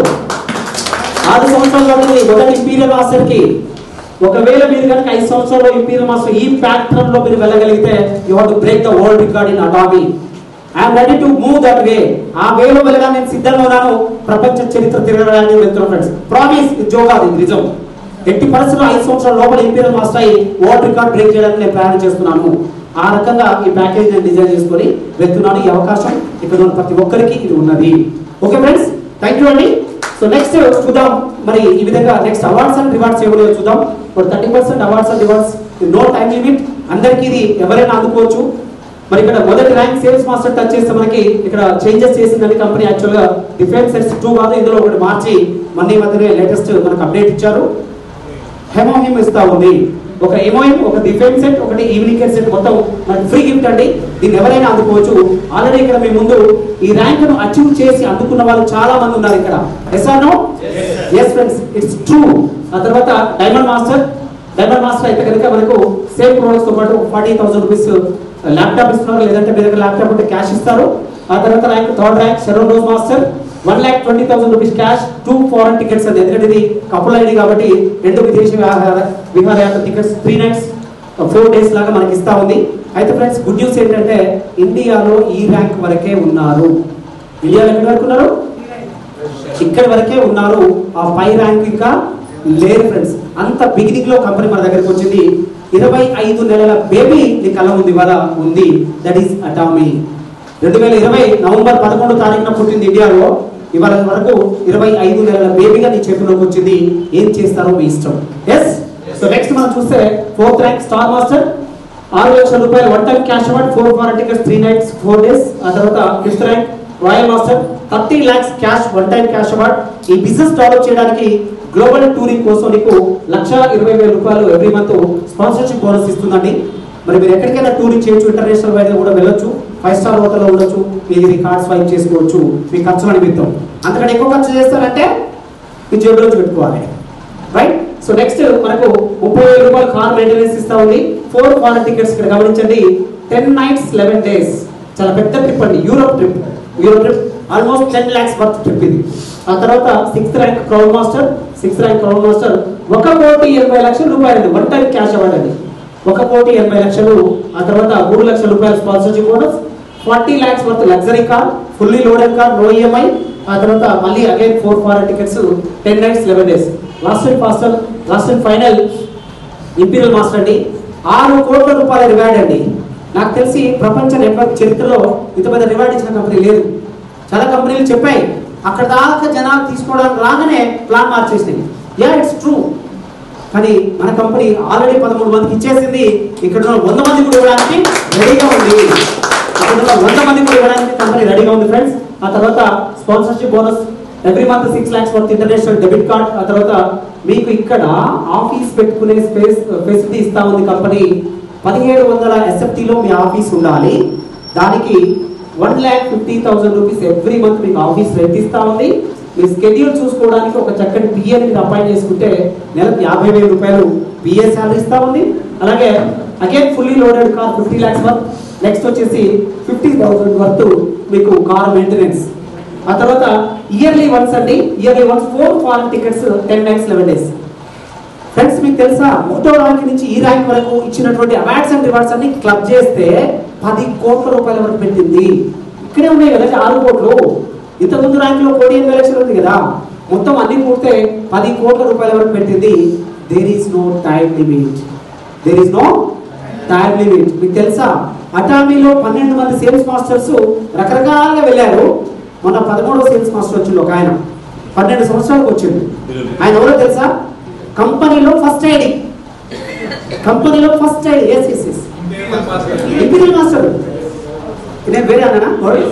ఆరు సంవత్సరాలు పడుతుంది మొదటి ఇంపీరియల్ మాస్టర్ కి ఒకవేళ మీరు కనుక ఐదు సంవత్సరాల్లో ఇంపీరియల్ మాస్టర్ ఈ ప్యాటర్న్ లో మీరు వెళ్ళగలిగితే you have to break the world record in Atomy I'm ready to move that way ఆ వేలో వెళ్ళడానికి నేను సిద్ధంగా ఉన్నాను ప్రపంచ చరిత్ర తిరగడానికి వెళ్తున్నాను ఫ్రెండ్స్ ప్రామిస్ ఇది జోగా ఇది నిజం ఎట్టి పరిస్థితుల్లో ఐదు సంవత్సరాల లోపల ఇంపీరియల్ మాస్టర్ అయ్యి వరల్డ్ రికార్డ్ బ్రేక్ చేయడానికి నేను ప్రయాణం చేస్తున్నాను ఆ రకంగా ఈ ప్యాకేజ్ నేను డిజైన్ చేసుకొని వెళ్తున్నాను ఈ అవకాశం ఇక్కడ ఉన్న ప్రతి ఒక్కరికి ఇది ఉన్నది ఓకే ఫ్రెండ్స్ థ్యాంక్ యూ అండి సో నెక్స్ట్ చూద్దాం మరి ఈ విధంగా నెక్స్ట్ అవార్డ్స్ అండ్ రివార్డ్స్ ఏమో చూద్దాం ఇప్పుడు thirty percent awards and rewards no time limit అందరికీ ఇది ఎవరైనా అందుకోవచ్చు మరి ఇక్కడ మొదటి ర్యాంక్ సేల్స్ మాస్టర్ టచ్ చేస్తే మనకి ఇక్కడ చేంజెస్ చేసిందని కంపెనీ యాక్చువల్ గా డిఫెన్స్ సెట్స్ టూ కాదు ఇందులో ఒకటి మార్చి మళ్ళీ మధ్యనే లేటెస్ట్ మనకు అప్డేట్ ఇచ్చారు హెమోహిమ్ ఇస్తా ఉంది ఒక ఎమోయిమ్ ఒక డిఫెన్స్ సెట్ ఒకటి ఈవినింగ్ కేర్ సెట్ మొత్తం మనకి ఫ్రీ గిఫ్ట్ అండి దీన్ని ఎవరైనా అందుకోవచ్చు ఆల్రెడీ ఇక్కడ మీ ముందు ఈ ర్యాంక్ ను అచీవ్ చేసి అందుకున్న వాళ్ళు చాలా మంది ఉన్నారు ఇక్కడ yes or no yes friends it's true ఆ తర్వాత డైమండ్ మాస్టర్ డైమండ్ మాస్టర్ అయితే కనుక మనకు సేమ్ ప్రొడక్ట్స్ తో పాటు ఫార్టీ థౌసండ్ రూపీస్ ల్యాప్టాప్ ఇస్తున్నారు లేదంటే మీ దగ్గర ల్యాప్టాప్ ఉంటే క్యాష్ ఇస్తారు ఆ తర్వాత rank third rank Sharon Rose master one lakh twenty thousand rupees cash two foreign tickets అండి ఎందుకంటే ఇది కపుల్ ఐడి కాబట్టి రెండు విదేశీ విహార- విహారయాత్ర tickets three nights four days లాగా మనకి ఇస్తా ఉంది అయితే ఫ్రెండ్స్ గుడ్ న్యూస్ ఏంటంటే ఇండియాలో ఈ ర్యాంక్ వరకే ఉన్నారు ఇండియాలో ఎక్కడి వరకు ఉన్నారు ఇక్కడ వరకే ఉన్నారు ఆ పై ర్యాంక్ ఇంకా లేరు ఫ్రెండ్స్ అంత బిగినింగ్ లో కంపెనీ మన దగ్గరికి వచ్చింది ఇరవై ఐదు నెలల బేబీ నీ కళ్ళ ముందు ఇవాళ ఉంది దట్ ఈస్ అటామీ రెండు వేల ఇరవై నవంబర్ పదకొండు తారీఖున పుట్టింది ఇండియాలో ఇవాళ వరకు ఇరవై ఐదు నెలల బేబీగా నీ చేతిలోకి వచ్చింది ఏం చేస్తారో మీ ఇష్టం ఎస్ సో నెక్స్ట్ మనం చూస్తే ఫోర్త్ ర్యాంక్ స్టార్ మాస్టర్ ఆరు లక్షల రూపాయలు one time cash award four foreign tickets three nights four days ఆ తర్వాత fifth rank royal master thirty lakhs cash one time cash award ఈ బిజినెస్ డెవలప్ చేయడానికి గ్లోబల్ టూరింగ్ కోసం నీకు లక్ష ఇరవై వేల రూపాయలు ఎవ్రీ మంత్ స్పాన్సర్షిప్ బోనస్ ఇస్తుందండి మరి మీరు ఎక్కడికైనా టూరింగ్ చేయొచ్చు ఇంటర్నేషనల్ వైడ్ కూడా వెళ్ళొచ్చు ఫైవ్ స్టార్ హోటల్లో ఉండొచ్చు ఇది రికార్డ్ స్వైప్ చేసుకోవచ్చు మీ ఖర్చుల నిమిత్తం అంతకంటే ఎక్కువ ఖర్చు చేస్తారంటే మీ జేబులో పెట్టుకోవాలి రైట్ సో నెక్స్ట్ మనకు ముప్పై వేల రూపాయలు కార్ మెయింటెనెన్స్ ఇస్తా ఉంది ఫోర్ ఫారెన్ టికెట్స్ ఇక్కడ గమనించండి టెన్ నైట్స్ లెవెన్ డేస్ చాలా పెద్ద ట్రిప్ అండి Europe trip Europe trip almost ten lakhs worth trip ఇది ఆ తర్వాత sixth rank crown master sixth rank crown master ఒక కోటి ఎనభై లక్షల రూపాయలు వన్ టైం క్యాష్ అవార్డ్ అండి ఒక కోటి ఎనభై లక్షలు ఆ తర్వాత మూడు లక్షల రూపాయలు sponsorship bonus forty lakhs worth luxury car fully loaded car no EMI ఆ తర్వాత మళ్ళీ again four foreign tickets ten nights eleven days last and faster last and final imperial master అండి ఆరు కోట్ల రూపాయల రివార్డ్ అండి నాకు తెలిసి ప్రపంచ నెట్వర్క్ చరిత్రలో ఇంత పెద్ద రివార్డ్ ఇచ్చిన కంపెనీ లేదు చాలా కంపెనీలు చెప్పాయి అక్కడ దాకా జనాలు తీసుకోవడానికి రాగానే ప్లాన్ మార్చేసినాయి యా ఇట్స్ ట్రూ కానీ మన కంపెనీ ఆల్రెడీ పదమూడు మందికి ఇచ్చేసింది ఇక్కడ ఉన్న వంద మంది కూడా ఇవ్వడానికి రెడీగా ఉంది ఒక ఇక్కడ ఉన్న వంద మంది కూడా ఇవ్వడానికి కంపెనీ రెడీగా ఉంది ఫ్రెండ్స్ ఆ తర్వాత sponsorship bonus every month six lakhs worth international debit card ఆ తర్వాత మీకు ఇక్కడ ఆఫీస్ పెట్టుకునే స్పేస్ ఫెసిలిటీ ఇస్తా ఉంది కంపెనీ పదిహేడు వందల ఎస్ఎఫ్టీలో మీ ఆఫీస్ ఉండాలి దానికి one lakh fifty thousand rupees every month మీకు ఆఫీస్ రెంట్ ఇస్తా ఉంది మీ స్కెడ్యూల్ చూసుకోవడానికి ఒక చక్కటి పిఎన్ మీరు అపాయింట్ చేసుకుంటే నెలకు యాభై వేల రూపాయలు పిఏ శాలరీ ఇస్తా ఉంది అలాగే again fully loaded car fifty lakhs worth next వచ్చేసి ఫిఫ్టీ థౌసండ్ వర్త్ మీకు కార్ మెయింటెనెన్స్ ఆ తర్వాత ఇయర్లీ వన్స్ అండి yearly once four foreign tickets ten lakhs eleven days friends మీకు తెలుసా ఒకటో ర్యాంక్ నుంచి ఈ ర్యాంక్ వరకు ఇచ్చినటువంటి అవార్డ్స్ అండ్ రివార్డ్స్ అన్ని క్లబ్ చేస్తే పది కోట్ల రూపాయల వరకు పెట్టింది ఇక్కడే ఉన్నాయి కదా ఆరు కోట్లు ఇంతకుముందు ర్యాంక్ లో కోటి ఎనిమిది లక్షలు ఉంది కదా మొత్తం అన్ని కూడితే పది కోట్ల రూపాయల వరకు పెట్టింది there is no time limit there is no time limit మీకు తెలుసా అటామీలో పన్నెండు మంది సేల్స్ మాస్టర్స్ రకరకాలుగా వెళ్ళారు మొన్న పదమూడవ సేల్స్ మాస్టర్ వచ్చిండు ఒక ఆయన పన్నెండు సంవత్సరాలకు వచ్చిండు ఆయన ఎవరో తెలుసా కంపెనీలో ఫస్ట్ ఐడి కంపెనీలో first ID yes yes yes imperial master నేను వేరే అన్నా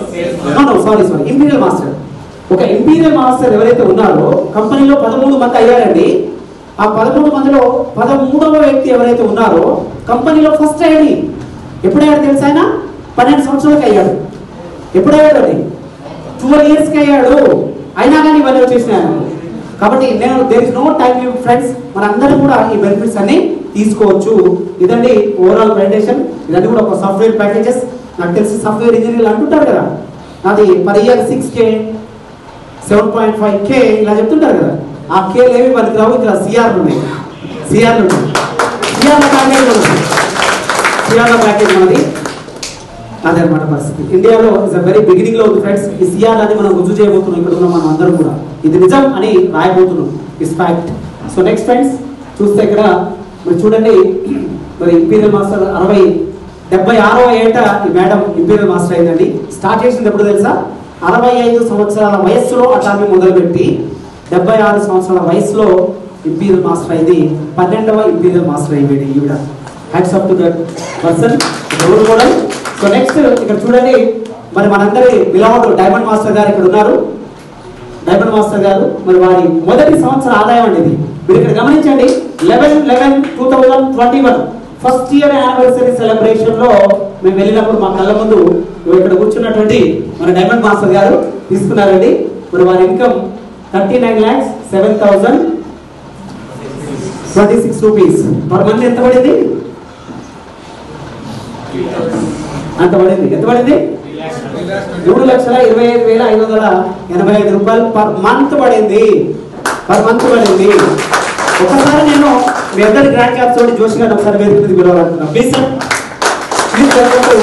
no sorry sorry imperial master ఒక ఇంపీరియల్ మాస్టర్ ఎవరైతే ఉన్నారో కంపెనీలో పదమూడు మంది అయ్యారండి ఆ పదమూడు మందిలో పదమూడవ వ్యక్తి ఎవరైతే ఉన్నారో కంపెనీలో ఫస్ట్ ఐడి ఎప్పుడయ్యాడు తెలుసా ఆయన పన్నెండు సంవత్సరాలకు అయ్యాడు ఎప్పుడయ్యాడు అది ట్వెల్వ్ ఇయర్స్కి అయ్యాడు అయినా కానీ ఇవన్నీ వచ్చేసినాయి కాబట్టి నేను there is no time limit friends మనందరం కూడా ఈ బెనిఫిట్స్ అన్ని తీసుకోవచ్చు ఇదండి ఓవరాల్ ప్రెజెంటేషన్ ఇదండి కూడా ఒక సాఫ్ట్వేర్ ప్యాకేజెస్ నాకు తెలిసి సాఫ్ట్వేర్ ఇంజనీర్లు అంటుంటారు కదా నాది per year six K seven point five K ఇలా చెప్తుంటారు కదా ఆ కే ఏమి మనకి రావు ఇక్కడ సిఆర్ ఉన్నాయి సిఆర్ ఉన్నాయి సిఆర్ ప్యాకేజ్ ఉంది సిఆర్ ప్యాకేజ్ ఉన్నది అదే అనమాట పరిస్థితి ఇండియాలో ఇస్ అ వెరీ బిగినింగ్ లో ఉంది ఫ్రెండ్స్ ఈ సిఆర్ అని మనం రుజువు చేయబోతున్నాం ఇక్కడ ఉన్న మనం అందరం కూడా ఇది నిజం అని రాయబోతున్నాం is fact so next friends చూస్తే ఇక్కడ మరి చూడండి మరి ఇంపీరియల్ మాస్టర్ అరవై డెబ్బై ఆరవ ఏట ఈ మేడం ఇంపీరియల్ మాస్టర్ అయిందండి స్టార్ట్ చేసింది ఎప్పుడు తెలుసా అరవై ఐదు సంవత్సరాల వయస్సులో అటామీ మొదలుపెట్టి డెబ్బై ఆరు సంవత్సరాల వయసులో ఇంపీరియల్ మాస్టర్ అయింది పన్నెండవ ఇంపీరియల్ మాస్టర్ అయింది ఈవిడ hats up to that person role model so next ఇక్కడ చూడండి మరి మనందరి బిలవడు డైమండ్ మాస్టర్ గారు ఇక్కడ ఉన్నారు డైమండ్ మాస్టర్ గారు మరి వారి మొదటి సంవత్సర ఆదాయం అండి ఇది మీరు ఇక్కడ గమనించండి eleven eleven two thousand twenty one first year anniversary celebration లో మేము వెళ్ళినప్పుడు మా కళ్ళ ముందు ఇగో ఇక్కడ కూర్చున్నటువంటి మన డైమండ్ మాస్టర్ గారు తీసుకున్నారండి మరి వారి income thirty nine lakhs seven thousand twenty six rupees per month ఎంత పడింది అంత పడింది ఎంత పడింది మూడు లక్షల ఇరవై ఐదు వేల ఐదు వందల ఎనభై ఐదు రూపాయలు పర్ మంత్ పడింది పర్ మంత్ పడింది ఒకసారి నేను మీ అందరి గ్రాండ్ క్యాప్ తోటి జోషి గారు ఒకసారి వేదిక మీద పిలవాలనుకున్నా ప్లీజ్ సార్ ప్లీజ్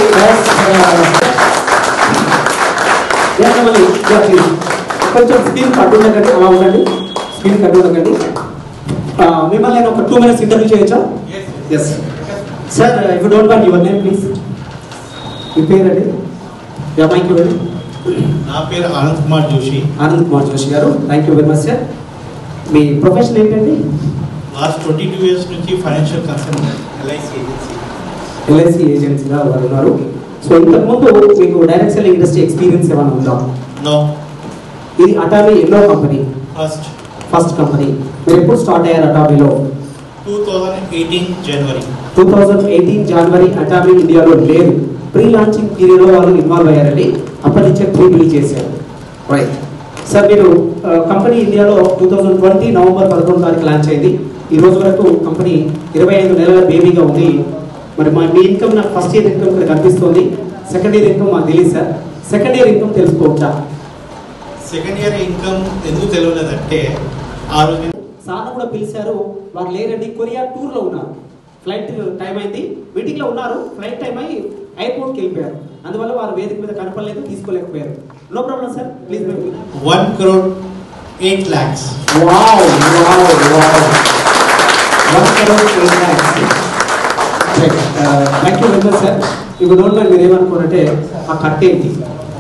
కొంచెం స్క్రీన్ కట్టు ఉండకండి అలా ఉండండి స్క్రీన్ కట్టు ఉండకండి ఆ, మిమ్మల్ని నేను ఒక టూ మినిట్స్ ఇంటర్వ్యూ చేయొచ్చా yes sir if don't mind your name please మీ పేరండి యా థ్యాంక్ యూ వెరీ నా పేరు Anand Kumar Joshi Anand Kumar Joshi garu thank you very much sir మీ ప్రొఫెషన్ ఏంటండి లాస్ట్ ట్వంటీ టూ ఇయర్స్ నుంచి financial concern LIC agency LIC ఏజెన్సీగా వారు ఉన్నారు సో ఇంతకుముందు మీకు డైరెక్ట్ సెల్లింగ్ ఇండస్ట్రీ ఎక్స్పీరియన్స్ ఏమైనా ఉందా నో ఇది అటామీ ఎన్నో కంపెనీ ఫస్ట్ ఫస్ట్ కంపెనీ మీరు ఎప్పుడు స్టార్ట్ అయ్యారు అటామీలో టూ థౌజండ్ ఎయిటీన్ జనవరి టూ థౌజండ్ ఎయిటీన్ జనవరి అటామీ ఇండియాలో లేదు ప్రీ లాంచింగ్ పీరియడ్ లో వాళ్ళు ఇన్వాల్వ్ అయ్యారండి అప్పటి నుంచే ప్రీ బిల్ చేశారు రైట్ సార్ మీరు కంపెనీ ఇండియాలో టూ థౌజండ్ ట్వంటీ నవంబర్ పదకొండు తారీఖు లాంచ్ అయింది ఈ రోజు వరకు కంపెనీ ఇరవై ఐదు నెలల బేబీగా ఉంది మరి మా మీ ఇన్కమ్ నాకు ఫస్ట్ ఇయర్ ఇన్కమ్ ఇక్కడ కనిపిస్తుంది సెకండ్ ఇయర్ ఇన్కమ్ మాకు తెలియదు సార్ సెకండ్ ఇయర్ ఇన్కమ్ తెలుసుకోవచ్చా సెకండ్ ఇయర్ ఇన్కమ్ ఎందుకు తెలియలేదంటే ఆ రోజు సార్ను కూడా పిలిచారు వారు లేరండి కొరియా టూర్ లో ఉన్నారు ఫ్లైట్ టైం అయింది మీటింగ్ లో ఉన్నారు ఫ్లైట్ టైం అయి ఎయిర్పోర్ట్ కి వెళ్ళిపోయారు అందువల్ల వారు వేదిక మీద కనపడలేదు తీసుకోలేకపోయారు no problem sir please one crore eight lakhs wow wow wow one crore eight lakhs thank you very much sir ఇప్పుడు డోంట్ మైండ్ మీరు ఏమనుకోరంటే ఆ కట్ ఏంటి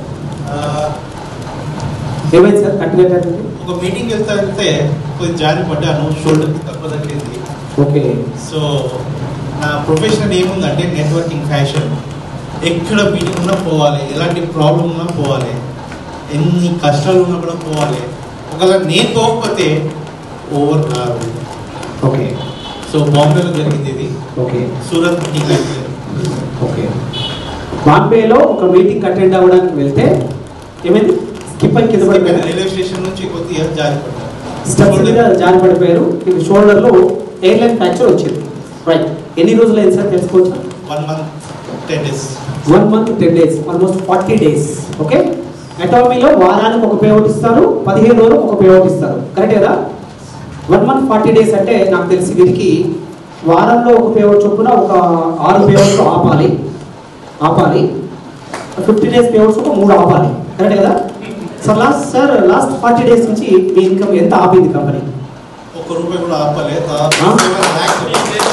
ఏమైంది సార్ కట్ కట్టారు ఒక మీటింగ్ వెళ్తా వెళ్తే కొంచెం జారి పడ్డాను షోల్డర్ తక్కువ తగ్గింది ఓకే సో నా ప్రొఫెషన్ ఏముందంటే నెట్వర్కింగ్ ఫ్యాషన్ ఎక్కడ మీటింగ్ ఉన్నా పోవాలి ఎలాంటి ప్రాబ్లం ఉన్నా పోవాలి ఎన్ని కష్టాలు ఉన్నా కూడా పోవాలి ఒకవేళ నేను పోకపోతే ఓవర్ కాదు ఓకే సో బాంబేలో జరిగింది ఇది ఓకే సూరత్ మీటింగ్ అయితే ఓకే బాంబేలో ఒక మీటింగ్ అటెండ్ అవ్వడానికి వెళ్తే ఏమైంది స్కిప్ అని కింద పడిపోయారు రైల్వే స్టేషన్ నుంచి కొద్దిగా జారిపడ్డారు స్టెప్స్ మీద జారి పడిపోయారు ఇది షోల్డర్లో ఎయిర్లైన్ ఫ్రాక్చర్ వచ్చింది రైట్ ఎన్ని రోజులు అయింది సార్ తెలుసుకోవచ్చు one month ten days one month ten days almost forty days okay అటామీలో వారానికి ఒక పేఅవుట్ ఇస్తారు పదిహేను రోజులకు ఒక పేఅవుట్ ఇస్తారు కరెక్ట్ కదా వన్ మంత్ ఫార్టీ డేస్ అంటే నాకు తెలిసి వీరికి వారంలో ఒక పేఅవుట్ చొప్పున ఒక ఆరు పేఅవుట్లు ఆపాలి ఆపాలి ఫిఫ్టీ డేస్ పేఅవుట్స్ ఒక మూడు ఆపాలి కరెక్ట్ కదా sir last sir last forty days నుంచి మీ ఇన్కమ్ ఎంత ఆపింది కంపెనీ ఒక్క రూపాయి కూడా ఆపలే ఆ? Seven lakhs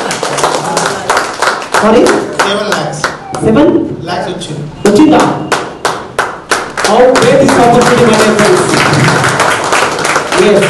sorry seven lakhs seven lakhs వచ్చింది వచ్చిందా how great is opportunity my dear friends yes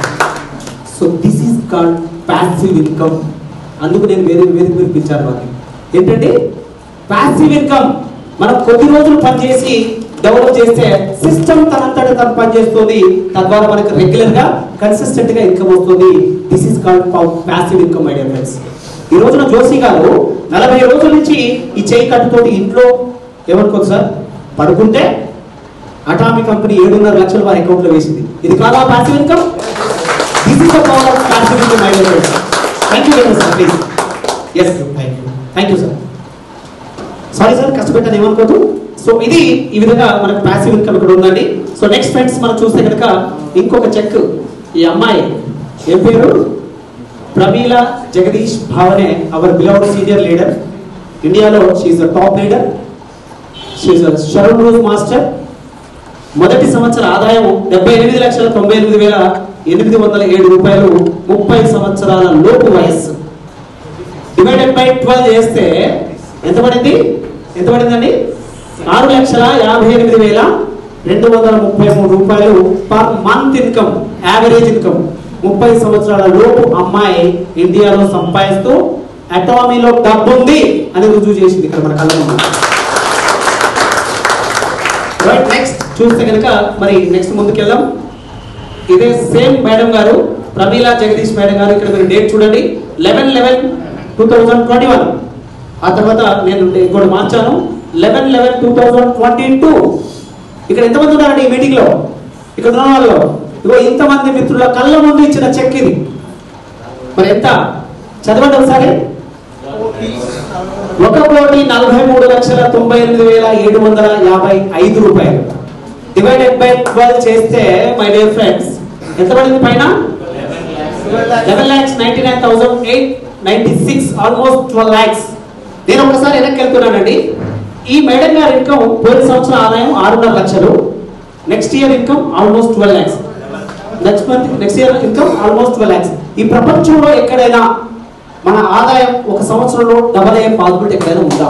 so this is called passive income అందుకు నేను వేరే వేదిక మీద పిలిచాను వాటిని ఏంటంటే ప్యాసివ్ ఇన్కమ్ మనం కొద్ది రోజులు పనిచేసి డెవలప్ చేస్తే సిస్టమ్ తనంతట తను పనిచేస్తుంది తద్వారా మనకు రెగ్యులర్ గా కన్సిస్టెంట్ గా ఇన్కమ్ వస్తుంది this is called passive income my dear friends ఈ రోజున జోషి గారు నలభై రోజుల నుంచి ఈ చేయి కట్టుతోటి ఇంట్లో ఏమనుకోదు సార్ పడుకుంటే అటామి కంపెనీ ఏడున్నర లక్షలు వారి అకౌంట్ లో వేసింది ఇది కాదా passive income this is the power of passive income my dear friends thank you very much sir please yes thank you thank you sir sorry sir కష్టపెట్టాను ఏమనుకోదు సో ఇది ఈ విధంగా మనకు ప్యాసివ్ ఇన్కమ్ ఇక్కడ ఉందండి సో నెక్స్ట్ ఫ్రెండ్స్ మనం చూస్తే కనుక ఇంకొక చెక్ ఈ అమ్మాయి ఏం పేరు Pramila Jagadish Bhavane our beloved senior leader ఇండియాలో she the top leader she షరూన్ రూజ్ మాస్టర్ మొదటి సంవత్సర ఆదాయం డెబ్బై ఎనిమిది లక్షల తొంభై ఎనిమిది వేల ఎనిమిది వందల ఏడు రూపాయలు ముప్పై సంవత్సరాల లోపు వయస్సు డివైడెడ్ బై ట్వెల్వ్ చేస్తే ఎంత పడింది ఎంత పడిందండి ఆరు లక్షల యాభై ఎనిమిది వేల రెండు వందల ముప్పై మూడు రూపాయలు per month income average income ముప్పై సంవత్సరాల లోపు అమ్మాయి ఇండియాలో సంపాదిస్తూ అటామీలో డబ్బు ఉంది అని రుజువు చేసింది ఇక్కడ మన కళ్ళ ముందు రైట్ నెక్స్ట్ చూస్తే కనుక మరి నెక్స్ట్ ముందుకెళ్దాం ఇదే సేమ్ మేడం గారు ప్రమీలా జగదీష్ మేడం గారు ఇక్కడ మీరు డేట్ చూడండి eleven eleven two thousand twenty one ఆ తర్వాత నేను ఇంకోటి మార్చాను eleven eleven two thousand twenty two ఇక్కడ ఎంతమంది ఉన్నారండి ఈ మీటింగ్ లో ఇక్కడ ఉన్న వాళ్ళు ఇగో ఇంతమంది మిత్రుల కళ్ళ ముందు ఇచ్చిన చెక్ ఇది మరి ఎంత చదవండి ఒకసారి ఒక కోటి నలభై మూడు లక్షల తొంభై ఎనిమిది వేల ఏడు వందల యాభై ఐదు రూపాయలు డివైడెడ్ బై ట్వెల్వ్ చేస్తే మై డియర్ ఫ్రెండ్స్ ఎంత పడింది పైన eleven lakhs ninety nine thousand eight ninety six almost twelve lakhs నేను ఒకసారి వెనక్కి వెళ్తున్నానండి ఈ మేడం గారి ఇన్కమ్ పోయిన సంవత్సరం ఆదాయం ఆరున్నర లక్షలు next year income almost twelve lakhs next month next year income almost twelve lakhs ఈ ప్రపంచంలో ఎక్కడైనా మన ఆదాయం ఒక సంవత్సరంలో డబల్ అయ్యే పాసిబిలిటీ ఎక్కడైనా ఉందా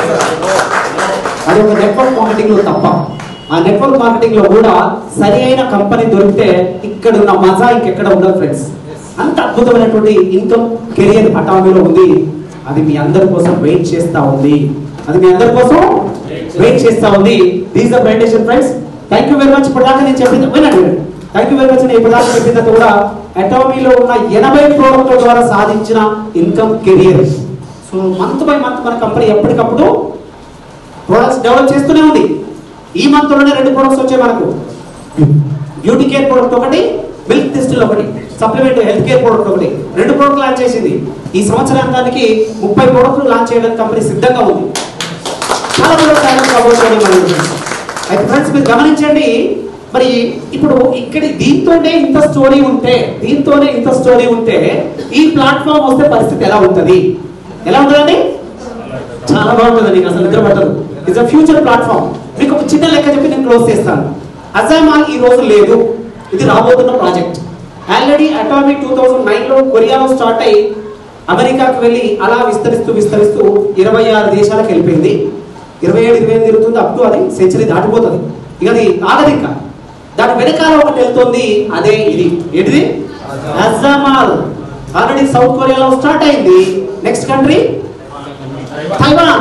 అది ఒక నెట్వర్క్ మార్కెటింగ్ లో తప్ప ఆ నెట్వర్క్ మార్కెటింగ్ లో కూడా సరి అయిన కంపెనీ దొరికితే ఇక్కడ ఉన్న మజా ఇంకెక్కడ ఉండదు ఫ్రెండ్స్ అంత అద్భుతమైనటువంటి ఇన్కమ్ కెరియర్ అటామీలో ఉంది అది మీ అందరి కోసం వెయిట్ చేస్తా ఉంది అది మీ అందరి కోసం వెయిట్ చేస్తా ఉంది this the presentation friends thank you very much ఇప్పటిదాకా నేను చెప్పింది వినండి థ్యాంక్ యూ వెరీ మచ్ నేను ఇప్పటిదాకా చెప్పినంత కూడా అటామీలో ఉన్న ఎనభై ప్రోడక్ట్ల ద్వారా సాధించిన income career so month by month మన కంపెనీ ఎప్పటికప్పుడు ప్రొడక్ట్స్ డెవలప్ చేస్తూనే ఉంది ఈ మంత్ లోనే రెండు ప్రొడక్ట్స్ వచ్చాయి మనకు బ్యూటీ కేర్ ప్రొడక్ట్ ఒకటి మిల్క్ టెస్టిల్ ఒకటి సప్లిమెంట్ హెల్త్ కేర్ ప్రొడక్ట్ ఒకటి రెండు ప్రొడక్ట్ లాంచ్ చేసింది ఈ సంవత్సరాంతానికి ముప్పై ప్రొడక్ట్లు లాంచ్ చేయడానికి కంపెనీ సిద్ధంగా ఉంది చాలా ప్రొడక్ట్ లాంచ్ కాబోతున్నాయి మనం అయితే ఫ్రెండ్స్ మీరు గమనించండి మరి ఇప్పుడు ఇక్కడ దీంతోనే ఇంత స్టోరీ ఉంటే దీంతోనే ఇంత స్టోరీ ఉంటే ఈ ప్లాట్ఫామ్ వస్తే పరిస్థితి ఎలా ఉంటుంది ఎలా ఉంటుందండి చాలా బాగుంటుంది నీకు అసలు నిద్ర పట్టదు ఇట్స్ ఫ్యూచర్ ప్లాట్ఫామ్ మీకు ఒక చిన్న లెక్క చెప్పి నేను క్లోజ్ చేస్తాను అజామాల్ ఈ రోజు లేదు ఇది రాబోతున్న project already atomic two thousand nine లో కొరియాలో స్టార్ట్ అయ్యి అమెరికాకు వెళ్ళి అలా విస్తరిస్తూ విస్తరిస్తూ ఇరవై ఆరు దేశాలకు వెళ్ళిపోయింది ఇరవై ఏడు ఇరవై ఎనిమిది తిరుగుతుంది అప్ టు అది సెంచరీ దాటిపోతుంది ఇక అది ఆగదు ఇంకా దాని వెనకాల ఒకటి వెళ్తుంది అదే ఇది ఏంటిది అజామాల్ ఆల్రెడీ సౌత్ కొరియాలో స్టార్ట్ అయింది next country Taiwan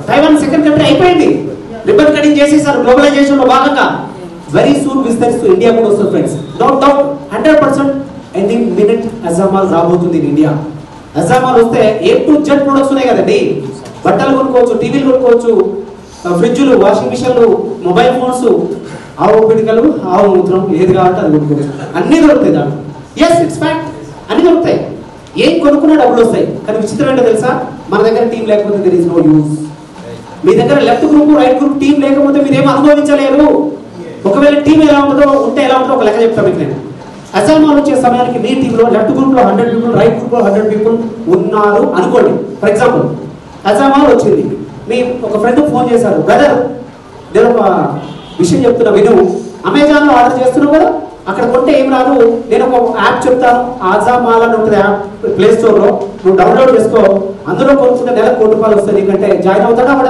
Taiwan second country అయిపోయింది రిబన్ కటింగ్ చేసేసారు గ్లోబలైజేషన్ లో భాగంగా వెరీ సూన్ విస్తరిస్తూ ఇండియా కూడా వస్తుంది friends doubt doubt hundred percent any minute Azamall రాబోతుంది ఇన్ ఇండియా అజామాల్ వస్తే ఏ టు జెడ్ ప్రొడక్ట్స్ ఉన్నాయి కదండి బట్టలు కొనుక్కోవచ్చు టీవీలు కొనుక్కోవచ్చు ఆ, ఫ్రిడ్జ్లు వాషింగ్ మిషన్లు మొబైల్ ఫోన్స్ ఆవు పిడికలు ఆవు మూత్రం ఏది కావాలంటే అది కొనుక్కోవచ్చు అన్ని దొరుకుతాయి దాంట్లో ఎస్ ఇట్స్ ఫ్యాక్ట్ అన్ని దొరుకుతాయి ఏం కొనుక్కున్నా డబ్బులు వస్తాయి కానీ విచిత్రం ఏంటో తెలుసా మన దగ్గర టీం లేకపోతే దెర్ ఇస్ నో యూస్ మీ దగ్గర left group right group team లేకపోతే మీరు ఏం అనుభవించలేరు ఒకవేళ టీం ఎలా ఉంటుందో ఉంటే ఎలా ఉంటుందో ఒక లెక్క చెప్తాను మీకు నేను అసైన్మెంట్ వచ్చే సమయానికి మీ టీంలో లెఫ్ట్ గ్రూప్ లో హండ్రెడ్ పీపుల్ రైట్ గ్రూప్ లో హండ్రెడ్ పీపుల్ ఉన్నారు అనుకోండి ఫర్ ఎగ్జాంపుల్ అజామాల్ వచ్చింది మీ ఒక ఫ్రెండ్ ఫోన్ చేశారు బ్రదర్ నేను ఒక విషయం చెప్తున్నా విను అమెజాన్ లో ఆర్డర్ చేస్తున్నావు కదా అక్కడ కొంటే ఏం రాదు నేను ఒక యాప్ చెప్తాను ఆజామాల్ అని ఉంటుంది యాప్ ప్లే స్టోర్ లో నువ్వు డౌన్లోడ్ చేసుకో అందులో కొనుక్కుంటే నెల కోటి రూపాయలు వస్తుంది నీకంటే జాయిన్ అవుతాడా అక్కడ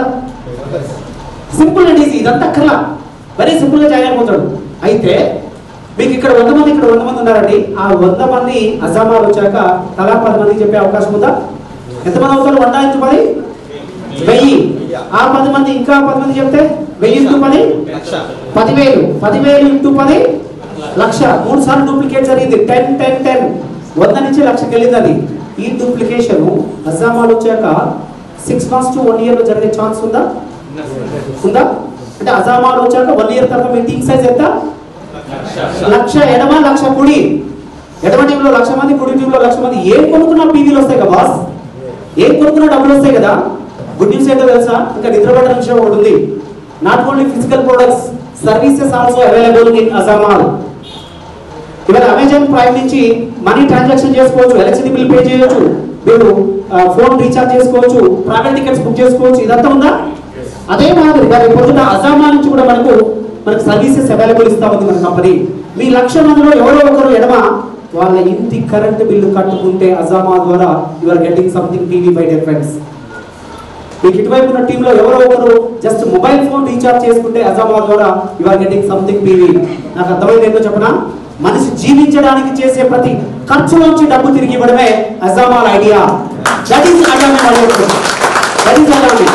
సింపుల్ అండ్ ఈజీ ఇదంతా అక్కర్లా వెరీ సింపుల్ గా జాయిన్ అయిపోతాడు అయితే మీకు ఇక్కడ వంద మంది ఇక్కడ వంద మంది ఉన్నారండి ఆ వంద మంది అజామాల్ వచ్చాక తలా పది మందికి చెప్పే అవకాశం ఉందా ఎంతమంది అవుతారు వంద ఇంటూ పది వెయ్యి ఆ పది మంది ఇంకా పది మంది చెప్తే వెయ్యి ఇంటూ పది పదివేలు పదివేలు ఇంటూ పది లక్ష మూడు సార్లు డూప్లికేట్ జరిగింది టెన్ టెన్ టెన్ వంద నుంచి లక్షకి వెళ్ళింది అది ఈ డూప్లికేషన్ అజామాల్ వచ్చాక six months to one year లో జరిగే ఛాన్స్ ఉందా ఉందా అంటే అజామాల్ వచ్చాక వన్ ఇయర్ తర్వాత మీ టీమ్ సైజ్ ఎంత లక్ష ఎడమ లక్ష కుడి ఎడమ టీంలో లక్ష మంది కుడి టీంలో లక్ష మంది ఏం కొనుక్కున్నా పీవీలు వస్తాయి కదా బాస్ ఏం కొనుక్కున్నా డబ్బులు వస్తాయి కదా గుడ్ న్యూస్ ఏంటో తెలుసా ఇంకా నిద్రపడ్డ విషయం ఒకటి ఉంది not only physical products services also available in Azamall ఇవాళ అమెజాన్ ప్రైమ్ నుంచి మనీ ట్రాన్సాక్షన్ చేసుకోవచ్చు ఎలక్ట్రిసిటీ బిల్ పే చేయొచ్చు మీరు ఫోన్ రీఛార్జ్ చేసుకోవచ్చు ట్రావెల్ టికెట్స్ బుక్ చేసుకోవచ్చు ఇదంతా ఉందా అదే మాదిరిగా రేపు పొద్దున్న అజామా నుంచి కూడా మనకు మనకు సర్వీసెస్ అవైలబుల్ ఇస్తా ఉంది మన కంపెనీ మీ లక్ష మందిలో ఎవరో ఒకరు ఎడమ వాళ్ళ ఇంటి కరెంట్ బిల్లు కట్టుకుంటే అజామా ద్వారా you are getting something TV by dear friends మీకు ఇటువైపు ఉన్న టీంలో ఎవరో ఒకరు జస్ట్ మొబైల్ ఫోన్ రీఛార్జ్ చేసుకుంటే అజామా ద్వారా you are getting something PV నాకు అర్థమైంది ఏంటో చెప్పనా మనిషి జీవించడానికి చేసే ప్రతి ఖర్చులోంచి డబ్బు తిరిగి ఇవ్వడమే Azamall idea that is Azama that is Azama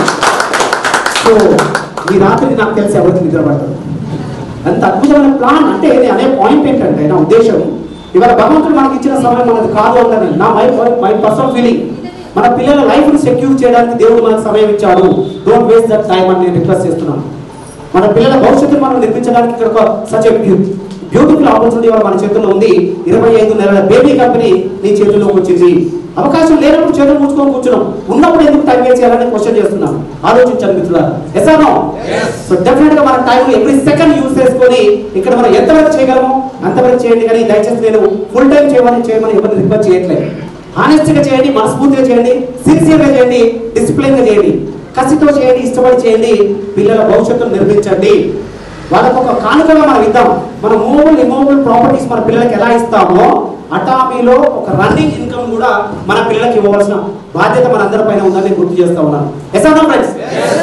so ఈ రాత్రికి నాకు తెలిసి ఎవరికి నిద్ర పడతారు అంత అద్భుతమైన ప్లాన్ అంటే ఇది అనే పాయింట్ ఏంటంటే నా ఉద్దేశం ఇవాళ భగవంతుడు మనకి ఇచ్చిన సమయం మనది కాదు అన్నది నా మై మై పర్సనల్ ఫీలింగ్ మన పిల్లల లైఫ్ ని సెక్యూర్ చేయడానికి దేవుడు మనకు సమయం ఇచ్చాడు డోంట్ వేస్ట్ దట్ టైం అని నేను రిక్వెస్ట్ చేస్తున్నాను మన పిల్లల భవిష్యత్తును మనం నిర్మించడానికి ఇక్కడ ఒక సచ్ బ్యూటిఫుల్ ఆపర్చునిటీ వాళ్ళ మన చేతుల్లో ఉంది ఇరవై ఐదు నెలల బేబీ కంపెనీ నీ చేతుల్లోకి వచ్చింది అవకాశం లేనప్పుడు చేతులు మూసుకొని కూర్చున్నాం ఉన్నప్పుడు ఎందుకు టైం వేస్ట్ చేయాలని క్వశ్చన్ చేస్తున్నాం ఆలోచించండి మిత్రులారా ఎసానో సో డెఫినెట్ గా మన టైం ఎవ్రీ సెకండ్ యూజ్ చేసుకొని ఇక్కడ మనం ఎంతవరకు చేయగలమో అంతవరకు చేయండి కానీ దయచేసి నేను ఫుల్ టైం చేయమని చేయమని ఎవరిని రిక్వెస్ట్ చేయట్లేదు హానెస్ట్ గా చేయండి మనస్ఫూర్తిగా చేయండి సిన్సియర్ గా చేయండి డిసిప్లిన్ గా చేయండి కసితో చేయండి ఇష్టపడి చేయండి పిల్లల భవిష్యత్తును నిర్మించండి వాళ్ళకు ఒక కానుకగా మనం ఇద్దాం మన మూవబుల్ ఇమూవబుల్ ప్రాపర్టీస్ మన పిల్లలకి ఎలా ఇస్తామో అటామీలో ఒక రన్నింగ్ ఇన్కమ్ కూడా మన పిల్లలకి ఇవ్వవలసిన బాధ్యత మన అందరి పైన ఉందని నేను గుర్తు చేస్తా ఉన్నాను ఎస్ ఫ్రెండ్స్